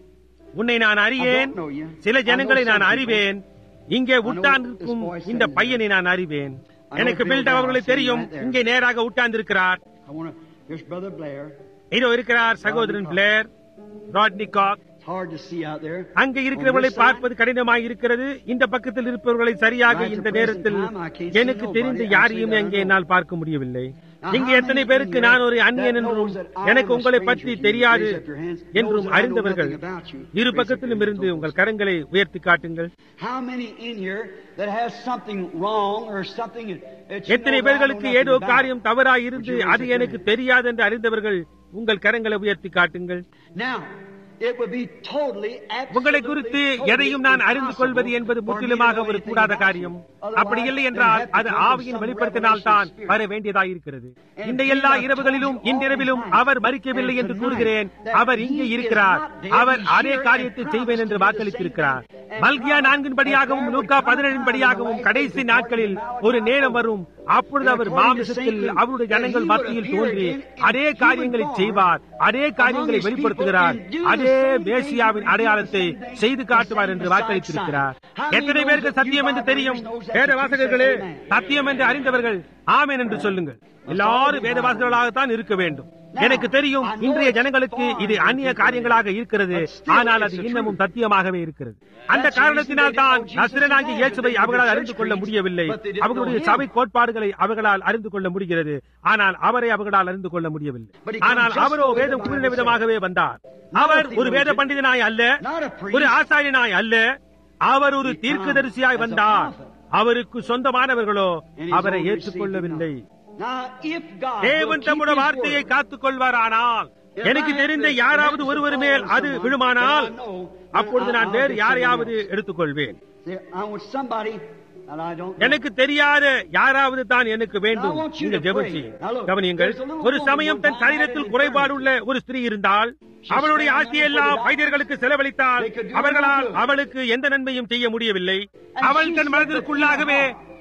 உன்னை நான் I அறியேன் don't know you. சில I know ஜனங்களை நான் some people. அறிவேன் இங்கே know உட்கார்ந்திருக்கும் this boy இந்த standing பையனை நான் அறிவேன் I know எனக்கு Bill பில்ட் அவர்களை Dow தெரியும் sitting right there. இங்கே நேராக உட்கார்ந்திருக்கிறார் I want to. Here's Brother Blair. இதோ இருக்கிறார் சகோதரன் Blair Rodney Cox It's hard to see out there. அங்கே இருக்கிறவர்களை On this side, பார்ப்பது கடினமாய் இருக்கிறது இந்த பக்கத்தில் இருப்பவர்களை சரியாக Right at இந்த the நேரத்தில் present time, I can't see எனக்கு nobody. தெரிந்த Actually, யாரையும் I don't அங்கே know. என்னால் பார்க்க முடியவில்லை Now, இங்கே how எத்தனை many பேருக்கு in here நான் ஒரு that அந்நியன் knows என்றும் that I எனக்கு am a உங்களை stranger பற்றி to you? தெரியாது Raise up your hands. என்றும் Those that I know அறிந்தவர்கள் nothing about you, இரு raise up பக்கத்திலும் your இருந்து hands. உங்கள் கரங்களை உயர்த்தி காட்டுங்கள் How many in here that has something wrong or something that you எத்தனை know that I know பேர்களுக்கு nothing ஏதோ about? காரியம் தவறாய் இருந்து Would you raise அது up your எனக்கு hand? தெரியாது என்று அறிந்தவர்கள் உங்கள் கரங்களை உயர்த்தி காட்டுங்கள் Now, it would be totally, உங்களை absolutely, குறித்து totally எதையும் நான் அறிந்து கொள்வது impossible என்பது for me to முற்றிலுமாக know ஒரு anything கூடாத about காரியம் you. Otherwise, அப்படி இல்லை then என்றால் have to அது come to ஆவியின் some வெளிப்படுத்தினால் தான் revelation வர spirit. வேண்டியதாயிருக்கிறது And இந்த these எல்லா I've இரவுகளிலும் told you all இன்றிரவிலும் the time. Our மறிக்கவில்லை And என்று tonight, கூறுகிறேன் that அவர் he இங்கே is இருக்கிறார் not dead. அவர் He's அதே here காரியத்தை and செய்வேன் என்று promised to do the வாக்களித்திருக்கிறார் same thing. Malchijah And நான்கின்படியாகவும் promised Luca that there would பதினேழின்படியாகவும் come a time கடைசி in the நாட்களில் last ஒரு days நேரம் that வரும் அப்பொழுது அவர் according to மாமிசத்தில் Saint Luke, அவருடைய that ஜனங்கள் he would மத்தியில் appear தோன்றி in- in அதே human காரியங்களை form செய்வார் அதே காரியங்களை among his வெளிப்படுத்துகிறார் people and do the அதே same thing மேசியாவின் and do the அடையாளத்தை same thing செய்து the காட்டுவார் same என்று besides வாக்களித்திருக்கிறார் sign. How many எத்தனை knows பேருக்கு that you சத்தியம் என்று Bible தெரியும் readers knows that வேத the truth வாசகர்களே says amen? சத்தியம் என்று அறிந்தவர்கள் ஆமென் என்று சொல்லுங்கள் எல்லாரும் வேதவாசகர்களாகத்தான் இருக்க வேண்டும் எனக்கு தெரியும் இன்றைய ஜனங்களுக்கு இது அந்நிய காரியங்களாக இருக்கிறது ஆனால் அது இன்னமும் சத்தியமாகவே இருக்கிறது அந்த காரணத்தினால் தான் நசிரனாகி இயேசுவை அவர்களால் அறிந்து கொள்ள முடியவில்லை அவர்களுடைய சபை கோட்பாடுகளை அவர்களால் அறிந்து கொள்ள முடிகிறது ஆனால் அவரை அவர்களால் அறிந்து கொள்ள முடியவில்லை ஆனால் அவரோ வேதம் கூறின விதமாகவே வந்தார் அவர் ஒரு வேத பண்டிதனாய் அல்ல ஒரு ஆசாரியனாய் அல்ல அவர் ஒரு தீர்க்கதரிசியாய் வந்தார் அவருக்கு சொந்தமானவர்களோ அவரை ஏற்றுக்கொள்ளவில்லை Now, if God will தேவன் keep தம்முடைய his வார்த்தையை word, காத்துக் கொள்வாரானால் எனக்கு தெரிந்த யாராவது ஒருவர் மேல் அது விழுமானால் அப்பொழுது நான் வேறு யாரையாவது எடுத்துக்கொள்வேன் There, I want somebody that I don't know. எனக்கு தெரியாத யாராவது தான் எனக்கு வேண்டும் நீங்கள் ஜெபம் கவனியுங்கள் ஒரு சமயம் தன் சரீரத்தில் குறைபாடுள்ள ஒரு ஸ்திரீ இருந்தால் அவளுடைய ஆசையெல்லாம் வைத்தியர்களுக்கு செலவழித்தால் அவர்களால் அவளுக்கு எந்த நன்மையும் செய்ய முடியவில்லை அவள் தன் மனதிற்குள்ளாகவே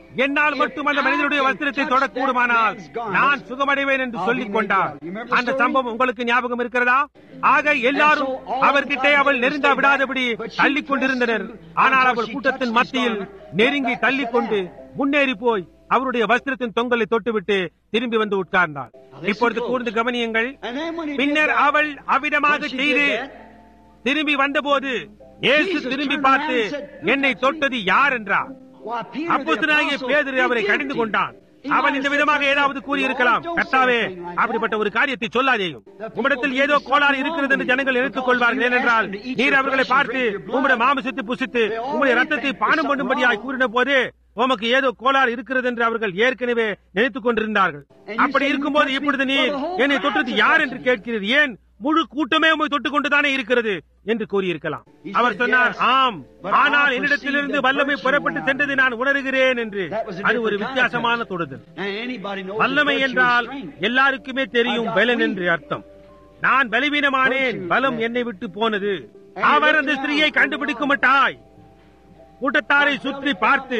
என்னால் மட்டும் அந்த மனிதனுடைய வஸ்திரத்தை தொடக்கூடுமானால் நான் சுகமடைவேன் என்று சொல்லிக் கொண்டார் அந்த சம்பவம் உங்களுக்கு ஞாபகம் இருக்கிறதா ஆக எல்லாரும் அவர்கிட்ட அவள் நெருங்க விடாதபடி தள்ளிக் கொண்டிருந்தனர் ஆனால் அவள் கூட்டத்தின் மத்தியில் நெருங்கி தள்ளிக்கொண்டு முன்னேறி போய் அவருடைய வஸ்திரத்தின் தொங்கலை தொட்டுவிட்டு திரும்பி வந்து உட்கார்ந்தாள் இப்பொழுது கூர்ந்து கவனியுங்கள் பின்னர் அவள் அவ்விதமாக செய்து திரும்பி வந்தபோது இயேசு திரும்பி பார்த்து என்னை தொட்டது யார் என்றார் அப்போஸ்தலனாகிய பேதுரு அவரை கடிந்து கொண்டான் அவன் இந்த விதமாக ஏதாவது கூறியிருக்கலாம் கர்த்தாவே அப்படிப்பட்ட ஒரு காரியத்தை சொல்லாதேயும் உம்மிடத்தில் ஏதோ கோளாறு இருக்கிறது என்று ஜனங்கள் எடுத்துக் கொள்வார்கள் ஏனென்றால் நீர் அவர்களை பார்த்து உம்முடைய மாமிசத்தை புசித்து உம்முடைய ரத்தத்தை பானம் பண்ணும்படியாய் கூறின போது உமக்கு ஏதோ கோளாறு இருக்கிறது என்று அவர்கள் ஏற்கனவே நினைத்துக் கொண்டிருந்தார்கள் அப்படி இருக்கும்போது இப்பொழுது நீர் என்னை தொட்டது யார் என்று கேட்கிறீர் ஏன் முழு கூட்டமே உம்மை தொட்டுக் கொண்டுதானே இருக்கிறது என்று கூறியிருக்கலாம் அவர் சொன்னார் ஆம் ஆனால் என்னிடத்திலிருந்து வல்லமை புறப்பட்டு சென்றது நான் உணர்கிறேன் என்று அது ஒரு வித்தியாசமான தொடுதல் வல்லமை என்றால் எல்லாருக்குமே தெரியும் பலன் என்று அர்த்தம் நான் பலவீனமானேன் பலம் என்னை விட்டு போனது அவர் அந்த ஸ்திரீயை கண்டுபிடிக்க மாட்டாய் கூட்டத்தாரை சுற்றி பார்த்து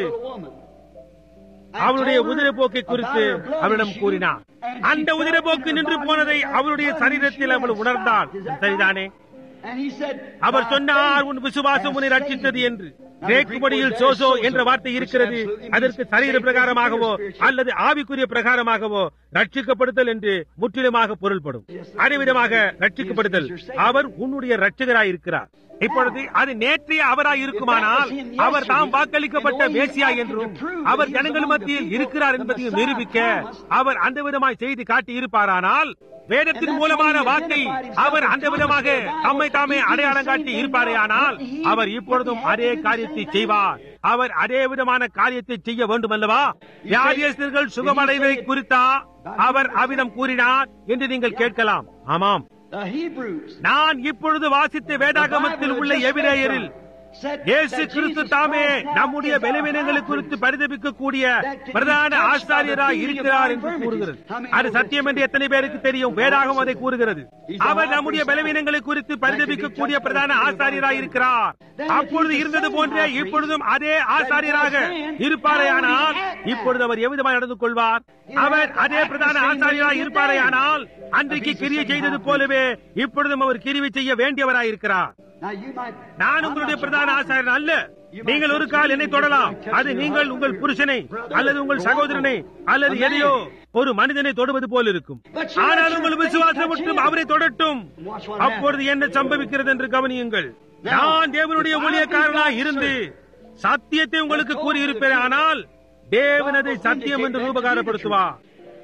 அவளுடைய உதிரப்போக்கை குறித்து அவளிடம் கூறினார் அந்த உதிரப்போக்கு நின்று போனதை அவளுடைய சரீரத்தில் அவள் உணர்ந்தாள் சரிதானே அவர் சொன்னார் உன் விசுவாசம் உன்னை ரட்சித்தது என்று கிரேக்கு மொழியில் சோசோ என்ற வார்த்தை இருக்கிறது அதற்கு சரீர பிரகாரமாகவோ அல்லது ஆவிக்குரிய பிரகாரமாகவோ ரட்சிக்கப்படுதல் என்று முற்றிலுமாக பொருள்படும் அனைவிதமாக ரட்சிக்கப்படுதல் அவர் உன்னுடைய ரட்சகராய் இருக்கிறார் இப்பொழுது அது நேற்றைய அவராய் இருக்குமானால் அவர் தாம் வாக்களிக்கப்பட்ட மேசியா என்றும் அவர் ஜனங்கள் மத்தியில் இருக்கிறார் என்பதையும் நிரூபிக்க அவர் அந்த விதமாய் செய்து காட்டி இருப்பாரானால் வேதத்தின் மூலமான வாக்கை அவர் அந்த விதமாக தம்மை தாமே அடையாளம் காட்டி இருப்பாரே ஆனால் அவர் இப்பொழுதும் அதே காரியத்தை செய்வார் அவர் அதே விதமான காரியத்தை செய்ய வேண்டும் அல்லவா வியாதியஸ்தர்கள் சுகமடைவதை குறித்தா அவர் அவ்விதம் கூறினார் என்று நீங்கள் கேட்கலாம் ஆமாம் நான் இப்பொழுது வாசித்த வேதாகமத்தில் உள்ள எபிரேயரில் இயேசு கிறிஸ்து தாமே நம்முடைய பலவீனங்களை குறித்து பரிதபிக்கக்கூடிய பிரதான ஆசாரியராய் இருக்கிறார் என்று கூறுகிறது அது சத்தியம் என்று எத்தனை பேருக்கு தெரியும் வேதாகம் அதை கூறுகிறது அவர் நம்முடைய பலவீனங்களை குறித்து பரிதபிக்கக்கூடிய பிரதான ஆசாரியராய் இருக்கிறார் அப்பொழுது இருந்தது போன்றே இப்பொழுதும் அதே ஆசாரியராக இருப்பாரேயானால் இப்பொழுது அவர் எவ்விதமாக நடந்து கொள்வார் அவர் அதே பிரதான ஆசாரியராய் இருப்பாரேயானால் அன்றைக்கு கிரியை செய்தது போலவே இப்பொழுதும் அவர் கிரிவை செய்ய வேண்டியவராய் இருக்கிறார் நான் உங்களுடைய பிரதான ஆசாரியன் அல்ல நீங்கள் ஒரு கால் என்னை தொடலாம் அது நீங்கள் உங்கள் புருஷனை அல்லது உங்கள் சகோதரனை அல்லது எதையோ ஒரு மனிதனை தொடுவது போல் இருக்கும் ஆனால் உங்கள் விசுவாசம் மட்டும் அவரை தொடட்டும் அப்பொழுது என்ன சம்பவிக்கிறது என்று கவனியுங்கள் நான் தேவனுடைய ஊழியக்காரனாய் இருந்து சத்தியத்தை உங்களுக்கு கூறியிருப்பேன் ஆனால் தேவன் அதை சத்தியம் என்று ரூபகாரப்படுத்துவார்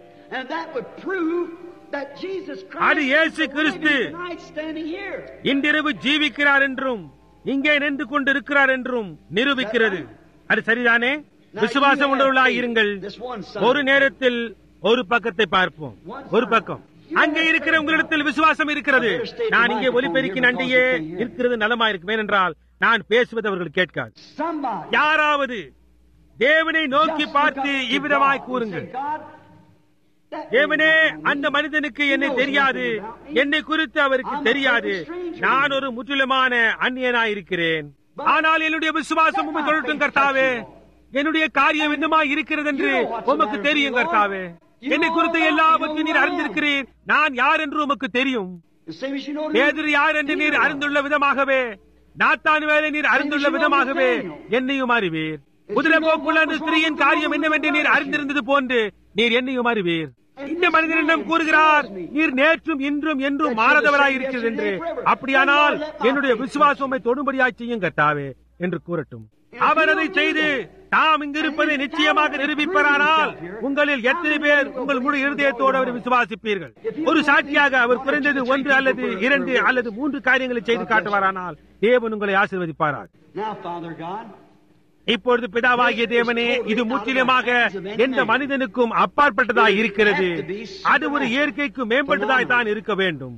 அது இயேசு கிறிஸ்து இன்றிரவு ஜீவிக்கிறார் என்றும் இங்கே நின்று கொண்டு இருக்கிறார் என்றும் நிரூபிக்கிறது அது சரிதானே விசுவாசம் உள்ளவர்களாய் இருங்கள் ஒரு நேரத்தில் ஒரு பக்கத்தை பார்ப்போம் ஒரு பக்கம் அங்கே இருக்கிற உங்களிடத்தில் விசுவாசம் இருக்கிறது நான் இங்கே ஒலிபெருக்கின் அண்டையே இருக்கிறது நலமா இருக்கும் ஏனென்றால் நான் பேசுவது அவர்கள் கேட்காது யாராவது தேவனை நோக்கி பார்த்து இவ்விதமாய் கூறுங்கள் தேவனே அந்த மனிதனுக்கு என்னை தெரியாது என்னை குறித்து அவருக்கு தெரியாது நான் ஒரு முற்றிலுமான அந்நியனாய் இருக்கிறேன் ஆனால் என்னுடைய விசுவாசம் உண்மை தொழட்டும் கர்த்தாவே என்னுடைய காரியம் என்னமா இருக்கிறது என்று உமக்கு தெரியும் கர்த்தாவே என்னை குறித்து எல்லாவற்றையும் நீர் அறிந்திருக்கிறீர் நான் யார் என்று உமக்கு தெரியும் பேதர் யார் என்று நீர் அறிந்துள்ள விதமாகவே நாத்தான் வேலை நீர் அறிந்துள்ள விதமாகவே என்னையும் அறிவீர் குதிரை போக்குள்ள அந்த ஸ்திரீயின் காரியம் என்னவென்று நீர் அறிந்திருந்தது போன்று நீர் என்னையும் அறிவீர் இந்த மனிதனிடம் கூறுகிறார் நீர் நேற்றும் இன்றும் என்றும் மாறாதவராய் இருக்கிறது என்று அப்படியானால் என்னுடைய விசுவாசமை தொடும்படியாய் செய்யும் கர்த்தாவே என்று கூறட்டும் அவர் அதை செய்து தாம் இங்கிருப்பதை நிச்சயமாக நிரூபிப்பாரானால் உங்களில் எத்தனை பேர் உங்கள் முழு இருதயத்தோடு அவர் விசுவாசிப்பீர்கள் ஒரு சாட்சியாக அவர் குறைந்தது ஒன்று அல்லது இரண்டு அல்லது மூன்று காரியங்களை செய்து காட்டுவாரானால் தேவன் உங்களை ஆசீர்வதிப்பாரார் இப்பொழுது பிதாவாகிய தேவனே இது முற்றிலுமாக எந்த மனிதனுக்கும் அப்பாற்பட்டதாய் இருக்கிறது அது ஒரு இயற்கைக்கு மேம்பட்டதாய் தான் இருக்க வேண்டும்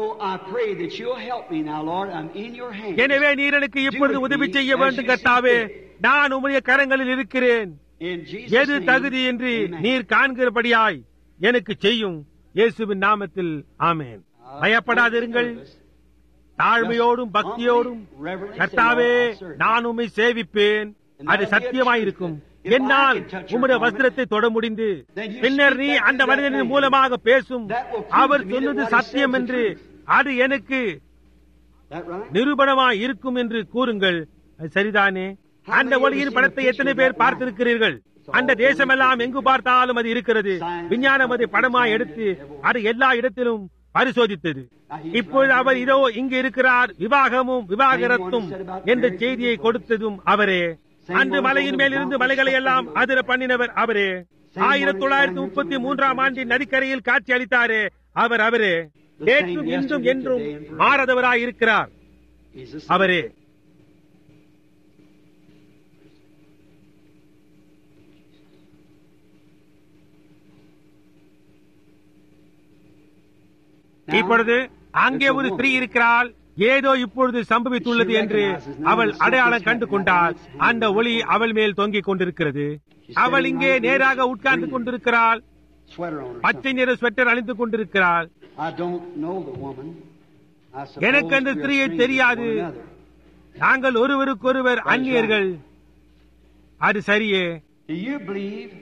எனவே நீர் எனக்கு இப்பொழுது உதவி செய்ய வேண்டும் கர்த்தாவே நான் உம்முடைய கரங்களில் இருக்கிறேன் எது தகுதி என்று நீர் காண்கிறபடியாய் எனக்கு செய்யும் இயேசுவின் நாமத்தில் ஆமேன் பயப்படாதிருங்கள் தாழ்மையோடும் பக்தியோடும் கர்த்தாவே நான் உம்மை சேவிப்பேன் அது சத்தியமாயிருக்கும் என்னால் உம்முடைய வஸ்திரத்தை தொட முடிந்து பின்னர் நீ அந்த மனிதனின் மூலமாக பேசும் அவர் சொன்னது சத்தியம் என்று அது எனக்கு That right? நிரூபணமாய் இருக்கும் என்று கூறுங்கள் அது சரிதானே அந்த ஒளியின் படத்தை எத்தனை பேர் பார்த்திருக்கிறீர்கள் அந்த தேசமெல்லாம் எங்கு பார்த்தாலும் அது இருக்கிறது விஞ்ஞானம் அதை படமாய் எடுத்து அது எல்லா இடத்திலும் பரிசோதித்தது இப்பொழுது அவர் இதோ இங்கு இருக்கிறார் விவாகமும் விவாகரத்தும் என்ற செய்தியை கொடுத்ததும் அவரே அன்று மலையின் மேல் இருந்து மலைகளை எல்லாம் அதிர பண்ணினவர் அவரே ஆயிரத்தி தொள்ளாயிரத்தி முப்பத்தி மூன்றாம் ஆண்டின் நதிக்கரையில் காட்சி அளித்தாரே அவர் அவரே நேற்றும் இன்றும் என்றும் மாறாதவராய் இருக்கிறார் He's the same. அவரே இப்பொழுது அங்கே ஒரு ஸ்திரீ இருக்கிறாள் ஏதோ இப்பொழுது சம்பவித்துள்ளது என்று அவள் அடையாளம் கண்டு கொண்டாள் அந்த ஒளி அவள் மேல் தொங்கிக் கொண்டிருக்கிறது அவள் இங்கே நேராக உட்கார்ந்து கொண்டிருக்கிறாள் Sweater on her. பச்சை நிற ஸ்வெட்டர் அணிந்து கொண்டிருக்கிறாள் I don't know the woman. I suppose எனக்கு அந்த we are ஸ்திரீயை strangers to தெரியாது. one another. நாங்கள் ஒருவருக்கொருவர் அந்நியர்கள் அது சரியே Do you believe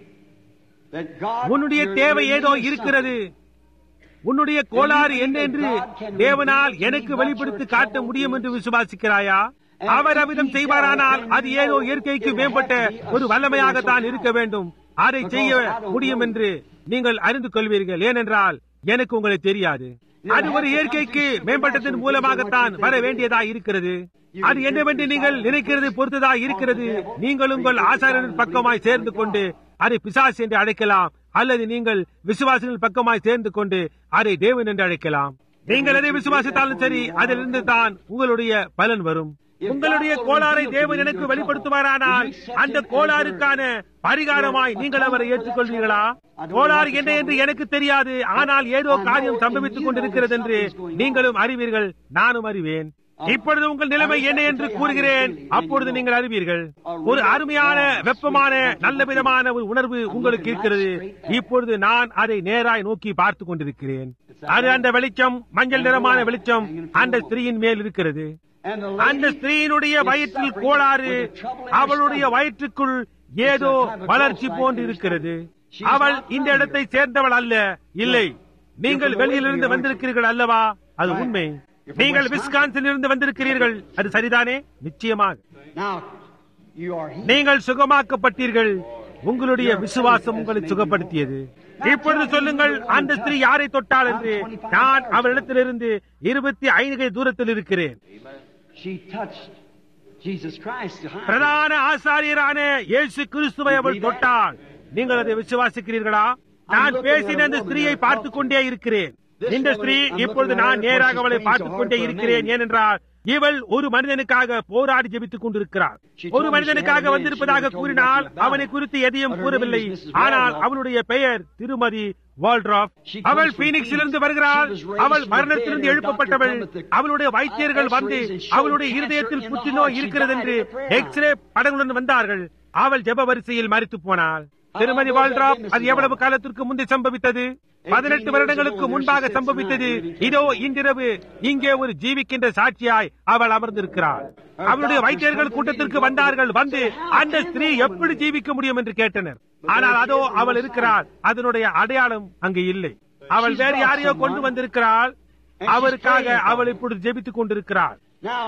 that God உன்னுடைய your- தேவை your ஏதோ need is இருக்கிறது something? உன்னுடைய கோளாறு என்ன என்று தேவனால் எனக்கு வெளிப்படுத்தி காட்ட முடியும் என்று விசுவாசிக்கிறாயா அவர் அவ்விதம் செய்வாரானால் அது ஏதோ இயற்கைக்கு மேம்பட்ட ஒரு வல்லமையாகத்தான் இருக்க வேண்டும் அதை செய்ய முடியும் என்று நீங்கள் அறிந்து கொள்வீர்கள் ஏனென்றால் எனக்கு உங்களை தெரியாது அது ஒரு இயற்கைக்கு மேம்பட்டதன் மூலமாகத்தான் வர வேண்டியதா இருக்கிறது அது என்னவென்று நீங்கள் நினைக்கிறது பொறுத்ததா இருக்கிறது நீங்கள் உங்கள் ஆசாரியரின் பக்கமாய் சேர்ந்து கொண்டு அதை பிசாசு என்று அழைக்கலாம் அல்லது நீங்கள் விசுவாசிகள் பக்கமாய் சேர்ந்து கொண்டு அதை தேவன் என்று அழைக்கலாம் நீங்கள் எதை விசுவாசித்தாலும் சரி அதிலிருந்து தான் உங்களுடைய பலன் வரும் உங்களுடைய கோளாறை தேவன் எனக்கு வெளிப்படுத்துவாரானால் அந்த கோளாறுக்கான பரிகாரமாய் நீங்கள் அவரை ஏற்றுக்கொள்வீர்களா கோளாறு என்ன என்று எனக்கு தெரியாது ஆனால் ஏதோ காரியம் சம்பவித்துக் கொண்டிருக்கிறது என்று நீங்களும் அறிவீர்கள் நானும் அறிவேன் இப்பொழுது உங்கள் நிலைமை என்ன என்று கூறுகிறேன் அப்பொழுது நீங்கள் அறிவீர்கள் ஒரு அருமையான வெப்பமான நல்ல விதமான ஒரு உணர்வு உங்களுக்கு இருக்கிறது இப்பொழுது நான் அதை நேராய் நோக்கி பார்த்துக் கொண்டிருக்கிறேன் அது அந்த வெளிச்சம் மஞ்சள் நிறமான வெளிச்சம் அந்த ஸ்திரீயின் மேல் இருக்கிறது And the அந்த lady ஸ்திரீயினுடைய was வயிற்றில் suffering கோளாறு with the trouble in her அவளுடைய stomach. வயிற்றுக்குள் ஏதோ வளர்ச்சி போன்று இருக்கிறது அவள் இந்த இடத்தை சேர்ந்தவள் அல்ல இல்லை நீங்கள் வெளியிலிருந்து வந்திருக்கிறீர்கள் அல்லவா அது உண்மை நீங்கள் விஸ்கான்சில் இருந்து வந்திருக்கிறீர்கள் அது சரிதானே நிச்சயமாக Now, you are healed. நீங்கள் சுகமாக்கப்பட்டீர்கள் உங்களுடைய விசுவாசம் உங்களை சுகப்படுத்தியது இப்பொழுது சொல்லுங்கள் அந்த ஸ்திரீ யாரை தொட்டாள் என்று நான் அவரிடத்திலிருந்து இருபத்தி ஐந்து தூரத்தில் இருக்கிறேன் She touched Jesus Christ. பிரதான ஆசாரியரான இயேசு கிறிஸ்துவை அவள் தொட்டாள் நீங்கள் அதை விசுவாசிக்கிறீர்களா நான் பேசின அந்த ஸ்திரீயை பார்த்துக் கொண்டே இருக்கிறேன் இந்த ஸ்திரீ இப்பொழுது நான் நேராக அவளை பார்த்துக் கொண்டே இருக்கிறேன் ஏனென்றால் இவள் ஒரு மனிதனுக்காக போராடி ஜெபித்துக் கொண்டிருக்கிறாள் ஒரு மனிதனுக்காக வந்திருப்பதாக கூறினால் அவனை குறித்து எதையும் கூறவில்லை ஆனால் அவளுடைய பெயர் திருமதி வால்ட்ராப் அவள் பீனிக்ஸிலிருந்து வருகிறாள் அவள் மரணத்திலிருந்து எழுப்பப்பட்டவள் அவளுடைய வைத்தியர்கள் வந்து அவளுடைய இருதயத்தில் புற்றுநோய் இருக்கிறது என்று எக்ஸ்ரே படங்களுடன் வந்தார்கள் அவள் ஜெப வரிசையில் மறித்து போனாள் திருமதி வால்ட்ராப் அது எவ்வளவு காலத்திற்கு முந்தை சம்பவித்தது பதினெட்டு வருடங்களுக்கு முன்பாக சம்பவித்தது இதோ இன்றிரவு இங்கே ஒரு ஜீவிக்கின்ற சாட்சியாய் அவள் அமர்ந்திருக்கிறாள் அவளுடைய வைத்தியர்கள் கூட்டத்திற்கு வந்தார்கள் வந்து அந்த ஸ்திரீ எப்படி ஜீவிக்க முடியும் என்று கேட்டனர் ஆனால் அதோ அவள் இருக்கிறாள் அதனுடைய அடையாளம் அங்கு இல்லை அவள் வேறு யாரையோ கொண்டு வந்திருக்கிறாள் அவருக்காக அவள் இப்பொழுது ஜெபித்துக் கொண்டிருக்கிறாள் Now,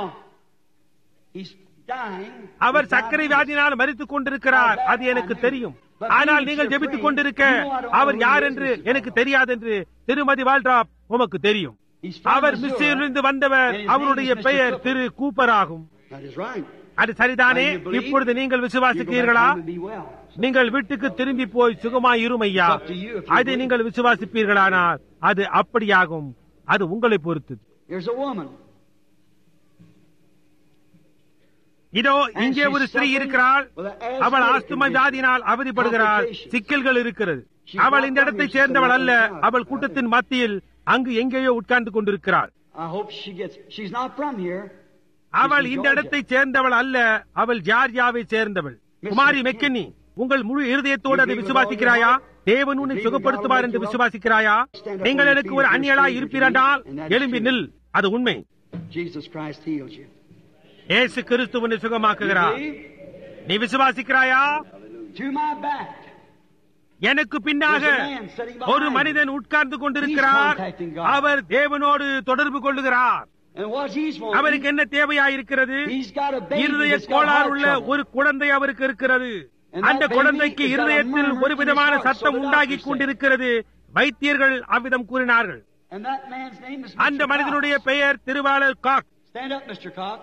he's dying. அவர் சர்க்கரை வியாதியினால் மறித்துக் கொண்டிருக்கிறார் அது எனக்கு தெரியும் ஆனால் நீங்கள் ஜெபித்துக் கொண்டிருக்க அவர் யார் என்று எனக்கு தெரியாது என்று திருமதி வால்ட்ராப் உமக்கு தெரியும் அவர் மிஸ்ஸிலிருந்து வந்தவர் அவருடைய பெயர் திரு கூப்பர் ஆகும் That is right. அது சரிதானே இப்பொழுது நீங்கள் You go back விசுவாசிக்கிறீர்களா home and be well. நீங்கள் வீட்டுக்கு திரும்பி போய் சுகமாய் இரும் ஐயா அதை நீங்கள் விசுவாசிப்பீர்களானால் அது அப்படியாகும் அது உங்களை பொறுத்தது Here's a woman. இதோ இங்கே ஒரு ஸ்திரீ இருக்கிறாள் அவள் ஆஸ்துமா ஜாதியினால் அவதிப்படுகிறாள் சிக்கல்கள் இருக்கிறது அவள் இந்த இடத்தை சேர்ந்தவள் அல்ல அவள் கூட்டத்தின் மத்தியில் அங்கு எங்கேயோ உட்கார்ந்து கொண்டிருக்கிறாள் I hope she gets. She's not from here. அவள் இந்த இடத்தை சேர்ந்தவள் அல்ல அவள் ஜார்ஜியாவை சேர்ந்தவள் குமாரி மெக்கனி உங்கள் முழு இருதயத்தோடு அதை விசுவாசிக்கிறாயா தேவன் உன்னை சுகப்படுத்துவார் என்று விசுவாசிக்கிறாயா நீங்கள் எனக்கு ஒரு அந்நியலாய் இருப்பீரென்றால் எழும்பி நில் அது உண்மை Jesus Christ heals you. ஏசு கிறிஸ்து உன்னை சுகமாக்குகிறார் Believe? நீ விசுவாசிக்கிறாயா to my back. எனக்கு பின்னாக ஒரு மனிதன் உட்கார்ந்து கொண்டிருக்கிறார் அவர் தேவனோடு தொடர்பு கொள்ளுகிறார் And what he's அவருக்கு wanting, என்ன தேவையாயிருக்கிறது he's got a baby இருதய that's got கோளாறு heart உள்ள trouble. ஒரு குழந்தை அவருக்கு இருக்கிறது And அந்த that baby குழந்தைக்கு is got a இருதயத்தில் murmur ஒரு in விதமான his heart, சத்தம் so the உண்டாகி doctor said. கொண்டிருக்கிறது வைத்தியர்கள் அவ்விதம் கூறினார்கள் And that man's name is அந்த Mr. மனிதனுடைய Cox. பெயர் திருவாளர் Cox Stand up, Mr. Cox.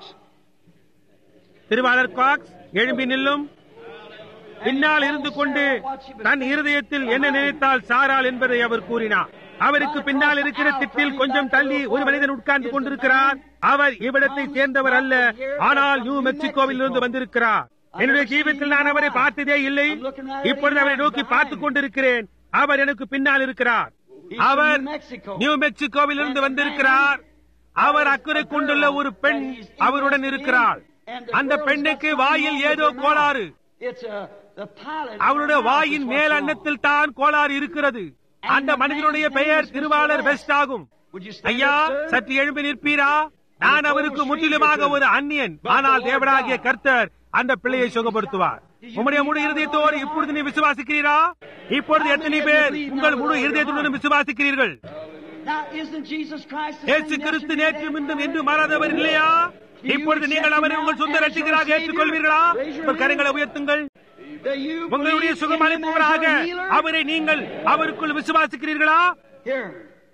திருவாளர் காக்ஸ் எழும்பி நில்லும் பின்னால் இருந்து கொண்டு தன் இருதயத்தில் என்ன நினைத்தால் சாரால் என்பதை அவர் கூறினார் அவருக்கு பின்னால் இருக்கிற திட்டில் கொஞ்சம் தள்ளி ஒரு மனிதன் உட்கார்ந்து கொண்டிருக்கிறார் அவர் இவ்விடத்தை சேர்ந்தவர் அல்ல ஆனால் நியூ மெக்சிகோவில் இருந்து வந்திருக்கிறார் என்னுடைய ஜீவித்தில் நான் அவரை பார்த்ததே இல்லை இப்பொழுது அவரை நோக்கி பார்த்துக் கொண்டிருக்கிறேன் அவர் எனக்கு பின்னால் இருக்கிறார் அவர் நியூ மெக்சிகோவில் இருந்து வந்திருக்கிறார் அவர் அக்கறை கொண்டுள்ள ஒரு பெண் அவருடன் இருக்கிறார் அந்த பெண்ணுக்கு வாயில் ஏதோ கோளாறு It's a, the pilot. அவருடைய வாயின் மேல் அன்னத்தில் தான் கோளாறு இருக்கிறது அந்த மனிதனுடைய பெயர் திருவாளர் வெஸ்ட் ஆகும் Would you stand ஐயா up, sir? சற்று எழும்பி நிற்பீரா நான் அவருக்கு முற்றிலுமாக ஒரு அந்நியன் ஆனால் தேவனாகிய கர்த்தர் அந்த பிள்ளையை சுகப்படுத்துவார் உம்முடைய முழு இருதயத்தோடு இப்பொழுது நீ விசுவாசிக்கிறீரா இப்பொழுது எத்தனை பேர் உங்கள் முழு இருதயத்துடன் விசுவாசிக்கிறீர்கள் Now, isn't Jesus Christ the இயேசு same கிறிஸ்து yesterday, நேற்று today, மின்னும் and என்று forever? மாறாதவர் இல்லையா இப்பொழுது நீங்கள் அவரை உங்கள் சொந்த ரட்சிகராக ஏற்றுக்கொள்வீர்களா உங்கள் கரங்களை உயர்த்துங்கள் Do you உங்களுடைய believe in him சுகமளிப்பவராக as your healer? அவரை நீங்கள் அவருக்குள் விசுவாசிக்கிறீர்களா Here.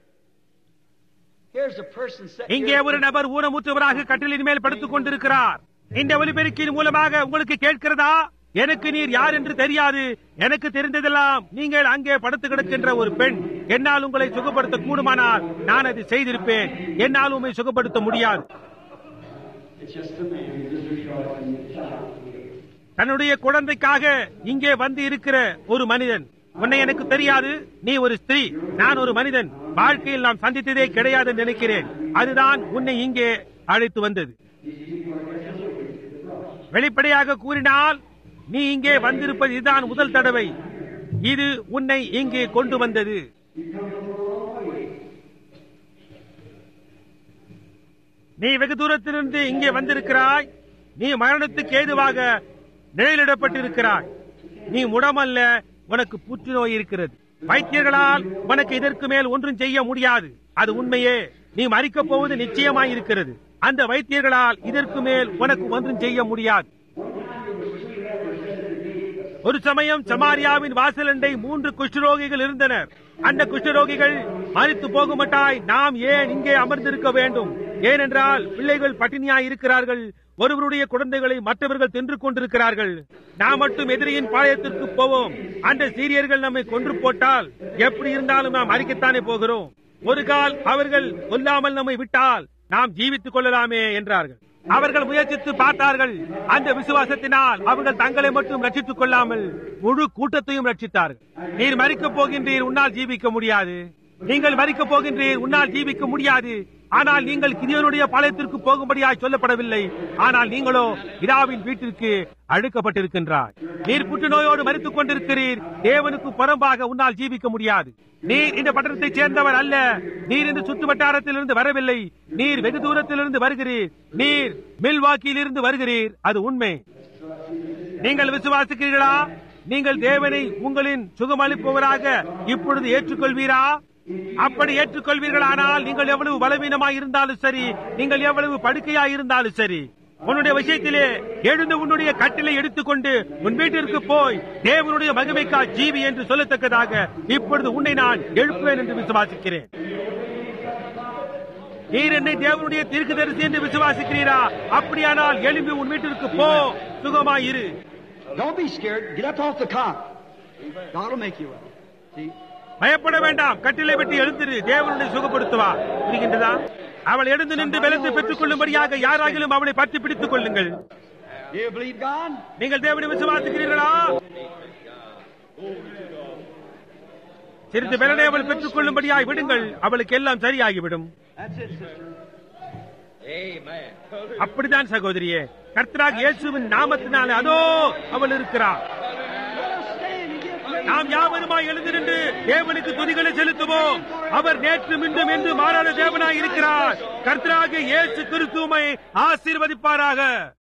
Here's a person sitting இங்கே here. ஒரு நபர் ஊனமுற்றவராக கட்டிலின் மேல் படுத்துக் கொண்டிருக்கிறார் இந்த ஒலிபெருக்கின் மூலமாக உங்களுக்கு கேட்கிறதா எனக்கு நீர் யார் என்று தெரியாது எனக்கு தெரிந்ததெல்லாம் நீங்கள் அங்கே படுத்து கிடக்கின்ற ஒரு பெண் என்னால் உங்களை சுகப்படுத்த கூடுமானால் நான் அதை செய்திருப்பேன் என்னால் உண்மை சுகப்படுத்த முடியாது It's just a man. He's just rejoicing in his child. தன்னுடைய குழந்தைக்காக இங்கே வந்து இருக்கிற ஒரு மனிதன் உன்னை எனக்கு தெரியாது நீ ஒரு ஸ்திரீ நான் ஒரு மனிதன் வாழ்க்கையில் நாம் சந்தித்ததே கிடையாது என்று நினைக்கிறேன் அதுதான் உன்னை இங்கே அழைத்து வந்தது வெளிப்படையாக கூறினால் நீ இங்கே வந்திருப்பது இதுதான் முதல் தடவை இது உன்னை இங்கே கொண்டு வந்தது நீ வெகு தூரத்திலிருந்து இங்கே வந்திருக்கிறாய் நீ மரணத்துக்கு ஏதுவாக நிழலிடப்பட்டிருக்கிறாய் நீ முடமல்ல உனக்கு புற்றுநோய் இருக்கிறது வைத்தியர்களால் உனக்கு இதற்கு மேல் ஒன்றும் செய்ய முடியாது அது உண்மையே நீ மறிக்கப் போவது நிச்சயமாய் இருக்கிறது அந்த வைத்தியர்களால் இதற்கு மேல் உனக்கு ஒன்றும் செய்ய முடியாது ஒரு சமயம் சமாரியாவின் வாசலண்டை மூன்று குஷ்டரோகிகள் இருந்தனர் அந்த குஷ்டரோகிகள் மறித்து போகுமட்டாய் நாம் ஏன் இங்கே அமர்ந்திருக்க வேண்டும் ஏனென்றால் பிள்ளைகள் பட்டினியாய் இருக்கிறார்கள் ஒருவருடைய குழந்தைகளை மற்றவர்கள் தின்று கொண்டிருக்கிறார்கள் நாம் மட்டும் எதிரியின் பாளையத்திற்கு போவோம் அந்த சீரியர்கள் நம்மை கொன்று போட்டால் எப்படி இருந்தாலும் நாம் அறிக்கத்தானே போகிறோம் ஒரு கால் அவர்கள் கொல்லாமல் நம்மை விட்டால் நாம் ஜீவித்துக் கொள்ளலாமே என்றார்கள் அவர்கள் முயற்சித்து பார்த்தார்கள் அந்த விசுவாசத்தினால் அவர்கள் தங்களை மட்டும் ரட்சித்துக் கொள்ளாமல் முழு கூட்டத்தையும் ரட்சித்தார்கள் நீர் மறிக்கப் போகின்றீர் உன்னால் ஜீவிக்க முடியாது நீங்கள் மறிக்கப் போகின்றீர் உன்னால் ஜீவிக்க முடியாது ஆனால் நீங்கள் கிரியனுடைய பாளையத்திற்கு போகும்படியாய் சொல்லப்படவில்லை ஆனால் நீங்களோ பிதாவின் வீட்டிற்கு அழுக்கப்பட்டிருக்கின்றார் நீர் புற்றுநோயோடு மறித்துக் கொண்டிருக்கிறீர் தேவனுக்கு புறம்பாக உன்னால் ஜீவிக்க முடியாது நீர் இந்த பட்டணத்தைச் சேர்ந்தவர் அல்ல நீர் இந்த சுற்று வட்டாரத்திலிருந்து வரவில்லை நீர் வெகு தூரத்திலிருந்து வருகிறீர் நீர் மில்வாக்கியிலிருந்து வருகிறீர் அது உண்மை நீங்கள் விசுவாசிக்கிறீர்களா நீங்கள் தேவனை உங்களின் சுகமளிப்பவராக இப்பொழுது ஏற்றுக்கொள்வீரா அப்படி ஏற்றுக்கொள்வீர்களானால் நீங்கள் எவ்வளவு பலவீனமாய் இருந்தாலும் சரி நீங்கள் எவ்வளவு படுக்கையாய் இருந்தாலும் சரி உன்னுடைய விஷயத்திலே எழுந்து உன்னுடைய கட்டிலை எடுத்துக்கொண்டு உன் வீட்டிற்கு போய் தேவனுடைய மகிமைக்கா ஜீவி என்று சொல்லத்தக்கதாக இப்பொழுது உன்னை நான் எழுப்புவேன் என்று விசுவாசிக்கிறேன் நீர் என்னை தேவனுடைய தீர்க்கதரிசி என்று விசுவாசிக்கிறீரா அப்படியானால் எழும்பி உன் வீட்டிற்கு போ சுகமாயிரு Don't be scared. Get up off the cot. God will make you well. See? பயப்பட வேண்டாம் கட்டிலை விட்டு எழுந்திரு தேவனுடைய சுகப்படுத்துவார் புரிகின்றதா அவள் எழுந்து நின்று வெளுத்து பெற்றுக் கொள்ளும்படியாக யாராகிலும் அவளை பற்றி பிடித்துக் கொள்ளுங்கள் Do you believe God? நீங்கள் தேவனை விசுவாசிக்கிறீர்களா சிறிது வெள்ளனை அவள் பெற்றுக் கொள்ளும்படியாய் விடுங்கள் அவளுக்கு எல்லாம் சரியாகிவிடும் That's it, sister. அப்படித்தான் சகோதரியே கர்த்தராக இயேசுவின் நாமத்தினாலே அதோ அவள் இருக்கிறார் Let us stand and give praise. நாம் யாவருமாய் எழுந்து நின்று தேவனுக்கு துதிகளை செலுத்துவோம் அவர் நேற்று மீண்டும் என்று மாறாத தேவனாய் இருக்கிறார் கர்த்தராக இயேசு கிறிஸ்துவை ஆசீர்வதிப்பாராக